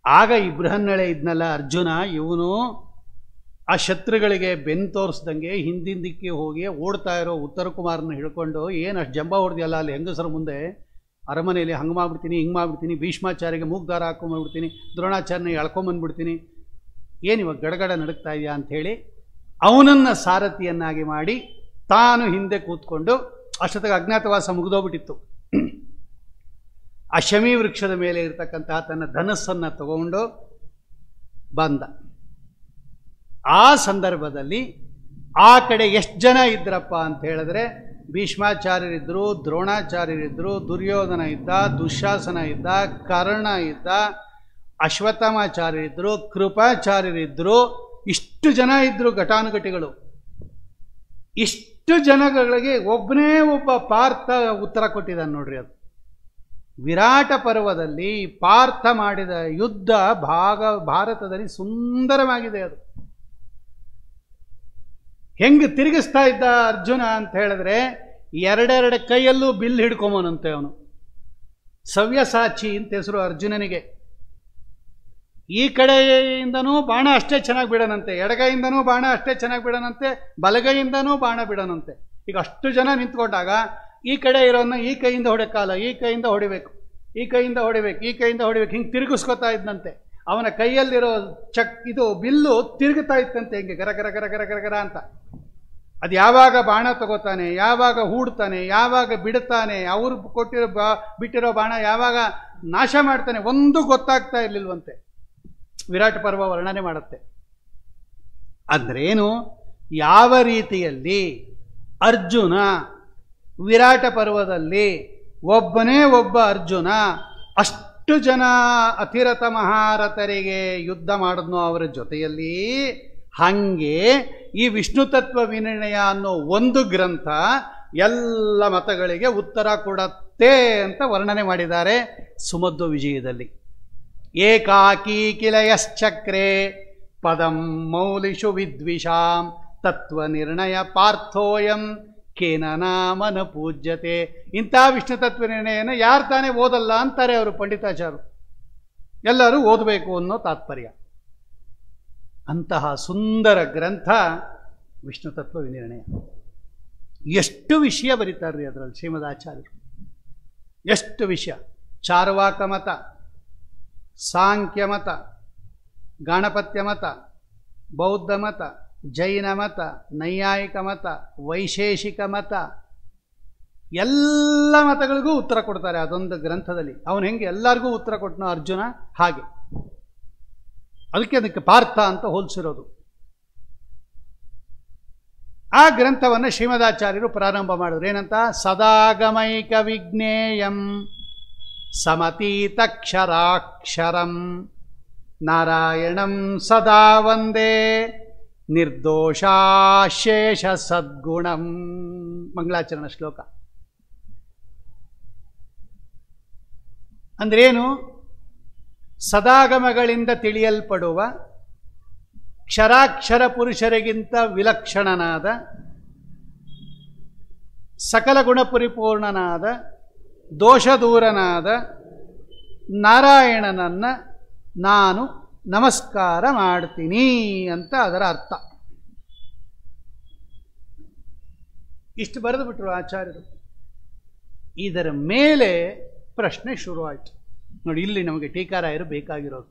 Speaker 1: ಆಗ ಈ ಬೃಹನ್ನಳೆ ಇದ್ನಲ್ಲ ಅರ್ಜುನ ಇವನು ಆ ಶತ್ರುಗಳಿಗೆ ಬೆನ್ ತೋರಿಸ್ದಂಗೆ ಹಿಂದಿನ ದಿಕ್ಕಿ ಹೋಗಿ ಓಡ್ತಾ ಇರೋ ಉತ್ತರ ಕುಮಾರನ ಹಿಡ್ಕೊಂಡು ಏನು ಅಷ್ಟು ಜಂಬ ಹೊಡೆದಿಯಲ್ಲ ಅಲ್ಲಿ ಹೆಂಗಸರ ಮುಂದೆ ಅರಮನೆಯಲ್ಲಿ ಹಂಗೆ ಮಾಡ್ಬಿಡ್ತೀನಿ ಹಿಂಗೆ ಮಾಡ್ಬಿಡ್ತೀನಿ ಭೀಷ್ಮಾಚಾರ್ಯಗೆ ಮೂಗ್ದಾರ ಹಾಕೊಂಬಂದ್ಬಿಡ್ತೀನಿ ದ್ರೋಣಾಚಾರ್ಯನ ಎಳ್ಕೊಂಬಂದ್ಬಿಡ್ತೀನಿ ಏನು ಇವಾಗ ಗಡಗಡ ನಡುಕ್ತಾ ಇದೆಯಾ ಅಂಥೇಳಿ ಅವನನ್ನು ಸಾರಥಿಯನ್ನಾಗಿ ಮಾಡಿ ತಾನು ಹಿಂದೆ ಕೂತ್ಕೊಂಡು ಅಷ್ಟೊತ್ತಿಗೆ ಅಜ್ಞಾತವಾಸ ಮುಗಿದೋಗ್ಬಿಟ್ಟಿತ್ತು ಆ ಶಮಿ ವೃಕ್ಷದ ಮೇಲೆ ಇರತಕ್ಕಂತಹ ತನ್ನ ಧನಸ್ಸನ್ನು ತಗೊಂಡು ಬಂದ ಆ ಸಂದರ್ಭದಲ್ಲಿ ಆ ಕಡೆ ಎಷ್ಟು ಜನ ಇದ್ರಪ್ಪ ಅಂತ ಹೇಳಿದ್ರೆ ಭೀಷ್ಮಾಚಾರ್ಯರಿದ್ದರು ದ್ರೋಣಾಚಾರ್ಯರಿದ್ದರು ದುರ್ಯೋಧನ ಇದ್ದ ದುಶ್ಯಾಸನ ಇದ್ದ ಕರ್ಣ ಇದ್ದ ಅಶ್ವತ್ಥಾಮಾಚಾರ್ಯರಿದ್ದರು ಕೃಪಾಚಾರ್ಯರಿದ್ದರು ಇಷ್ಟು ಜನ ಇದ್ದರು ಘಟಾನುಘಟಿಗಳು ಇಷ್ಟು ಜನಗಳಿಗೆ ಒಬ್ಬನೇ ಒಬ್ಬ ಪಾರ್ಥ ಉತ್ತರ ಕೊಟ್ಟಿದ್ದಾನೆ ನೋಡ್ರಿ ಅದು ವಿರಾಟ ಪರ್ವದಲ್ಲಿ ಪಾರ್ಥ ಮಾಡಿದ ಯುದ್ಧ ಭಾಗ ಭಾರತದಲ್ಲಿ ಸುಂದರವಾಗಿದೆ ಅದು ಹೆಂಗೆ ತಿರುಗಿಸ್ತಾ ಇದ್ದ ಅರ್ಜುನ ಅಂತ ಹೇಳಿದ್ರೆ ಎರಡೆರಡು ಕೈಯಲ್ಲೂ ಬಿಲ್ ಹಿಡ್ಕೊಂಬನಂತೆ ಅವನು ಸವ್ಯಸಾಚಿ ಅಂತ ಹೆಸರು ಅರ್ಜುನನಿಗೆ ಈ ಕಡೆಯಿಂದನೂ ಬಾಣ ಅಷ್ಟೇ ಚೆನ್ನಾಗಿ ಬಿಡನಂತೆ ಎಡಗೈಯಿಂದನೂ ಬಾಣ ಅಷ್ಟೇ ಚೆನ್ನಾಗಿ ಬಿಡನಂತೆ ಬಲಗೈಯಿಂದನೂ ಬಾಣ ಬಿಡನಂತೆ ಈಗ ಅಷ್ಟು ಜನ ನಿಂತ್ಕೊಂಡಾಗ ಈ ಕಡೆ ಇರೋನ್ನ ಈ ಕೈಯಿಂದ ಹೊಡೆಕಾಲ ಈ ಕೈಯಿಂದ ಹೊಡಿಬೇಕು ಈ ಕೈಯಿಂದ ಹೊಡಿಬೇಕು ಈ ಕೈಯಿಂದ ಹೊಡಿಬೇಕು ಹಿಂಗೆ ತಿರುಗಿಸ್ಕೊತಾ ಇದ್ದಂತೆ ಅವನ ಕೈಯಲ್ಲಿರೋ ಚಕ್ ಇದು ಬಿಲ್ಲು ತಿರುಗುತ್ತಾ ಇತ್ತಂತೆ ಹಿಂಗೆ ಗರ ಗರ ಗರ ಗರ ಗರ ಗರ ಅಂತ ಅದು ಯಾವಾಗ ಬಾಣ ತಗೋತಾನೆ ಯಾವಾಗ ಹೂಡ್ತಾನೆ ಯಾವಾಗ ಬಿಡ್ತಾನೆ ಅವ್ರು ಕೊಟ್ಟಿರೋ ಬಾ ಬಿಟ್ಟಿರೋ ಬಾಣ ಯಾವಾಗ ನಾಶ ಮಾಡ್ತಾನೆ ಒಂದು ಗೊತ್ತಾಗ್ತಾ ಇರ್ಲಿಲ್ವಂತೆ ವಿರಾಟ್ ಪರ್ವ ವರ್ಣನೆ ಮಾಡುತ್ತೆ ಅಂದ್ರೇನು ಯಾವ ರೀತಿಯಲ್ಲಿ ಅರ್ಜುನ ವಿರಾಟ ಪರ್ವದಲ್ಲಿ ಒಬ್ಬನೇ ಒಬ್ಬ ಅರ್ಜುನ ಅಷ್ಟು ಜನ ಅತಿರಥ ಮಹಾರಥರಿಗೆ ಯುದ್ಧ ಮಾಡಿದ್ನು ಅವರ ಜೊತೆಯಲ್ಲಿ ಹಾಗೆ ಈ ವಿಷ್ಣು ತತ್ವ ವಿನಿರ್ಣಯ ಅನ್ನೋ ಒಂದು ಗ್ರಂಥ ಎಲ್ಲ ಮತಗಳಿಗೆ ಉತ್ತರ ಕೊಡತ್ತೆ ಅಂತ ವರ್ಣನೆ ಮಾಡಿದ್ದಾರೆ ಸುಮಧ್ವ ವಿಜಯದಲ್ಲಿ ಏಕಾಕಿ ಕಿಲಯಶ್ಚಕ್ರೆ ಪದಂ ಮೌಲಿಷು ವಿದ್ವಿಷಾಂ ತತ್ವ ನಿರ್ಣಯ ಪಾರ್ಥೋಯಂ ಕೇನ ನಾಮನ ಪೂಜ್ಯತೆ ಇಂಥ ವಿಷ್ಣು ತತ್ವ ನಿರ್ಣಯನ ಯಾರು ತಾನೇ ಓದಲ್ಲ ಅಂತಾರೆ ಅವರು ಪಂಡಿತಾಚಾರ್ಯರು ಎಲ್ಲರೂ ಓದಬೇಕು ಅನ್ನೋ ತಾತ್ಪರ್ಯ ಅಂತಹ ಸುಂದರ ಗ್ರಂಥ ವಿಷ್ಣು ತತ್ವ ವಿನಿರ್ಣಯ ಎಷ್ಟು ವಿಷಯ ಬರೀತಾರ್ರಿ ಅದರಲ್ಲಿ ಶ್ರೀಮದಾಚಾರ್ಯರು ಎಷ್ಟು ವಿಷಯ ಚಾರ್ವಾಕ ಮತ ಸಾಂಖ್ಯ ಮತ ಗಣಪತ್ಯ ಮತ ಬೌದ್ಧ ಮತ ಜೈನ ಮತ ನೈಯಾಯಿಕ ಮತ ವೈಶೇಷಿಕ ಮತ ಎಲ್ಲ ಮತಗಳಿಗೂ ಉತ್ತರ ಕೊಡ್ತಾರೆ ಅದೊಂದು ಗ್ರಂಥದಲ್ಲಿ ಅವನು ಹೆಂಗೆ ಎಲ್ಲರಿಗೂ ಉತ್ತರ ಕೊಟ್ಟನೋ ಅರ್ಜುನ ಹಾಗೆ ಅದಕ್ಕೆ ಅದಕ್ಕೆ ಪಾರ್ಥ ಅಂತ ಹೋಲಿಸಿರೋದು ಆ ಗ್ರಂಥವನ್ನು ಶ್ರೀಮದಾಚಾರ್ಯರು ಪ್ರಾರಂಭ ಮಾಡಿದ್ರು ಏನಂತ ಸದಾಗಮೈಕ ವಿಜ್ಞೇಯಂ ಸಮತೀತಕ್ಷರಾಕ್ಷರಂ ನಾರಾಯಣಂ ಸದಾ ವಂದೇ ನಿರ್ದೋಷಾಶೇಷ ಸದ್ಗುಣಂ ಮಂಗಳಾಚರಣ ಶ್ಲೋಕ ಅಂದ್ರೇನು ಸದಾಗಮಗಳಿಂದ ತಿಳಿಯಲ್ಪಡುವ ಕ್ಷರಾಕ್ಷರ ಪುರುಷರಿಗಿಂತ ವಿಲಕ್ಷಣನಾದ ಸಕಲ ಗುಣಪರಿಪೂರ್ಣನಾದ ದೋಷದೂರನಾದ ನಾರಾಯಣನನ್ನು ನಾನು ನಮಸ್ಕಾರ ಮಾಡ್ತೀನಿ ಅಂತ ಅದರ ಅರ್ಥ ಇಷ್ಟು ಬರೆದು ಬಿಟ್ರು ಆಚಾರ್ಯರು ಇದರ ಮೇಲೆ ಪ್ರಶ್ನೆ ಶುರುವಾಯಿತು ನೋಡಿ ಇಲ್ಲಿ ನಮಗೆ ಟೀಕಾರಾಯರು ಬೇಕಾಗಿರೋದು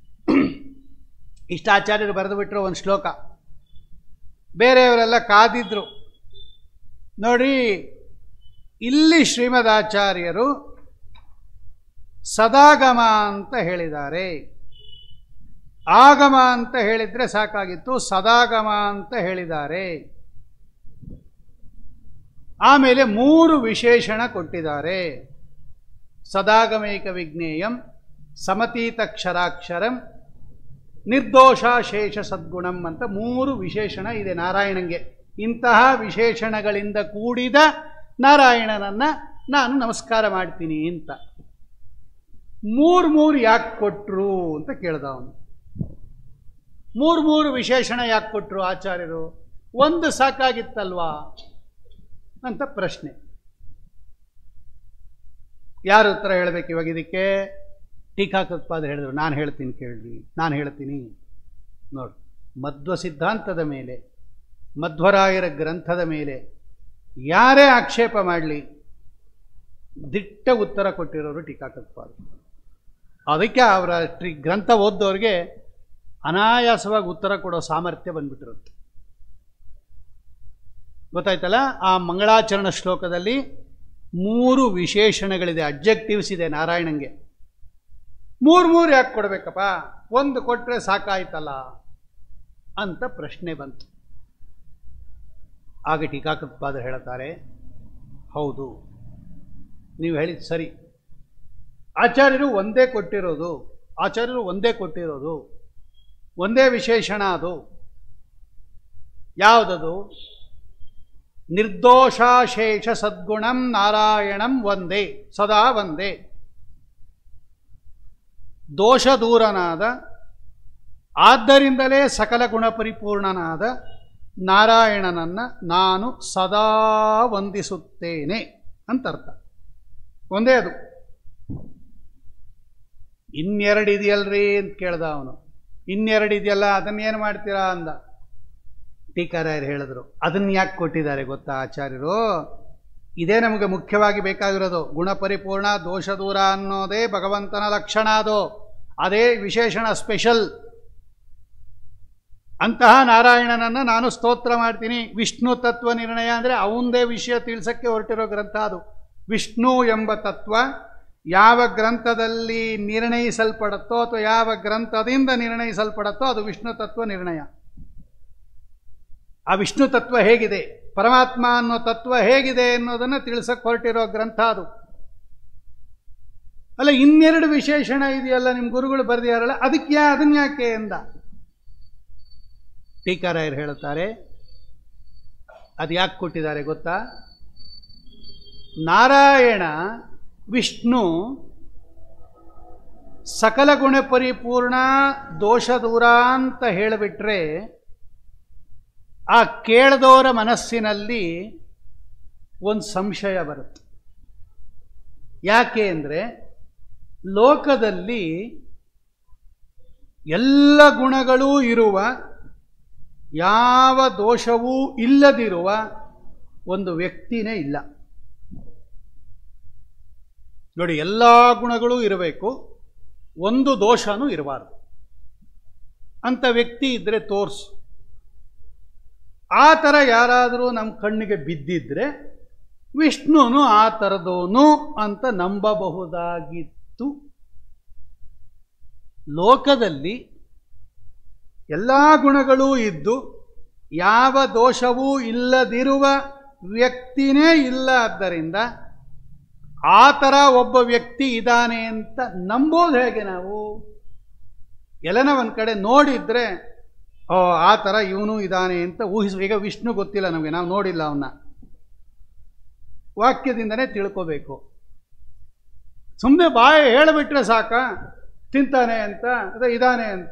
Speaker 1: ಇಷ್ಟ ಆಚಾರ್ಯರು ಬರೆದು ಬಿಟ್ಟರು ಒಂದು ಶ್ಲೋಕ ಬೇರೆಯವರೆಲ್ಲ ಕಾದಿದ್ರು ನೋಡಿ ಇಲ್ಲಿ ಶ್ರೀಮದಾಚಾರ್ಯರು ಸದಾಗಮ ಅಂತ ಹೇಳಿದ್ದಾರೆ ಆಗಮ ಅಂತ ಹೇಳಿದ್ರೆ ಸಾಕಾಗಿತ್ತು ಸದಾಗಮ ಅಂತ ಹೇಳಿದ್ದಾರೆ ಆಮೇಲೆ ಮೂರು ವಿಶೇಷಣ ಕೊಟ್ಟಿದ್ದಾರೆ ಸದಾಗಮೈಕ ವಿಜ್ಞೇಯಂ ಸಮತೀತಕ್ಷರಾಕ್ಷರಂ ನಿರ್ದೋಷ ಶೇಷ ಸದ್ಗುಣಂ ಅಂತ ಮೂರು ವಿಶೇಷಣ ಇದೆ ನಾರಾಯಣಂಗೆ ಇಂತಹ ವಿಶೇಷಣಗಳಿಂದ ಕೂಡಿದ ನಾರಾಯಣನನ್ನ ನಾನು ನಮಸ್ಕಾರ ಮಾಡ್ತೀನಿ ಅಂತ ಮೂರು ಮೂರು ಯಾಕೆ ಕೊಟ್ಟರು ಅಂತ ಕೇಳ್ದ ಅವನು ಮೂರು ಮೂರು ವಿಶೇಷಣ ಯಾಕೆ ಕೊಟ್ಟರು ಆಚಾರ್ಯರು ಒಂದು ಸಾಕಾಗಿತ್ತಲ್ವಾ ಅಂತ ಪ್ರಶ್ನೆ ಯಾರು ಉತ್ತರ ಹೇಳಬೇಕು ಇವಾಗ ಇದಕ್ಕೆ ಟೀಕಾಕೃತ್ಪಾದ ಹೇಳಿದ್ರು ನಾನು ಹೇಳ್ತೀನಿ ಕೇಳ್ರಿ ನಾನು ಹೇಳ್ತೀನಿ ನೋಡಿ ಮಧ್ವ ಸಿದ್ಧಾಂತದ ಮೇಲೆ ಮಧ್ವರಾಯರ ಗ್ರಂಥದ ಮೇಲೆ ಯಾರೇ ಆಕ್ಷೇಪ ಮಾಡಲಿ ದಿಟ್ಟ ಉತ್ತರ ಕೊಟ್ಟಿರೋರು ಟೀಕಾಕೃತ್ಪಾದ ಅದಕ್ಕೆ ಅವರ ಟ್ರಿ ಗ್ರಂಥ ಓದ್ದವ್ರಿಗೆ ಅನಾಯಾಸವಾಗಿ ಉತ್ತರ ಕೊಡೋ ಸಾಮರ್ಥ್ಯ ಬಂದ್ಬಿಟ್ಟಿರುತ್ತೆ ಗೊತ್ತಾಯ್ತಲ್ಲ ಆ ಮಂಗಳಾಚರಣ ಶ್ಲೋಕದಲ್ಲಿ ಮೂರು ವಿಶೇಷಣಗಳಿದೆ ಅಬ್ಜೆಕ್ಟಿವ್ಸ್ ಇದೆ ನಾರಾಯಣಂಗೆ ಮೂರು ಮೂರು ಯಾಕೆ ಕೊಡಬೇಕಪ್ಪ ಒಂದು ಕೊಟ್ಟರೆ ಸಾಕಾಯ್ತಲ್ಲ ಅಂತ ಪ್ರಶ್ನೆ ಬಂತು ಆಗ ಟೀಕಾಕೃತ್ಪಾದ ಹೇಳ್ತಾರೆ ಹೌದು ನೀವು ಹೇಳಿದ ಸರಿ ಆಚಾರ್ಯರು ಒಂದೇ ಕೊಟ್ಟಿರೋದು ಆಚಾರ್ಯರು ಒಂದೇ ಕೊಟ್ಟಿರೋದು ಒಂದೇ ವಿಶೇಷಣ ಅದು ಯಾವುದದು ನಿರ್ದೋಷಾಶೇಷ ಸದ್ಗುಣಂ ನಾರಾಯಣಂ ಒಂದೇ ಸದಾ ಒಂದೇ ದೋಷ ದೂರನಾದ ಆದ್ದರಿಂದಲೇ ಸಕಲ ಗುಣ ಪರಿಪೂರ್ಣನಾದ ನಾರಾಯಣನನ್ನು ನಾನು ಸದಾ ವಂದಿಸುತ್ತೇನೆ ಅಂತ ಅರ್ಥ ಒಂದೇ ಅದು ಇನ್ನೆರಡು ಇದೆಯಲ್ರಿ ಅಂತ ಕೇಳ್ದ ಅವನು ಇನ್ನೆರಡು ಇದೆಯಲ್ಲ ಅದನ್ನೇನು ಮಾಡ್ತೀರಾ ಅಂದ ಟೀಕಾರಾಯರು ಹೇಳಿದ್ರು ಅದನ್ನ ಯಾಕೆ ಕೊಟ್ಟಿದ್ದಾರೆ ಗೊತ್ತಾ ಆಚಾರ್ಯರು ಇದೇ ನಮಗೆ ಮುಖ್ಯವಾಗಿ ಬೇಕಾಗಿರೋದು ಗುಣ ಪರಿಪೂರ್ಣ ದೋಷ ದೂರ ಅನ್ನೋದೇ ಭಗವಂತನ ಲಕ್ಷಣ ಅದು ಅದೇ ವಿಶೇಷಣ ಸ್ಪೆಷಲ್ ಅಂತಹ ನಾರಾಯಣನನ್ನು ನಾನು ಸ್ತೋತ್ರ ಮಾಡ್ತೀನಿ ವಿಷ್ಣು ತತ್ವ ನಿರ್ಣಯ ಅಂದರೆ ಅವಂದೇ ವಿಷಯ ತಿಳಿಸಕ್ಕೆ ಹೊರಟಿರೋ ಗ್ರಂಥ ಅದು ವಿಷ್ಣು ಎಂಬ ತತ್ವ ಯಾವ ಗ್ರಂಥದಲ್ಲಿ ನಿರ್ಣಯಿಸಲ್ಪಡುತ್ತೋ ಅಥವಾ ಯಾವ ಗ್ರಂಥದಿಂದ ನಿರ್ಣಯಿಸಲ್ಪಡುತ್ತೋ ಅದು ವಿಷ್ಣು ತತ್ವ ನಿರ್ಣಯ ಆ ವಿಷ್ಣು ತತ್ವ ಹೇಗಿದೆ ಪರಮಾತ್ಮ ಅನ್ನೋ ತತ್ವ ಹೇಗಿದೆ ಅನ್ನೋದನ್ನು ತಿಳಿಸಕ್ಕೆ ಹೊರಟಿರೋ ಗ್ರಂಥ ಅದು ಅಲ್ಲ ಇನ್ನೆರಡು ವಿಶೇಷಣ ಇದೆಯಲ್ಲ ನಿಮ್ಮ ಗುರುಗಳು ಬರೆದಿಯಾರಲ್ಲ ಅದಕ್ಕೆ ಯಾ ಅದನ್ನ ಯಾಕೆ ಎಂದ ಟೀಕಾರಾಯರು ಹೇಳುತ್ತಾರೆ ಅದು ಯಾಕೆ ಕೊಟ್ಟಿದ್ದಾರೆ ಗೊತ್ತಾ ನಾರಾಯಣ ವಿಷ್ಣು ಸಕಲ ಗುಣ ಪರಿಪೂರ್ಣ ದೋಷ ದೂರ ಅಂತ ಹೇಳಿಬಿಟ್ರೆ ಆ ಕೇಳದವರ ಮನಸ್ಸಿನಲ್ಲಿ ಒಂದು ಸಂಶಯ ಬರುತ್ತೆ ಯಾಕೆ ಅಂದರೆ ಲೋಕದಲ್ಲಿ ಎಲ್ಲ ಗುಣಗಳೂ ಇರುವ ಯಾವ ದೋಷವೂ ಇಲ್ಲದಿರುವ ಒಂದು ವ್ಯಕ್ತಿನೇ ಇಲ್ಲ ನೋಡಿ ಎಲ್ಲ ಗುಣಗಳೂ ಇರಬೇಕು ಒಂದು ದೋಷನೂ ಇರಬಾರ್ದು ಅಂತ ವ್ಯಕ್ತಿ ಇದ್ದರೆ ತೋರ್ಸು ಆ ಥರ ಯಾರಾದರೂ ನಮ್ಮ ಕಣ್ಣಿಗೆ ಬಿದ್ದಿದ್ರೆ ವಿಷ್ಣುನು ಆ ಥರದವನು ಅಂತ ನಂಬಬಹುದಾಗಿತ್ತು ಲೋಕದಲ್ಲಿ ಎಲ್ಲ ಗುಣಗಳೂ ಇದ್ದು ಯಾವ ದೋಷವೂ ಇಲ್ಲದಿರುವ ವ್ಯಕ್ತಿನೇ ಇಲ್ಲ ಆದ್ದರಿಂದ ಆ ಥರ ಒಬ್ಬ ವ್ಯಕ್ತಿ ಇದ್ದಾನೆ ಅಂತ ನಂಬೋದು ಹೇಗೆ ನಾವು ಎಲ್ಲನ ಒಂದು ಕಡೆ ನೋಡಿದ್ರೆ ಓ ಆ ಥರ ಇವನು ಇದ್ದಾನೆ ಅಂತ ಊಹಿಸುವ ಈಗ ವಿಷ್ಣು ಗೊತ್ತಿಲ್ಲ ನಮಗೆ ನಾವು ನೋಡಿಲ್ಲ ಅವನ್ನ ವಾಕ್ಯದಿಂದನೇ ತಿಳ್ಕೋಬೇಕು ಸುಮ್ಮನೆ ಬಾಯಿ ಹೇಳಿಬಿಟ್ರೆ ಸಾಕ ತಿಂತಾನೆ ಅಂತ ಅಥವಾ ಇದ್ದಾನೆ ಅಂತ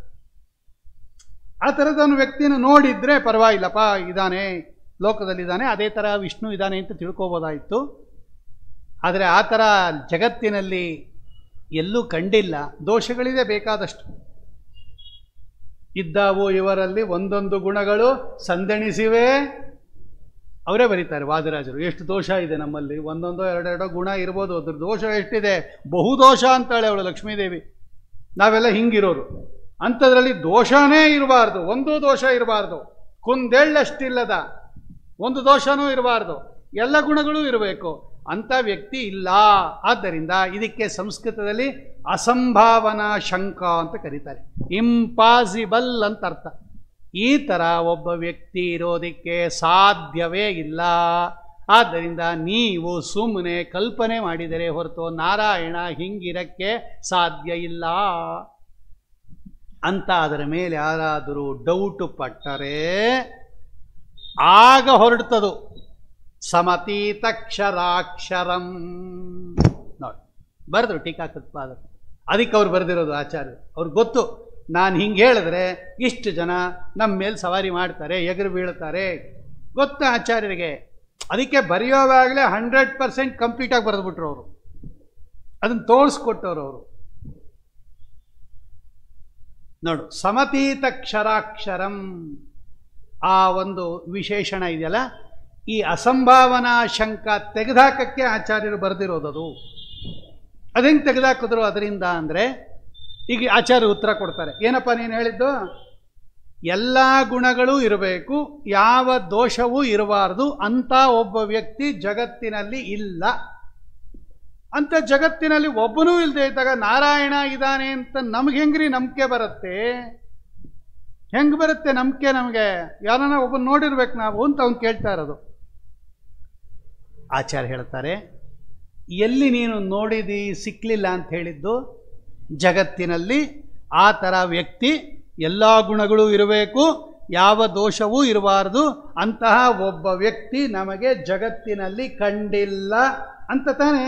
Speaker 1: ಆ ಥರದವನು ವ್ಯಕ್ತಿನ ನೋಡಿದ್ರೆ ಪರವಾಗಿಲ್ಲಪ್ಪ ಇದ್ದಾನೆ ಲೋಕದಲ್ಲಿದ್ದಾನೆ ಅದೇ ಥರ ವಿಷ್ಣು ಇದ್ದಾನೆ ಅಂತ ತಿಳ್ಕೊಬೋದಾಯಿತು ಆದರೆ ಆ ಥರ ಜಗತ್ತಿನಲ್ಲಿ ಎಲ್ಲೂ ಕಂಡಿಲ್ಲ ದೋಷಗಳಿದೆ ಬೇಕಾದಷ್ಟು ಇದ್ದಾವು ಇವರಲ್ಲಿ ಒಂದೊಂದು ಗುಣಗಳು ಸಂದಣಿಸಿವೆ ಅವರೇ ಬರೀತಾರೆ ವಾದಿರಾಜರು ಎಷ್ಟು ದೋಷ ಇದೆ ನಮ್ಮಲ್ಲಿ ಒಂದೊಂದೋ ಎರಡೆರಡೋ ಗುಣ ಇರ್ಬೋದು ಅದ್ರ ದೋಷ ಎಷ್ಟಿದೆ ಬಹುದೋಷ ಅಂತಾಳೆ ಅವಳು ಲಕ್ಷ್ಮೀದೇವಿ ನಾವೆಲ್ಲ ಹಿಂಗಿರೋರು ಅಂಥದ್ರಲ್ಲಿ ದೋಷನೇ ಇರಬಾರ್ದು ಒಂದು ದೋಷ ಇರಬಾರ್ದು ಕುಂದೆಳ್ಳಷ್ಟಿಲ್ಲದ ಒಂದು ದೋಷನೂ ಇರಬಾರ್ದು ಎಲ್ಲ ಗುಣಗಳೂ ಇರಬೇಕು ಅಂಥ ವ್ಯಕ್ತಿ ಇಲ್ಲ ಆದ್ದರಿಂದ ಇದಕ್ಕೆ ಸಂಸ್ಕೃತದಲ್ಲಿ ಅಸಂಭಾವನಾ ಶಂಕ ಅಂತ ಕರೀತಾರೆ ಇಂಪಾಸಿಬಲ್ ಅಂತ ಅರ್ಥ ಈ ಥರ ಒಬ್ಬ ವ್ಯಕ್ತಿ ಇರೋದಕ್ಕೆ ಸಾಧ್ಯವೇ ಇಲ್ಲ ಆದ್ದರಿಂದ ನೀವು ಸುಮ್ಮನೆ ಕಲ್ಪನೆ ಮಾಡಿದರೆ ಹೊರತು ನಾರಾಯಣ ಹಿಂಗಿರಕ್ಕೆ ಸಾಧ್ಯ ಇಲ್ಲ ಅಂತ ಅದರ ಮೇಲೆ ಯಾರಾದರೂ ಡೌಟು ಪಟ್ಟರೆ ಆಗ ಹೊರಡ್ತದು ಸಮತೀತಕ್ಷರಾಕ್ಷರಂ ನೋಡಿ ಬರೆದ್ರು ಟೀಕಾಕೃತ್ಪಾದ ಅದಕ್ಕೆ ಅವ್ರು ಬರೆದಿರೋದು ಆಚಾರ್ಯರು ಅವ್ರಿಗೆ ಗೊತ್ತು ನಾನು ಹಿಂಗೆ ಹೇಳಿದ್ರೆ ಇಷ್ಟು ಜನ ನಮ್ಮ ಮೇಲೆ ಸವಾರಿ ಮಾಡ್ತಾರೆ ಎಗರು ಬೀಳ್ತಾರೆ ಗೊತ್ತು ಆಚಾರ್ಯರಿಗೆ ಅದಕ್ಕೆ ಬರೆಯೋವಾಗಲೇ ಹಂಡ್ರೆಡ್ ಪರ್ಸೆಂಟ್ ಕಂಪ್ಲೀಟಾಗಿ ಬರೆದ್ಬಿಟ್ರು ಅವರು ಅದನ್ನು ತೋರಿಸ್ಕೊಟ್ಟವ್ರು ಅವರು ನೋಡು ಸಮತೀತ ಕ್ಷರಾಕ್ಷರಂ ಆ ಒಂದು ವಿಶೇಷಣ ಇದೆಯಲ್ಲ ಈ ಅಸಂಭಾವನಾ ಶಂಕ ತೆಗೆದಾಕಕ್ಕೆ ಆಚಾರ್ಯರು ಬರೆದಿರೋದದು ಅದೆಂಗೆ ತೆಗೆದಾಕಿದ್ರು ಅದರಿಂದ ಅಂದರೆ ಈಗ ಆಚಾರ್ಯ ಉತ್ತರ ಕೊಡ್ತಾರೆ ಏನಪ್ಪ ನೀನು ಹೇಳಿದ್ದು ಎಲ್ಲ ಗುಣಗಳು ಇರಬೇಕು ಯಾವ ದೋಷವೂ ಇರಬಾರ್ದು ಅಂತ ಒಬ್ಬ ವ್ಯಕ್ತಿ ಜಗತ್ತಿನಲ್ಲಿ ಇಲ್ಲ ಅಂತ ಜಗತ್ತಿನಲ್ಲಿ ಒಬ್ಬನೂ ಇಲ್ಲದೆ ಇದ್ದಾಗ ನಾರಾಯಣ ಇದ್ದಾನೆ ಅಂತ ನಮ್ಗೆ ಹೆಂಗ್ರಿ ನಂಬಿಕೆ ಬರುತ್ತೆ ಹೆಂಗ್ ಬರುತ್ತೆ ನಂಬಿಕೆ ನಮಗೆ ಯಾರನ್ನ ಒಬ್ಬನ ನೋಡಿರ್ಬೇಕು ನಾವು ಅಂತ ಅವ್ನು ಕೇಳ್ತಾ ಇರೋದು ಆಚಾರ್ಯ ಹೇಳ್ತಾರೆ ಎಲ್ಲಿ ನೀನು ನೋಡಿದಿ ಸಿಕ್ಲಿಲ್ಲ ಅಂತ ಹೇಳಿದ್ದು ಜಗತ್ತಿನಲ್ಲಿ ಆ ಥರ ವ್ಯಕ್ತಿ ಎಲ್ಲ ಗುಣಗಳು ಇರಬೇಕು ಯಾವ ದೋಷವೂ ಇರಬಾರ್ದು ಅಂತಹ ಒಬ್ಬ ವ್ಯಕ್ತಿ ನಮಗೆ ಜಗತ್ತಿನಲ್ಲಿ ಕಂಡಿಲ್ಲ ಅಂತ ತಾನೇ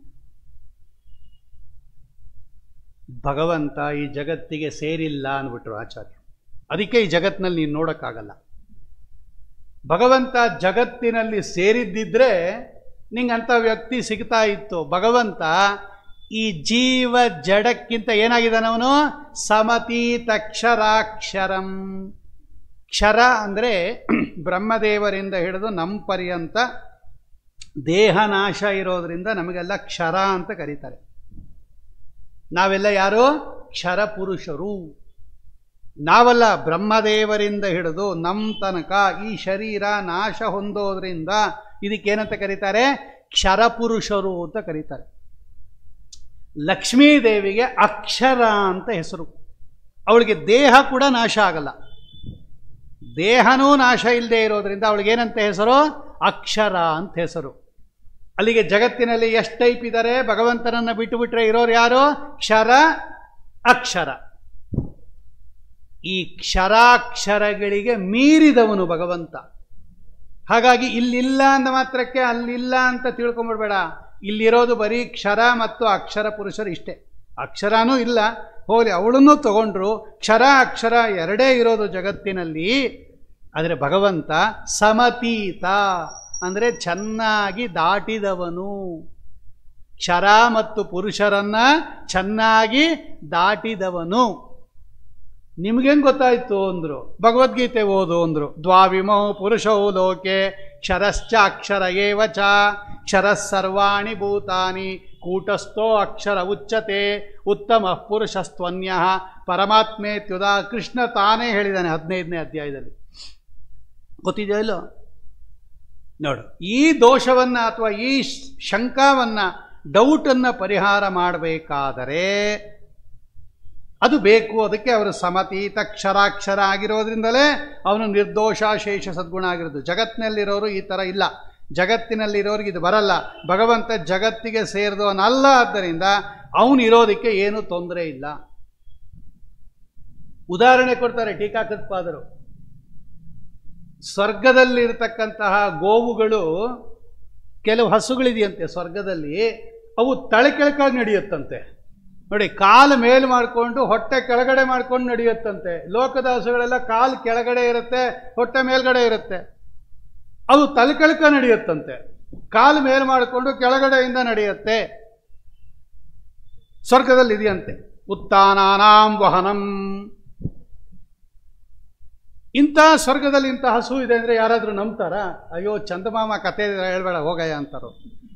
Speaker 1: ಭಗವಂತ ಈ ಜಗತ್ತಿಗೆ ಸೇರಿಲ್ಲ ಅಂದ್ಬಿಟ್ರು ಆಚಾರ್ಯ ಅದಕ್ಕೆ ಈ ಜಗತ್ತಿನಲ್ಲಿ ನೀನು ನೋಡೋಕ್ಕಾಗಲ್ಲ ಭಗವಂತ ಜಗತ್ತಿನಲ್ಲಿ ಸೇರಿದ್ದಿದ್ರೆ ನಿಂಗಂಥ ವ್ಯಕ್ತಿ ಸಿಗ್ತಾ ಇತ್ತು ಭಗವಂತ ಈ ಜೀವ ಜಡಕ್ಕಿಂತ ಏನಾಗಿದ್ದಾನವನು ಸಮತೀತಕ್ಷರಾಕ್ಷರಂ ಕ್ಷರ ಅಂದರೆ ಬ್ರಹ್ಮದೇವರಿಂದ ಹಿಡಿದು ನಮ್ಮ ಪರ್ಯಂತ ದೇಹ ನಾಶ ಇರೋದ್ರಿಂದ ನಮಗೆಲ್ಲ ಕ್ಷರ ಅಂತ ಕರೀತಾರೆ ನಾವೆಲ್ಲ ಯಾರು ಕ್ಷರ ಪುರುಷರು ನಾವಲ್ಲ ಬ್ರಹ್ಮದೇವರಿಂದ ಹಿಡಿದು ನಮ್ಮ ತನಕ ಈ ಶರೀರ ನಾಶ ಹೊಂದೋದ್ರಿಂದ ಇದಕ್ಕೇನಂತ ಕರೀತಾರೆ ಕ್ಷರಪುರುಷರು ಅಂತ ಕರೀತಾರೆ ಲಕ್ಷ್ಮೀದೇವಿಗೆ ಅಕ್ಷರ ಅಂತ ಹೆಸರು ಅವಳಿಗೆ ದೇಹ ಕೂಡ ನಾಶ ಆಗಲ್ಲ ದೇಹನೂ ನಾಶ ಇಲ್ಲದೆ ಇರೋದ್ರಿಂದ ಅವಳಿಗೇನಂತ ಹೆಸರು ಅಕ್ಷರ ಅಂತ ಹೆಸರು ಅಲ್ಲಿಗೆ ಜಗತ್ತಿನಲ್ಲಿ ಎಷ್ಟು ಟೈಪ್ ಇದ್ದಾರೆ ಭಗವಂತನನ್ನು ಬಿಟ್ಟು ಬಿಟ್ರೆ ಇರೋರು ಯಾರು ಕ್ಷರ ಅಕ್ಷರ ಈ ಕ್ಷರಾಕ್ಷರಗಳಿಗೆ ಮೀರಿದವನು ಭಗವಂತ ಹಾಗಾಗಿ ಇಲ್ಲಿಲ್ಲ ಅಂದ ಮಾತ್ರಕ್ಕೆ ಅಲ್ಲಿಲ್ಲ ಅಂತ ತಿಳ್ಕೊಂಬಿಡ್ಬೇಡ ಇಲ್ಲಿರೋದು ಬರೀ ಕ್ಷರ ಮತ್ತು ಅಕ್ಷರ ಪುರುಷರು ಇಷ್ಟೇ ಅಕ್ಷರನೂ ಇಲ್ಲ ಹೋಲಿ ಅವಳನ್ನು ತಗೊಂಡ್ರು ಕ್ಷರ ಅಕ್ಷರ ಎರಡೇ ಇರೋದು ಜಗತ್ತಿನಲ್ಲಿ ಆದರೆ ಭಗವಂತ ಸಮತೀತ ಅಂದರೆ ಚೆನ್ನಾಗಿ ದಾಟಿದವನು ಕ್ಷರ ಮತ್ತು ಪುರುಷರನ್ನ ಚೆನ್ನಾಗಿ ದಾಟಿದವನು ನಿಮ್ಗೇನು ಗೊತ್ತಾಯ್ತು ಅಂದ್ರು ಭಗವದ್ಗೀತೆ ಓದು ಅಂದ್ರು ದ್ವಾವಿಮೋ ಪುರುಷೌ ಲೋಕೆ ಕ್ಷರಶ್ಚ ಅಕ್ಷರ ಏವ ಚ ಕ್ಷರ ಸರ್ವಾಣಿ ಭೂತಾನಿ ಕೂಟಸ್ಥೋ ಅಕ್ಷರ ಉಚ್ಚತೆ ಉತ್ತಮ ಪುರುಷಸ್ತ್ವನ್ಯ ಪರಮಾತ್ಮೇತ್ಯುದ ಕೃಷ್ಣ ತಾನೇ ಹೇಳಿದ್ದಾನೆ ಹದಿನೈದನೇ ಅಧ್ಯಾಯದಲ್ಲಿ ಗೊತ್ತಿದೆಯೋ ಇಲ್ಲೋ ನೋಡು ಈ ದೋಷವನ್ನು ಅಥವಾ ಈ ಶಂಕಾವನ್ನು ಡೌಟನ್ನು ಪರಿಹಾರ ಮಾಡಬೇಕಾದರೆ ಅದು ಬೇಕು ಅದಕ್ಕೆ ಅವರು ಸಮತೀತ ಕ್ಷರಾಕ್ಷರ ಆಗಿರೋದ್ರಿಂದಲೇ ಅವನು ನಿರ್ದೋಷ ಶೇಷ ಸದ್ಗುಣ ಆಗಿರೋದು ಜಗತ್ತಿನಲ್ಲಿರೋರು ಈ ಥರ ಇಲ್ಲ ಜಗತ್ತಿನಲ್ಲಿರೋರಿಗೆ ಇದು ಬರಲ್ಲ ಭಗವಂತ ಜಗತ್ತಿಗೆ ಸೇರಿದವನಲ್ಲ ಆದ್ದರಿಂದ ಅವನು ಇರೋದಕ್ಕೆ ಏನೂ ತೊಂದರೆ ಇಲ್ಲ ಉದಾಹರಣೆ ಕೊಡ್ತಾರೆ ಟೀಕಾಕೃತ್ಪಾದರು ಸ್ವರ್ಗದಲ್ಲಿರ್ತಕ್ಕಂತಹ ಗೋವುಗಳು ಕೆಲವು ಹಸುಗಳಿದೆಯಂತೆ ಸ್ವರ್ಗದಲ್ಲಿ ಅವು ತಲೆ ಕೆಳಕಾಗಿ ನಡೆಯುತ್ತಂತೆ ನೋಡಿ ಕಾಲು ಮೇಲು ಮಾಡಿಕೊಂಡು ಹೊಟ್ಟೆ ಕೆಳಗಡೆ ಮಾಡ್ಕೊಂಡು ನಡೆಯುತ್ತಂತೆ ಲೋಕದ ಹಸುಗಳೆಲ್ಲ ಕಾಲು ಕೆಳಗಡೆ ಇರುತ್ತೆ ಹೊಟ್ಟೆ ಮೇಲ್ಗಡೆ ಇರುತ್ತೆ ಅವು ತಲೆ ಕೆಳಕ ನಡೆಯುತ್ತಂತೆ ಕಾಲು ಮೇಲು ಮಾಡಿಕೊಂಡು ಕೆಳಗಡೆಯಿಂದ ನಡೆಯುತ್ತೆ ಸ್ವರ್ಗದಲ್ಲಿ ಇದೆಯಂತೆ ಉತ್ತಾನಾನಾಂ ವಹನಂ ಇಂಥ ಸ್ವರ್ಗದಲ್ಲಿ ಇಂಥ ಹಸು ಇದೆ ಅಂದರೆ ಯಾರಾದರೂ ನಂಬ್ತಾರಾ ಅಯ್ಯೋ ಚಂದಮಾಮ ಕತೆ ಹೇಳ್ಬೇಡ ಹೋಗಯ್ಯ ಅಂತಾರೋ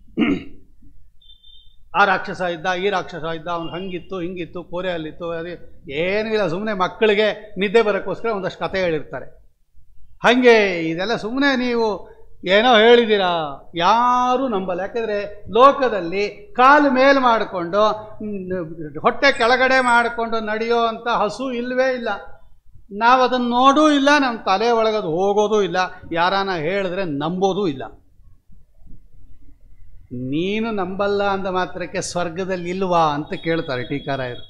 Speaker 1: ಆ ರಾಕ್ಷಸ ಇದ್ದ ಈ ರಾಕ್ಷಸ ಇದ್ದ ಅವ್ನು ಹಂಗಿತ್ತು ಹಿಂಗಿತ್ತು ಕೋರೆಯಲ್ಲಿತ್ತು ಅದೇ ಏನೂ ಇಲ್ಲ ಸುಮ್ಮನೆ ಮಕ್ಕಳಿಗೆ ನಿದ್ದೆ ಬರೋಕ್ಕೋಸ್ಕರ ಒಂದಷ್ಟು ಕತೆ ಹೇಳಿರ್ತಾರೆ ಹಾಗೆ ಇದೆಲ್ಲ ಸುಮ್ಮನೆ ನೀವು ಏನೋ ಹೇಳಿದ್ದೀರಾ ಯಾರೂ ನಂಬಲ್ಲ ಯಾಕೆಂದರೆ ಲೋಕದಲ್ಲಿ ಕಾಲು ಮೇಲ್ ಮಾಡಿಕೊಂಡು ಹೊಟ್ಟೆ ಕೆಳಗಡೆ ಮಾಡಿಕೊಂಡು ನಡೆಯೋ ಅಂಥ ಹಸು ಇಲ್ಲವೇ ಇಲ್ಲ ನಾವು ಅದನ್ನು ನೋಡೂ ಇಲ್ಲ ನಮ್ಮ ತಲೆ ಒಳಗದು ಹೋಗೋದೂ ಇಲ್ಲ ಯಾರಾನ ಹೇಳಿದ್ರೆ ನಂಬೋದೂ ಇಲ್ಲ ನೀನು ನಂಬಲ್ಲ ಅಂದ ಮಾತ್ರಕ್ಕೆ ಸ್ವರ್ಗದಲ್ಲಿ ಇಲ್ವಾ ಅಂತ ಕೇಳ್ತಾರೆ ಟೀಕಾರಾಯರು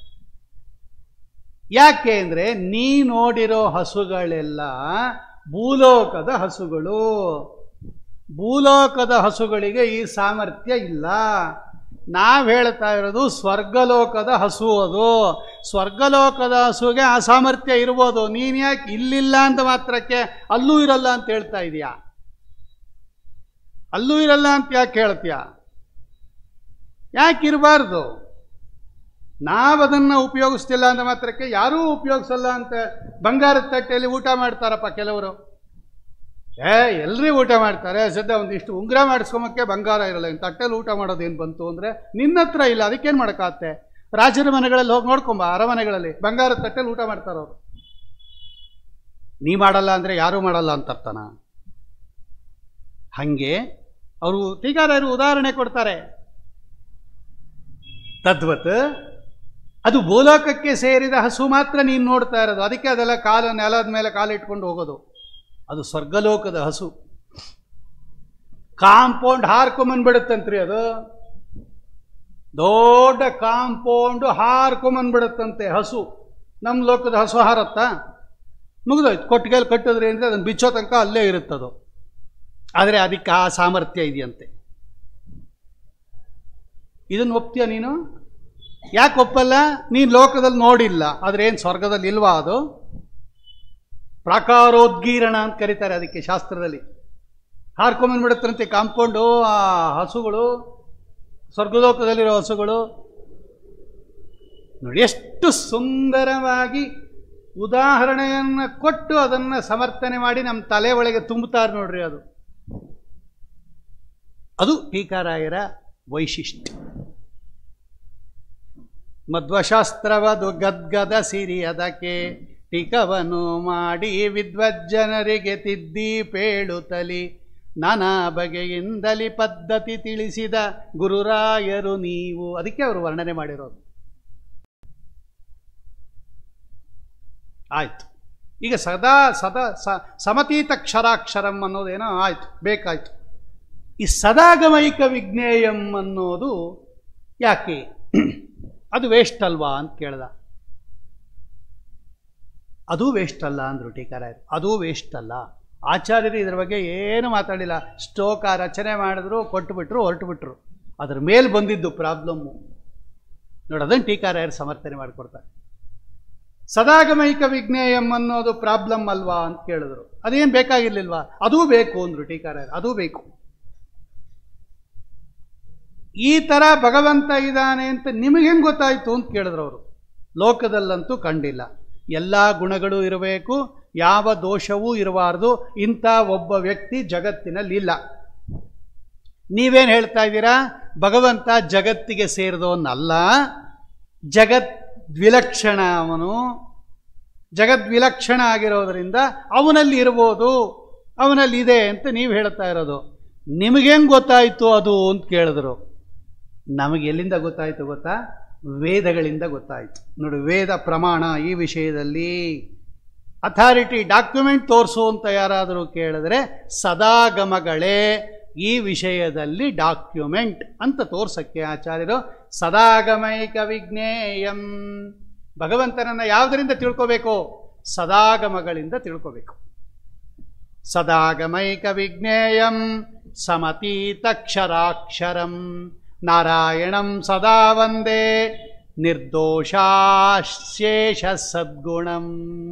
Speaker 1: ಯಾಕೆ ಅಂದರೆ ನೀ ನೋಡಿರೋ ಹಸುಗಳೆಲ್ಲ ಭೂಲೋಕದ ಹಸುಗಳು ಭೂಲೋಕದ ಹಸುಗಳಿಗೆ ಈ ಸಾಮರ್ಥ್ಯ ಇಲ್ಲ ನಾವು ಹೇಳ್ತಾ ಇರೋದು ಸ್ವರ್ಗಲೋಕದ ಹಸು ಅದು ಸ್ವರ್ಗಲೋಕದ ಹಸುಗೆ ಆ ಸಾಮರ್ಥ್ಯ ಇರ್ಬೋದು ನೀನು ಯಾಕೆ ಇಲ್ಲಿಲ್ಲ ಅಂತ ಮಾತ್ರಕ್ಕೆ ಅಲ್ಲೂ ಇರಲ್ಲ ಅಂತ ಹೇಳ್ತಾ ಇದೀಯಾ ಅಲ್ಲೂ ಇರಲ್ಲ ಅಂತ ಯಾಕೆ ಹೇಳ್ತೀಯ ಯಾಕೆ ಇರಬಾರ್ದು ನಾವದನ್ನು ಉಪಯೋಗಿಸ್ತಿಲ್ಲ ಅಂತ ಮಾತ್ರಕ್ಕೆ ಯಾರೂ ಉಪಯೋಗಿಸಲ್ಲ ಅಂತ ಬಂಗಾರದ ತಟ್ಟೆಯಲ್ಲಿ ಊಟ ಮಾಡ್ತಾರಪ್ಪ ಕೆಲವರು ಏ ಎಲ್ರಿ ಊಟ ಮಾಡ್ತಾರೆ ಸದ್ಯ ಒಂದಿಷ್ಟು ಉಂಗುರ ಮಾಡಿಸ್ಕೊಂಬಕ್ಕೆ ಬಂಗಾರ ಇರಲ್ಲ ಇನ್ನು ತಟ್ಟೆಲಿ ಊಟ ಮಾಡೋದೇನು ಬಂತು ಅಂದರೆ ನಿನ್ನ ಹತ್ರ ಇಲ್ಲ ಅದಕ್ಕೇನು ಮಾಡೋಕ್ಕಾಗತ್ತೆ ರಾಜರ ಮನೆಗಳಲ್ಲಿ ಹೋಗಿ ನೋಡ್ಕೊಂಬ ಅರಮನೆಗಳಲ್ಲಿ ಬಂಗಾರದ ತಟ್ಟೆಲಿ ಊಟ ಮಾಡ್ತಾರೆ ಅವರು ನೀ ಮಾಡಲ್ಲ ಅಂದರೆ ಯಾರೂ ಮಾಡಲ್ಲ ಅಂತ ಅರ್ಥನ ಹಾಗೆ ಅವರು ಟೀಕಾರರು ಉದಾಹರಣೆ ಕೊಡ್ತಾರೆ ತದ್ವತ್ ಅದು ಭೂಲೋಕಕ್ಕೆ ಸೇರಿದ ಹಸು ಮಾತ್ರ ನೀನು ನೋಡ್ತಾ ಇರೋದು ಅದಕ್ಕೆ ಅದೆಲ್ಲ ಕಾಲು ನೆಲದ ಮೇಲೆ ಕಾಲಿಟ್ಕೊಂಡು ಹೋಗೋದು ಅದು ಸ್ವರ್ಗಲೋಕದ ಹಸು ಕಾಂಪೌಂಡ್ ಹಾರ್ಕೊಂಬಂದ್ಬಿಡುತ್ತಂತ್ರಿ ಅದು ದೊಡ್ಡ ಕಾಂಪೌಂಡ್ ಹಾರ್ಕೊಂಬಂದ್ಬಿಡುತ್ತಂತೆ ಹಸು ನಮ್ಮ ಲೋಕದ ಹಸು ಹಾರತ್ತಾ ಮುಗಿದೋಯ್ತು ಕೊಟ್ಟಿಗೆಯಲ್ಲಿ ಕಟ್ಟಿದ್ರಿ ಅಂದರೆ ಅದನ್ನು ಬಿಚ್ಚೋ ತನಕ ಅಲ್ಲೇ ಇರುತ್ತದು ಆದರೆ ಅದಕ್ಕೆ ಆ ಸಾಮರ್ಥ್ಯ ಇದೆಯಂತೆ ಇದನ್ನು ಒಪ್ತೀಯ ನೀನು ಯಾಕೆ ಒಪ್ಪಲ್ಲ ನೀನು ಲೋಕದಲ್ಲಿ ನೋಡಿಲ್ಲ ಆದರೆ ಏನು ಸ್ವರ್ಗದಲ್ಲಿ ಇಲ್ವಾ ಅದು ಪ್ರಾಕಾರೋದ್ಗೀರಣ ಅಂತ ಕರೀತಾರೆ ಅದಕ್ಕೆ ಶಾಸ್ತ್ರದಲ್ಲಿ ಹಾರ್ಕೊಂಬಂದ್ಬಿಡುತ್ತಂತೆ ಕಾಂಪೌಂಡು ಆ ಹಸುಗಳು ಸ್ವರ್ಗಲೋಕದಲ್ಲಿರೋ ಹಸುಗಳು ನೋಡಿ ಎಷ್ಟು ಸುಂದರವಾಗಿ ಉದಾಹರಣೆಯನ್ನು ಕೊಟ್ಟು ಅದನ್ನು ಸಮರ್ಥನೆ ಮಾಡಿ ನಮ್ಮ ತಲೆ ಒಳಗೆ ತುಂಬುತ್ತಾರೆ ನೋಡ್ರಿ ಅದು ಅದು ಟೀಕಾರಾಯರ ವೈಶಿಷ್ಟ್ಯ ಮಧ್ವಶಾಸ್ತ್ರವದು ಗದ್ಗದ ಸಿರಿ ಅದಕ್ಕೆ ಟೀಕವನ್ನು ಮಾಡಿ ವಿದ್ವಜ್ಜನರಿಗೆ ತಿದ್ದಿ ಪೇಳುತ್ತಲಿ ನಾನಾ ಬಗೆಯಿಂದಲಿ ಪದ್ಧತಿ ತಿಳಿಸಿದ ಗುರುರಾಯರು ನೀವು ಅದಕ್ಕೆ ಅವರು ವರ್ಣನೆ ಮಾಡಿರೋದು ಆಯ್ತು ಈಗ ಸದಾ ಸದಾ ಸ ಸಮತೀತಕ್ಷರಾಕ್ಷರಂ ಅನ್ನೋದೇನೋ ಆಯ್ತು ಬೇಕಾಯ್ತು ಈ ಸದಾಗಮೈಕ ವಿಜ್ಞೇಯಂ ಅನ್ನೋದು ಯಾಕೆ ಅದು ವೇಸ್ಟ್ ಅಲ್ವಾ ಅಂತ ಕೇಳ್ದ ಅದು ವೇಸ್ಟ್ ಅಲ್ಲ ಅಂದರು ಟೀಕಾರಾಯರು ಅದು ವೇಸ್ಟ್ ಅಲ್ಲ ಆಚಾರ್ಯರು ಇದ್ರ ಬಗ್ಗೆ ಏನು ಮಾತಾಡಿಲ್ಲ ಸ್ಟೋಕ ರಚನೆ ಮಾಡಿದ್ರು ಕೊಟ್ಟುಬಿಟ್ರು ಹೊರಟುಬಿಟ್ರು ಅದ್ರ ಮೇಲೆ ಬಂದಿದ್ದು ಪ್ರಾಬ್ಲಮ್ಮು ನೋಡಿ ಅದನ್ನು ಟೀಕಾರಾಯರು ಸಮರ್ಥನೆ ಮಾಡಿಕೊಡ್ತಾರೆ ಸದಾಗಮೈಕ ವಿಜ್ಞೇಯಂ ಅನ್ನೋದು ಪ್ರಾಬ್ಲಮ್ ಅಲ್ವಾ ಅಂತ ಕೇಳಿದ್ರು ಅದೇನು ಬೇಕಾಗಿರ್ಲಿಲ್ವಾ ಅದೂ ಬೇಕು ಅಂದರು ಟೀಕಾರಾಯರು ಅದೂ ಬೇಕು ಈ ಥರ ಭಗವಂತ ಇದ್ದಾನೆ ಅಂತ ನಿಮಗೆ ಹೆಂಗೆ ಗೊತ್ತಾಯಿತು ಅಂತ ಕೇಳಿದ್ರು ಅವರು ಲೋಕದಲ್ಲಂತೂ ಕಂಡಿಲ್ಲ ಎಲ್ಲ ಗುಣಗಳು ಇರಬೇಕು ಯಾವ ದೋಷವೂ ಇರಬಾರ್ದು ಇಂಥ ಒಬ್ಬ ವ್ಯಕ್ತಿ ಜಗತ್ತಿನಲ್ಲಿ ಇಲ್ಲ ನೀವೇನು ಹೇಳ್ತಾ ಇದ್ದೀರಾ ಭಗವಂತ ಜಗತ್ತಿಗೆ ಸೇರಿದವನ್ನಲ್ಲ ಜಗತ್ ವಿಲಕ್ಷಣ ಅವನು ಜಗದ್ವಿಲಕ್ಷಣ ಆಗಿರೋದರಿಂದ ಅವನಲ್ಲಿ ಇರ್ಬೋದು ಅವನಲ್ಲಿ ಇದೆ ಅಂತ ನೀವು ಹೇಳ್ತಾ ಇರೋದು ನಿಮಗೇನು ಗೊತ್ತಾಯಿತು ಅದು ಅಂತ ಕೇಳಿದ್ರು ನಮಗೆ ಎಲ್ಲಿಂದ ಗೊತ್ತಾಯಿತು ಗೊತ್ತಾ ವೇದಗಳಿಂದ ಗೊತ್ತಾಯಿತು ನೋಡಿ ವೇದ ಪ್ರಮಾಣ ಈ ವಿಷಯದಲ್ಲಿ ಅಥಾರಿಟಿ ಡಾಕ್ಯುಮೆಂಟ್ ತೋರಿಸು ಅಂತ ಯಾರಾದರೂ ಕೇಳಿದ್ರೆ ಸದಾಗಮಗಳೇ ಈ ವಿಷಯದಲ್ಲಿ ಡಾಕ್ಯುಮೆಂಟ್ ಅಂತ ತೋರ್ಸಕ್ಕೆ ಆಚಾರ್ಯರು ಸದಾಗಮೈಕ ವಿಜ್ಞೇಯಂ ಭಗವಂತನನ್ನು ಯಾವುದರಿಂದ ತಿಳ್ಕೋಬೇಕು ಸದಾಗಮಗಳಿಂದ ತಿಳ್ಕೋಬೇಕು ಸದಾಗಮೈಕ ವಿಜ್ಞೇಯಂ ಸಮತೀತಕ್ಷರಾಕ್ಷರಂ ನಾರಾಯಣಂ ಸದಾ ವಂದೇ ನಿರ್ದೋಷಾಶೇಷ ಸದ್ಗುಣಂ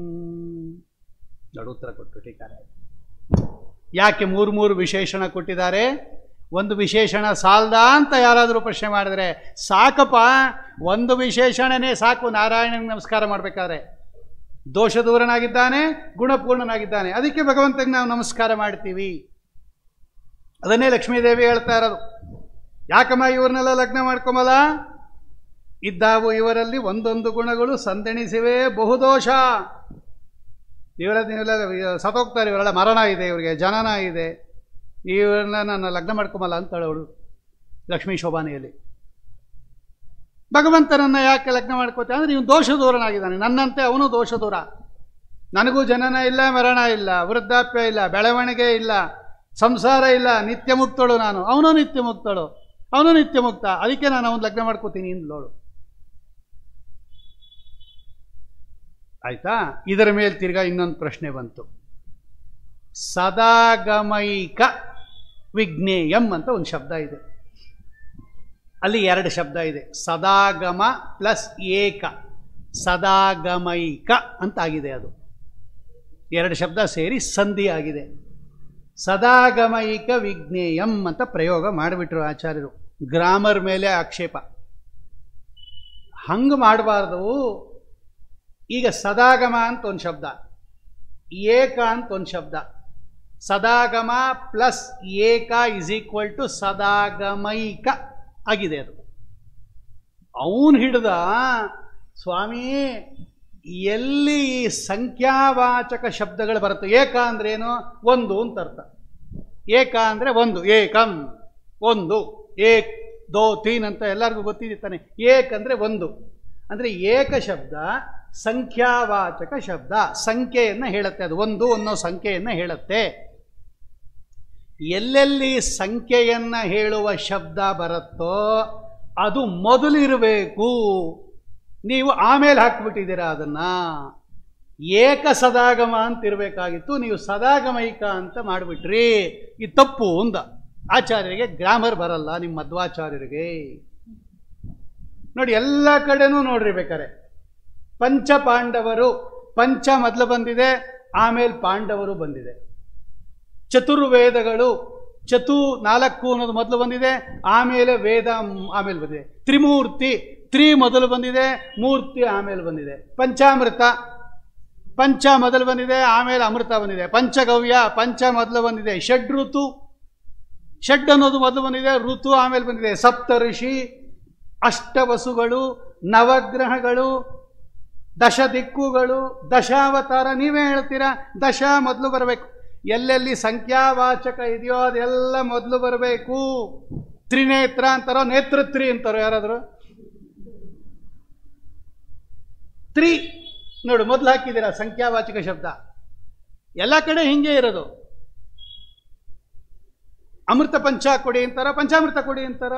Speaker 1: ನೋಡು ಉತ್ತರ ಕೊಟ್ಟು ಟೀಕಾರ ಯಾಕೆ ಮೂರು ಮೂರು ವಿಶೇಷಣ ಕೊಟ್ಟಿದ್ದಾರೆ ಒಂದು ವಿಶೇಷಣ ಸಾಲ್ದ ಅಂತ ಯಾರಾದರೂ ಪ್ರಶ್ನೆ ಮಾಡಿದ್ರೆ ಸಾಕಪ್ಪ ಒಂದು ವಿಶೇಷಣನೇ ಸಾಕು ನಾರಾಯಣನಿಗೆ ನಮಸ್ಕಾರ ಮಾಡಬೇಕಾದ್ರೆ ದೋಷ ದೂರನಾಗಿದ್ದಾನೆ ಗುಣಪೂರ್ಣನಾಗಿದ್ದಾನೆ ಅದಕ್ಕೆ ಭಗವಂತಗೆ ನಾವು ನಮಸ್ಕಾರ ಮಾಡ್ತೀವಿ ಅದನ್ನೇ ಲಕ್ಷ್ಮೀದೇವಿ ಹೇಳ್ತಾ ಇರೋದು ಯಾಕಮ್ಮ ಇವ್ರನ್ನೆಲ್ಲ ಲಗ್ನ ಮಾಡ್ಕೊಂಬಲ್ಲ ಇದ್ದಾವು ಇವರಲ್ಲಿ ಒಂದೊಂದು ಗುಣಗಳು ಸಂದಣಿಸಿವೆ ಬಹುದೋಷ ಇವರೆಲ್ಲ ನೀವೆಲ್ಲ ಸತ್ತೋಗ್ತಾರೆ ಇವರೆಲ್ಲ ಮರಣ ಇದೆ ಇವರಿಗೆ ಜನನ ಇದೆ ಇವ್ರನ್ನ ನಾನು ಲಗ್ನ ಮಾಡ್ಕೊಂಬಲ್ಲ ಅಂತಾಳೆ ಅವಳು ಲಕ್ಷ್ಮೀ ಶೋಭಾನೆಯಲ್ಲಿ ಭಗವಂತನನ್ನ ಯಾಕೆ ಲಗ್ನ ಮಾಡ್ಕೋತೆ ಅಂದರೆ ಇವನು ದೋಷ ದೂರನಾಗಿದ್ದಾನೆ ನನ್ನಂತೆ ಅವನು ದೋಷ ದೂರ ನನಗೂ ಜನನ ಇಲ್ಲ ಮರಣ ಇಲ್ಲ ವೃದ್ಧಾಪ್ಯ ಇಲ್ಲ ಬೆಳವಣಿಗೆ ಇಲ್ಲ ಸಂಸಾರ ಇಲ್ಲ ನಿತ್ಯ ಮುಕ್ತಳು ನಾನು ಅವನು ನಿತ್ಯ ಮುಕ್ತಳು ಅವನು ನಿತ್ಯ ಮುಕ್ತ ಅದಕ್ಕೆ ನಾನು ಅವನು ಲಗ್ನ ಮಾಡ್ಕೋತೀನಿ ಅಂದ್ಲೋಳು ಆಯ್ತಾ ಇದರ ಮೇಲೆ ತಿರ್ಗಾ ಇನ್ನೊಂದು ಪ್ರಶ್ನೆ ಬಂತು ಸದಾಗಮೈಕ ವಿಜ್ಞೇಯಂ ಅಂತ ಒಂದು ಶಬ್ದ ಇದೆ ಅಲ್ಲಿ ಎರಡು ಶಬ್ದ ಇದೆ ಸದಾಗಮ ಪ್ಲಸ್ ಏಕ ಸದಾಗಮೈಕ ಅಂತ ಆಗಿದೆ ಅದು ಎರಡು ಶಬ್ದ ಸೇರಿ ಸಂಧಿ ಆಗಿದೆ ಸದಾಗಮೈಕ ವಿಜ್ಞೇಯಂ ಅಂತ ಪ್ರಯೋಗ ಮಾಡಿಬಿಟ್ರು ಆಚಾರ್ಯರು ಗ್ರಾಮರ್ ಮೇಲೆ ಆಕ್ಷೇಪ ಹಂಗೆ ಮಾಡಬಾರ್ದು ಈಗ ಸದಾಗಮ ಅಂತ ಒಂದು ಶಬ್ದ ಏಕ ಅಂತ ಒಂದು ಶಬ್ದ ಸದಾಗಮ ಪ್ಲಸ್ ಏಕ ಇಸ್ ಈಕ್ವಲ್ ಟು ಸದಾಗಮೈಕ ಆಗಿದೆ ಅದು ಅವನು ಹಿಡ್ದ ಸ್ವಾಮಿ ಎಲ್ಲಿ ಈ ಸಂಖ್ಯಾವಾಚಕ ಶಬ್ದಗಳು ಬರುತ್ತೆ ಏಕ ಅಂದ್ರೆ ಏನು ಒಂದು ಅಂತ ಅರ್ಥ ಏಕ ಅಂದ್ರೆ ಒಂದು ಏಕಂ ಒಂದು ಏಕ್ ದೋ ತೀನ್ ಅಂತ ಎಲ್ಲರಿಗೂ ಗೊತ್ತಿದೆ ತಾನೆ ಏಕ್ ಅಂದ್ರೆ ಒಂದು ಅಂದ್ರೆ ಏಕ ಶಬ್ದ ಸಂಖ್ಯಾವಾಚಕ ಶಬ್ದ ಸಂಖ್ಯೆಯನ್ನ ಹೇಳುತ್ತೆ ಅದು ಒಂದು ಅನ್ನೋ ಸಂಖ್ಯೆಯನ್ನ ಹೇಳುತ್ತೆ ಎಲ್ಲೆಲ್ಲಿ ಸಂಖ್ಯೆಯನ್ನ ಹೇಳುವ ಶಬ್ದ ಬರುತ್ತೋ ಅದು ಮೊದಲಿರಬೇಕು ನೀವು ಆಮೇಲೆ ಹಾಕ್ಬಿಟ್ಟಿದ್ದೀರಾ ಅದನ್ನ ಏಕ ಸದಾಗಮ ಅಂತ ಇರಬೇಕಾಗಿತ್ತು ನೀವು ಸದಾಗಮೈಕ ಅಂತ ಮಾಡಿಬಿಟ್ರಿ ಇದು ತಪ್ಪು ಅಂದ ಆಚಾರ್ಯರಿಗೆ ಗ್ರಾಮರ್ ಬರಲ್ಲ ನಿಮ್ಮ ಮಧ್ವಾಚಾರ್ಯರಿಗೆ ನೋಡಿ ಎಲ್ಲ ಕಡೆನೂ ನೋಡ್ರಿ ಬೇಕಾರೆ ಪಂಚ ಪಾಂಡವರು ಪಂಚ ಮೊದಲು ಬಂದಿದೆ ಆಮೇಲೆ ಪಾಂಡವರು ಬಂದಿದೆ ಚತುರ್ವೇದಗಳು ಚತು ನಾಲ್ಕು ಅನ್ನೋದು ಮೊದಲು ಬಂದಿದೆ ಆಮೇಲೆ ವೇದ ಮ್- ಆಮೇಲೆ ಬಂದಿದೆ ತ್ರಿಮೂರ್ತಿ ತ್ರಿ ಮೊದಲು ಬಂದಿದೆ ಮೂರ್ತಿ ಆಮೇಲೆ ಬಂದಿದೆ ಪಂಚಾಮೃತ ಪಂಚ ಮೊದಲು ಬಂದಿದೆ ಆಮೇಲೆ ಅಮೃತ ಬಂದಿದೆ ಪಂಚಗವ್ಯ ಪಂಚ ಮೊದಲು ಬಂದಿದೆ ಷಡ್ ಋತು ಷಡ್ ಅನ್ನೋದು ಮೊದಲು ಬಂದಿದೆ ಋತು ಆಮೇಲೆ ಬಂದಿದೆ ಸಪ್ತ ಋಷಿ ಅಷ್ಟವಸುಗಳು ನವಗ್ರಹಗಳು ದಶ ದಿಕ್ಕುಗಳು ದಶಾವತಾರ ನೀವೇ ಹೇಳ್ತೀರಾ ದಶ ಮೊದಲು ಬರಬೇಕು ಎಲ್ಲೆಲ್ಲಿ ಸಂಖ್ಯಾವಾಚಕ ಇದೆಯೋ ಅದೆಲ್ಲ ಮೊದಲು ಬರಬೇಕು ತ್ರಿನೇತ್ರ ಅಂತಾರೋ ನೇತ್ರತ್ರಿ ಅಂತಾರೋ ಯಾರಾದರೂ ತ್ರಿ ನೋಡು ಮೊದಲು ಹಾಕಿದ್ದೀರಾ ಸಂಖ್ಯಾವಾಚಕ ಶಬ್ದ ಎಲ್ಲ ಕಡೆ ಹಿಂಗೆ ಇರೋದು ಅಮೃತ ಪಂಚ ಕೊಡಿ ಅಂತಾರ ಪಂಚಾಮೃತ ಕೊಡಿ ಅಂತಾರ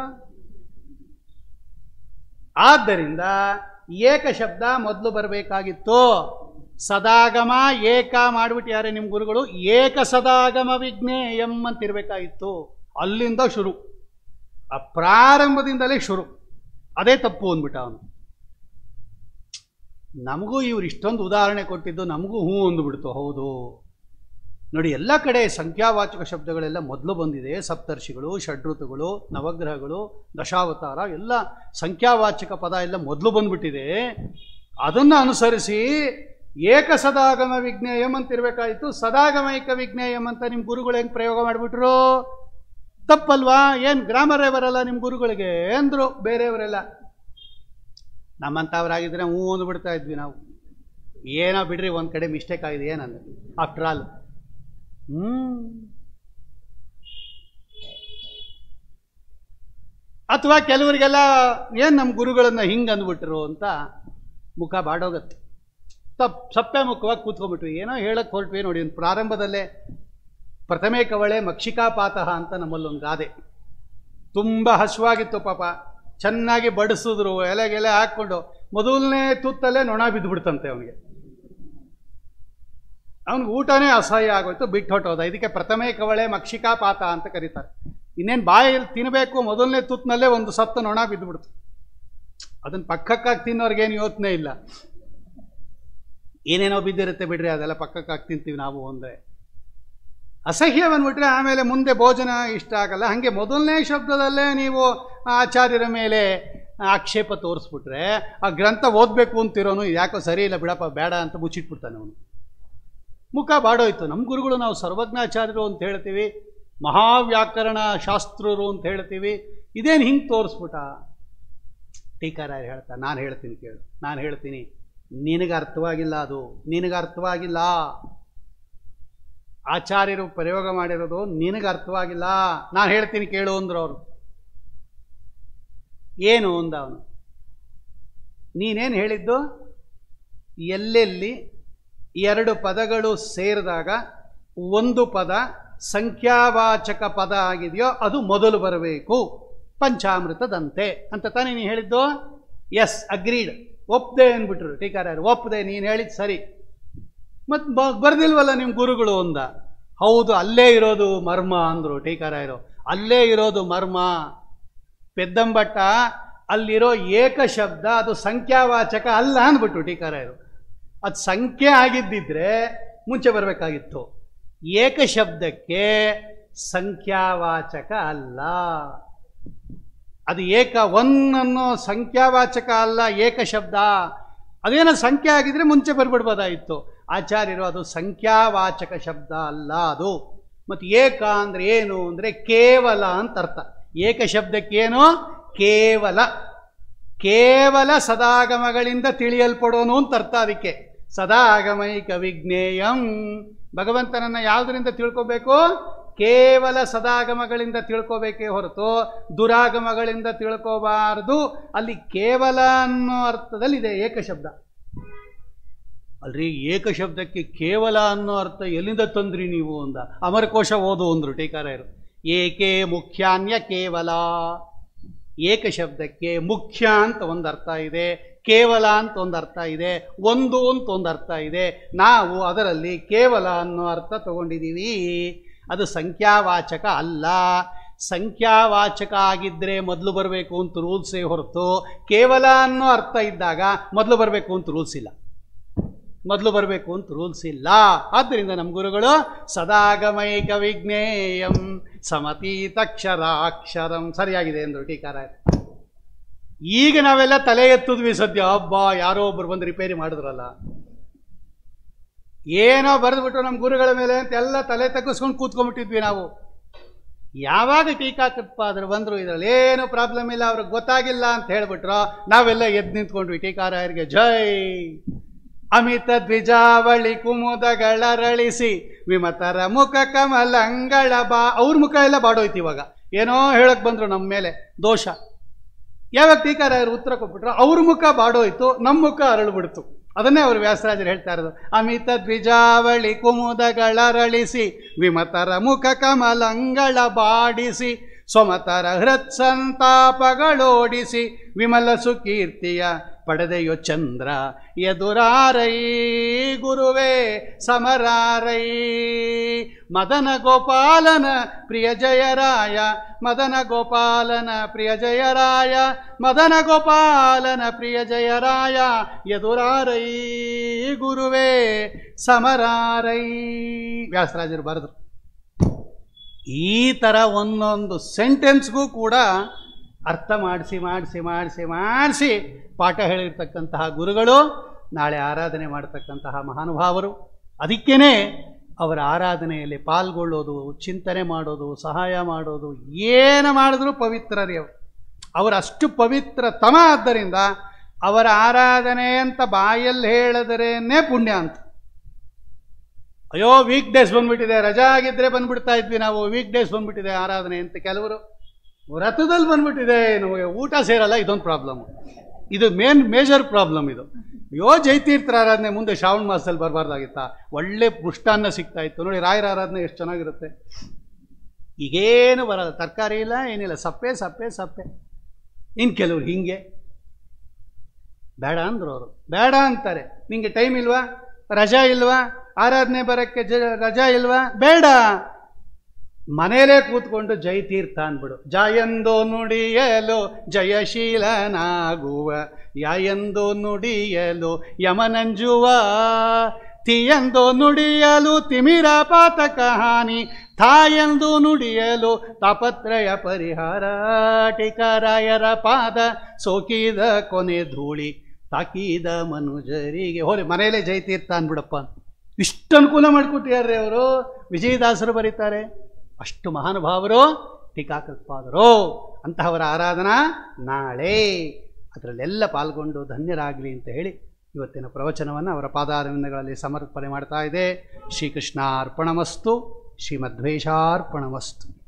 Speaker 1: ಆದ್ದರಿಂದ ಏಕ ಶಬ್ದ ಮೊದಲು ಬರಬೇಕಾಗಿತ್ತು ಸದಾಗಮ ಏಕ ಮಾಡಿಬಿಟ್ಟಾರೆ ನಿಮ್ಮ ಗುರುಗಳು ಏಕ ಸದಾಗಮ ವಿಜ್ಞೇಯಂ ಅಂತ ಇರಬೇಕಾಗಿತ್ತು ಅಲ್ಲಿಂದ ಶುರು ಆ ಪ್ರಾರಂಭದಿಂದಲೇ ಶುರು ಅದೇ ತಪ್ಪು ಅಂದ್ಬಿಟ್ಟ ಅವನು ನಮಗೂ ಇವ್ರು ಇಷ್ಟೊಂದು ಉದಾಹರಣೆ ಕೊಟ್ಟಿದ್ದು ನಮಗೂ ಹ್ಞೂ ಅಂದ್ಬಿಡ್ತು ಹೌದು ನೋಡಿ ಎಲ್ಲ ಕಡೆ ಸಂಖ್ಯಾವಾಚಕ ಶಬ್ದಗಳೆಲ್ಲ ಮೊದಲು ಬಂದಿದೆ ಸಪ್ತರ್ಷಿಗಳು ಷಡ್ಋತುಗಳು ನವಗ್ರಹಗಳು ದಶಾವತಾರ ಎಲ್ಲ ಸಂಖ್ಯಾವಾಚಕ ಪದ ಎಲ್ಲ ಮೊದಲು ಬಂದ್ಬಿಟ್ಟಿದೆ ಅದನ್ನು ಅನುಸರಿಸಿ ಏಕ ಸದಾಗಮ ವಿಜ್ಞೇಯಂ ಅಂತ ಇರಬೇಕಾಯಿತು ಸದಾಗಮೈಕ ವಿಜ್ಞೇಯಂ ಅಂತ ನಿಮ್ಮ ಗುರುಗಳು ಹೆಂಗೆ ಪ್ರಯೋಗ ಮಾಡಿಬಿಟ್ರು ತಪ್ಪಲ್ವಾ ಏನು ಗ್ರಾಮರೇ ಬರಲ್ಲ ನಿಮ್ಮ ಗುರುಗಳಿಗೆ ಅಂದರು ಬೇರೆಯವರೆಲ್ಲ ನಮ್ಮಂಥವ್ರಾಗಿದ್ರೆ ಹ್ಞೂ ಅಂದ್ಬಿಡ್ತಾ ಇದ್ವಿ ನಾವು ಏನೋ ಬಿಡ್ರಿ ಒಂದು ಕಡೆ ಮಿಸ್ಟೇಕ್ ಆಗಿದೆ ಏನಂದ್ರೆ ಆಫ್ಟರ್ ಆಲ್ ಹ್ಮ್ ಅಥವಾ ಕೆಲವರಿಗೆಲ್ಲ ಏನು ನಮ್ಮ ಗುರುಗಳನ್ನ ಹಿಂಗೆ ಅಂದ್ಬಿಟ್ರು ಅಂತ ಮುಖ ಬಾಡೋಗತ್ತೆ ತಪ್ ಸಪ್ಪೆ ಮುಖವಾಗಿ ಕೂತ್ಕೊಂಡ್ಬಿಟ್ವಿ ಏನೋ ಹೇಳಕ್ಕೆ ಹೊರಟ್ವಿ ನೋಡಿ ಒಂದು ಪ್ರಾರಂಭದಲ್ಲೇ ಪ್ರಥಮೆ ಕವಳೆ ಮಕ್ಷಿಕಾಪಾತಃ ಅಂತ ನಮ್ಮಲ್ಲೊಂದು ಗಾದೆ ತುಂಬ ಹಸುವಾಗಿತ್ತು ಪಾಪ ಚೆನ್ನಾಗಿ ಬಡಿಸಿದ್ರು ಎಲೆಗೆಲೆ ಹಾಕ್ಕೊಂಡು ಮೊದಲನೇ ತುತ್ತಲ್ಲೇ ನೊಣ ಬಿದ್ದುಬಿಡ್ತಂತೆ ಅವನಿಗೆ ಅವನಿಗೆ ಊಟನೇ ಅಸಹ್ಯ ಆಗೋಯ್ತು ಬಿಟ್ಟು ಹೊಟ್ಟೋದ ಇದಕ್ಕೆ ಪ್ರಥಮೆ ಕವಳೆ ಮಕ್ಷಿಕಾಪಾತ ಅಂತ ಕರೀತಾರೆ ಇನ್ನೇನು ಬಾಯಲ್ಲಿ ತಿನ್ನಬೇಕು ಮೊದಲನೇ ತುತ್ತಿನಲ್ಲೇ ಒಂದು ಸತ್ತು ನೊಣ ಬಿದ್ದುಬಿಡ್ತು ಅದನ್ನು ಪಕ್ಕಕ್ಕಾಗಿ ತಿನ್ನೋರ್ಗೇನು ಯೋಚನೆ ಇಲ್ಲ ಏನೇನೋ ಬಿದ್ದಿರುತ್ತೆ ಬಿಡ್ರಿ ಅದೆಲ್ಲ ಪಕ್ಕಕ್ಕಾಗಿ ತಿಂತೀವಿ ನಾವು ಅಂದರೆ ಅಸಹ್ಯ ಬಂದ್ಬಿಟ್ರೆ ಆಮೇಲೆ ಮುಂದೆ ಭೋಜನ ಇಷ್ಟ ಆಗಲ್ಲ ಹಾಗೆ ಮೊದಲನೇ ಶಬ್ದದಲ್ಲೇ ನೀವು ಆಚಾರ್ಯರ ಮೇಲೆ ಆಕ್ಷೇಪ ತೋರಿಸ್ಬಿಟ್ರೆ ಆ ಗ್ರಂಥ ಓದಬೇಕು ಅಂತಿರೋನು ಯಾಕೋ ಸರಿ ಇಲ್ಲ ಬಿಡಪ್ಪ ಬೇಡ ಅಂತ ಮುಚ್ಚಿಟ್ಬಿಡ್ತಾನೆ ಅವನು ಮುಖ ಬಾಡೋಯ್ತು ನಮ್ಮ ಗುರುಗಳು ನಾವು ಸರ್ವಜ್ಞಾಚಾರ್ಯರು ಅಂತ ಹೇಳ್ತೀವಿ ಮಹಾವ್ಯಾಕರಣ ಶಾಸ್ತ್ರರು ಅಂತ ಹೇಳ್ತೀವಿ ಇದೇನು ಹಿಂಗೆ ತೋರಿಸ್ಬಿಟ್ಟ ಟೀಕಾರಾಯ ಹೇಳ್ತಾ ನಾನು ಹೇಳ್ತೀನಿ ಕೇಳು ನಾನು ಹೇಳ್ತೀನಿ ನಿನಗೆ ಅರ್ಥವಾಗಿಲ್ಲ ಅದು ನಿನಗೆ ಅರ್ಥವಾಗಿಲ್ಲ ಆಚಾರ್ಯರು ಪ್ರಯೋಗ ಮಾಡಿರೋದು ನಿನಗೆ ಅರ್ಥವಾಗಿಲ್ಲ ನಾನು ಹೇಳ್ತೀನಿ ಕೇಳು ಅಂದ್ರು ಅವರು ಏನು ಅಂದ ಅವನು ನೀನೇನು ಹೇಳಿದ್ದು ಎಲ್ಲೆಲ್ಲಿ ಎರಡು ಪದಗಳು ಸೇರಿದಾಗ ಒಂದು ಪದ ಸಂಖ್ಯಾವಾಚಕ ಪದ ಆಗಿದೆಯೋ ಅದು ಮೊದಲು ಬರಬೇಕು ಪಂಚಾಮೃತದಂತೆ ಅಂತ ತಾನೇ ನೀನು ಹೇಳಿದ್ದು ಎಸ್ ಅಗ್ರೀಡ್ ಒಪ್ಪದೆ ಅಂದ್ಬಿಟ್ರು ಟೀಕಾರ್ಯಾರು ಒಪ್ಪದೆ ನೀನು ಹೇಳಿದ್ ಸರಿ ಮತ್ತು ಬ ಬರ್ದಿಲ್ವಲ್ಲ ನಿಮ್ಮ ಗುರುಗಳು ಅಂದ ಹೌದು ಅಲ್ಲೇ ಇರೋದು ಮರ್ಮ ಅಂದರು ಟೀಕಾರಾಯರು ಅಲ್ಲೇ ಇರೋದು ಮರ್ಮ ಪೆದ್ದಂಬಟ್ಟ ಅಲ್ಲಿರೋ ಏಕ ಶಬ್ದ ಅದು ಸಂಖ್ಯಾವಾಚಕ ಅಲ್ಲ ಅಂದ್ಬಿಟ್ಟು ಟೀಕಾರಾಯರು ಅದು ಸಂಖ್ಯೆ ಆಗಿದ್ದಿದ್ರೆ ಮುಂಚೆ ಬರಬೇಕಾಗಿತ್ತು ಏಕ ಶಬ್ದಕ್ಕೆ ಸಂಖ್ಯಾವಾಚಕ ಅಲ್ಲ ಅದು ಏಕ ಒನ್ ಅನ್ನೋ ಸಂಖ್ಯಾವಾಚಕ ಅಲ್ಲ ಏಕ ಶಬ್ದ ಅದೇನೋ ಸಂಖ್ಯೆ ಆಗಿದ್ರೆ ಮುಂಚೆ ಬರ್ಬಿಡ್ಬೋದಾಗಿತ್ತು ಆಚಾರ್ಯರು ಅದು ಸಂಖ್ಯಾವಾಚಕ ಶಬ್ದ ಅಲ್ಲ ಅದು ಮತ್ತು ಏಕ ಅಂದ್ರೆ ಏನು ಅಂದರೆ ಕೇವಲ ಅಂತ ಅರ್ಥ ಏಕ ಶಬ್ದಕ್ಕೇನು ಕೇವಲ ಕೇವಲ ಸದಾಗಮಗಳಿಂದ ತಿಳಿಯಲ್ಪಡೋನು ಅಂತ ಅರ್ಥ ಅದಕ್ಕೆ ಸದಾಗಮೈಕ ವಿಜ್ಞೇಯಂ ಭಗವಂತನನ್ನ ಯಾವುದರಿಂದ ತಿಳ್ಕೋಬೇಕು ಕೇವಲ ಸದಾಗಮಗಳಿಂದ ತಿಳ್ಕೋಬೇಕೇ ಹೊರತು ದುರಾಗಮಗಳಿಂದ ತಿಳ್ಕೋಬಾರದು ಅಲ್ಲಿ ಕೇವಲ ಅನ್ನೋ ಅರ್ಥದಲ್ಲಿದೆ ಏಕಶಬ್ದ ಅಲ್ರಿ ಏಕಶಬ್ದಕ್ಕೆ ಕೇವಲ ಅನ್ನೋ ಅರ್ಥ ಎಲ್ಲಿಂದ ತಂದ್ರಿ ನೀವು ಅಂದ ಅಮರಕೋಶ ಓದು ಅಂದ್ರು ಟೀಕಾರಾಯರು ಏಕೆ ಮುಖ್ಯಾನ್ಯ ಕೇವಲ ಏಕಶಬ್ದಕ್ಕೆ ಮುಖ್ಯ ಅಂತ ಒಂದು ಅರ್ಥ ಇದೆ ಕೇವಲ ಅಂತ ಒಂದು ಅರ್ಥ ಇದೆ ಒಂದು ಅಂತ ಒಂದು ಅರ್ಥ ಇದೆ ನಾವು ಅದರಲ್ಲಿ ಕೇವಲ ಅನ್ನೋ ಅರ್ಥ ತಗೊಂಡಿದ್ದೀವಿ ಅದು ಸಂಖ್ಯಾವಾಚಕ ಅಲ್ಲ ಸಂಖ್ಯಾವಾಚಕ ಆಗಿದ್ದರೆ ಮೊದಲು ಬರಬೇಕು ಅಂತ ರೂಲ್ಸೇ ಹೊರತು ಕೇವಲ ಅನ್ನೋ ಅರ್ಥ ಇದ್ದಾಗ ಮೊದಲು ಬರಬೇಕು ಅಂತ ರೂಲ್ಸ್ ಇಲ್ಲ ಮೊದಲು ಬರಬೇಕು ಅಂತ ರೂಲ್ಸ್ ಇಲ್ಲ ಆದ್ದರಿಂದ ನಮ್ಮ ಗುರುಗಳು ಸದಾಗಮೈಕ ವಿಜ್ಞೇಯಂ ಸಮತೀತಕ್ಷರಾಕ್ಷರಂ ಸರಿಯಾಗಿದೆ ಎಂದರು ಟೀಕಾರ ಈಗ ನಾವೆಲ್ಲ ತಲೆ ಎತ್ತಿದ್ವಿ ಸದ್ಯ ಹಬ್ಬ ಯಾರೋ ಒಬ್ರು ಬಂದು ರಿಪೇರಿ ಮಾಡಿದ್ರಲ್ಲ ಏನೋ ಬರೆದ್ಬಿಟ್ರು ನಮ್ಮ ಗುರುಗಳ ಮೇಲೆ ಅಂತ ಎಲ್ಲ ತಲೆ ತಗ್ಗಿಸ್ಕೊಂಡು ಕೂತ್ಕೊಂಡ್ಬಿಟ್ಟಿದ್ವಿ ನಾವು ಯಾವಾಗ ಟೀಕಾಕೃತ್ಪಾದರು ಬಂದರು ಇದರಲ್ಲಿ ಏನು ಪ್ರಾಬ್ಲಮ್ ಇಲ್ಲ ಅವ್ರಿಗೆ ಗೊತ್ತಾಗಿಲ್ಲ ಅಂತ ಹೇಳ್ಬಿಟ್ರು ನಾವೆಲ್ಲ ಎದ್ದು ನಿಂತ್ಕೊಂಡ್ವಿ ಟೀಕಾರಾಯರಿಗೆ ಜೈ ಅಮಿತ ದ್ವಿಜಾವಳಿ ಕುಮುದಗಳರಳಿಸಿ ವಿಮತರ ಮುಖ ಕಮಲಂಗಳ ಬಾ ಅವ್ರ ಮುಖ ಎಲ್ಲ ಬಾಡೋಯ್ತು ಇವಾಗ ಏನೋ ಹೇಳಕ್ ಬಂದ್ರು ನಮ್ಮ ಮೇಲೆ ದೋಷ ಯಾವಾಗ ಟೀಕಾರಾಯರು ಉತ್ತರ ಕೊಟ್ಬಿಟ್ರು ಅವ್ರ ಮುಖ ಬಾಡೋಯ್ತು ನಮ್ಮ ಮುಖ ಅರಳ್ಬಿಡ್ತು ಅದನ್ನೇ ಅವರು ವ್ಯಾಸರಾಜರು ಹೇಳ್ತಾ ಇರೋದು ಅಮಿತ ದ್ವಿಜಾವಳಿ ಕುಮುದಗಳರಳಿಸಿ ವಿಮತರ ಮುಖ ಕಮಲಂಗಳ ಬಾಡಿಸಿ ಸೊಮತರ ಹೃತ್ಸಂತಾಪಗಳೋಡಿಸಿ ವಿಮಲ ಸುಕೀರ್ತಿಯ ಪಡೆದೆಯೋ ಚಂದ್ರ ಎದುರಾರೈ ಗುರುವೇ ಸಮರಾರೈ ಮದನ ಗೋಪಾಲನ ಪ್ರಿಯ ಜಯರಾಯ ಮದನ ಗೋಪಾಲನ ಪ್ರಿಯ ಜಯರಾಯ ಮದನ ಗೋಪಾಲನ ಪ್ರಿಯ ಜಯರಾಯ ಎದುರಾರೈ ಗುರುವೇ ಸಮರಾರೈ ವ್ಯಾಸರಾಜರು ಬರೆದ್ರು ಈ ಥರ ಒಂದೊಂದು ಸೆಂಟೆನ್ಸ್ಗೂ ಕೂಡ ಅರ್ಥ ಮಾಡಿಸಿ ಮಾಡಿಸಿ ಮಾಡಿಸಿ ಮಾಡಿಸಿ ಪಾಠ ಹೇಳಿರ್ತಕ್ಕಂತಹ ಗುರುಗಳು ನಾಳೆ ಆರಾಧನೆ ಮಾಡತಕ್ಕಂತಹ ಮಹಾನುಭಾವರು ಅದಕ್ಕೇ ಅವರ ಆರಾಧನೆಯಲ್ಲಿ ಪಾಲ್ಗೊಳ್ಳೋದು ಚಿಂತನೆ ಮಾಡೋದು ಸಹಾಯ ಮಾಡೋದು ಏನು ಮಾಡಿದ್ರೂ ಪವಿತ್ರರೇ ಅವರು ಅವರು ಅಷ್ಟು ಪವಿತ್ರ ತಮ ಆದ್ದರಿಂದ ಅವರ ಆರಾಧನೆ ಅಂತ ಬಾಯಲ್ಲಿ ಹೇಳಿದ್ರೇನೆ ಪುಣ್ಯ ಅಂತ ಅಯ್ಯೋ ವೀಕ್ ಡೇಸ್ ಬಂದ್ಬಿಟ್ಟಿದೆ ರಜಾ ಆಗಿದ್ರೆ ಬಂದ್ಬಿಡ್ತಾ ಇದ್ವಿ ನಾವು ವೀಕ್ ಡೇಸ್ ಬಂದ್ಬಿಟ್ಟಿದೆ ಆರಾಧನೆ ಅಂತ ಕೆಲವರು ವ್ರತದಲ್ಲಿ ಬಂದ್ಬಿಟ್ಟಿದೆ ನಮಗೆ ಊಟ ಸೇರಲ್ಲ ಇದೊಂದು ಪ್ರಾಬ್ಲಮ್ ಇದು ಮೇನ್ ಮೇಜರ್ ಪ್ರಾಬ್ಲಮ್ ಇದು ಅಯ್ಯೋ ಜೈತೀರ್ಥರ ಆರಾಧನೆ ಮುಂದೆ ಶ್ರಾವಣ ಮಾಸದಲ್ಲಿ ಬರಬಾರ್ದಾಗಿತ್ತಾ ಒಳ್ಳೆ ಪುಷ್ಟಾನ್ನ ಸಿಗ್ತಾ ಇತ್ತು ನೋಡಿ ರಾಯರ ಆರಾಧನೆ ಎಷ್ಟು ಚೆನ್ನಾಗಿರುತ್ತೆ ಈಗೇನು ಬರಲ್ಲ ತರಕಾರಿ ಇಲ್ಲ ಏನಿಲ್ಲ ಸಪ್ಪೆ ಸಪ್ಪೆ ಸಪ್ಪೆ ಇನ್ನು ಕೆಲವ್ರು ಹಿಂಗೆ ಬೇಡ ಅಂದ್ರು ಅವರು ಬೇಡ ಅಂತಾರೆ ನಿಂಗೆ ಟೈಮ್ ಇಲ್ವಾ ರಜಾ ಇಲ್ವಾ ಆರಾಧನೆ ಬರೋಕ್ಕೆ ಜ ರಜಾ ಇಲ್ವಾ ಬೇಡ ಮನೇಲೇ ಕೂತ್ಕೊಂಡು ಜಯತೀರ್ಥ ಅಂದ್ಬಿಡು ಜಾಯಂದೋ ನುಡಿಯಲು ಜಯಶೀಲನಾಗುವ ಯಾಯಂದೋ ನುಡಿಯಲು ಯಮನಂಜುವ ತಿಯಂದೋ ನುಡಿಯಲು ತಿಮಿರ ಪಾತಕ ಹಾನಿ ತಾಯಂದು ನುಡಿಯಲು ತಾಪತ್ರಯ ಪರಿಹಾರ ಟಿಕರಾಯರ ಪಾದ ಸೋಕಿದ ಕೊನೆ ಧೂಳಿ ತಾಕೀದ ಮನುಜರಿಗೆ ಹೋಲಿ ಮನೆಯಲ್ಲೇ ಜಯತೀರ್ಥ ಅಂದ್ಬಿಡಪ್ಪ ಇಷ್ಟು ಅನುಕೂಲ ಮಾಡಿಕೊಟ್ಟಿದ್ದಾರೆ ಅವರು ವಿಜಯದಾಸರು ಬರೀತಾರೆ ಅಷ್ಟು ಮಹಾನುಭಾವರು ಟೀಕಾಕೃತ್ಪಾದರು ಅಂತಹವರ ಆರಾಧನಾ ನಾಳೆ ಅದರಲ್ಲೆಲ್ಲ ಪಾಲ್ಗೊಂಡು ಧನ್ಯರಾಗಲಿ ಅಂತ ಹೇಳಿ ಇವತ್ತಿನ ಪ್ರವಚನವನ್ನು ಅವರ ಪಾದಾರವಿಂದಗಳಲ್ಲಿ ಸಮರ್ಪಣೆ ಮಾಡ್ತಾ ಇದೆ ಶ್ರೀಕೃಷ್ಣಾರ್ಪಣಮಸ್ತು ಶ್ರೀಮಧ್ವೇಶಾರ್ಪಣಮಸ್ತು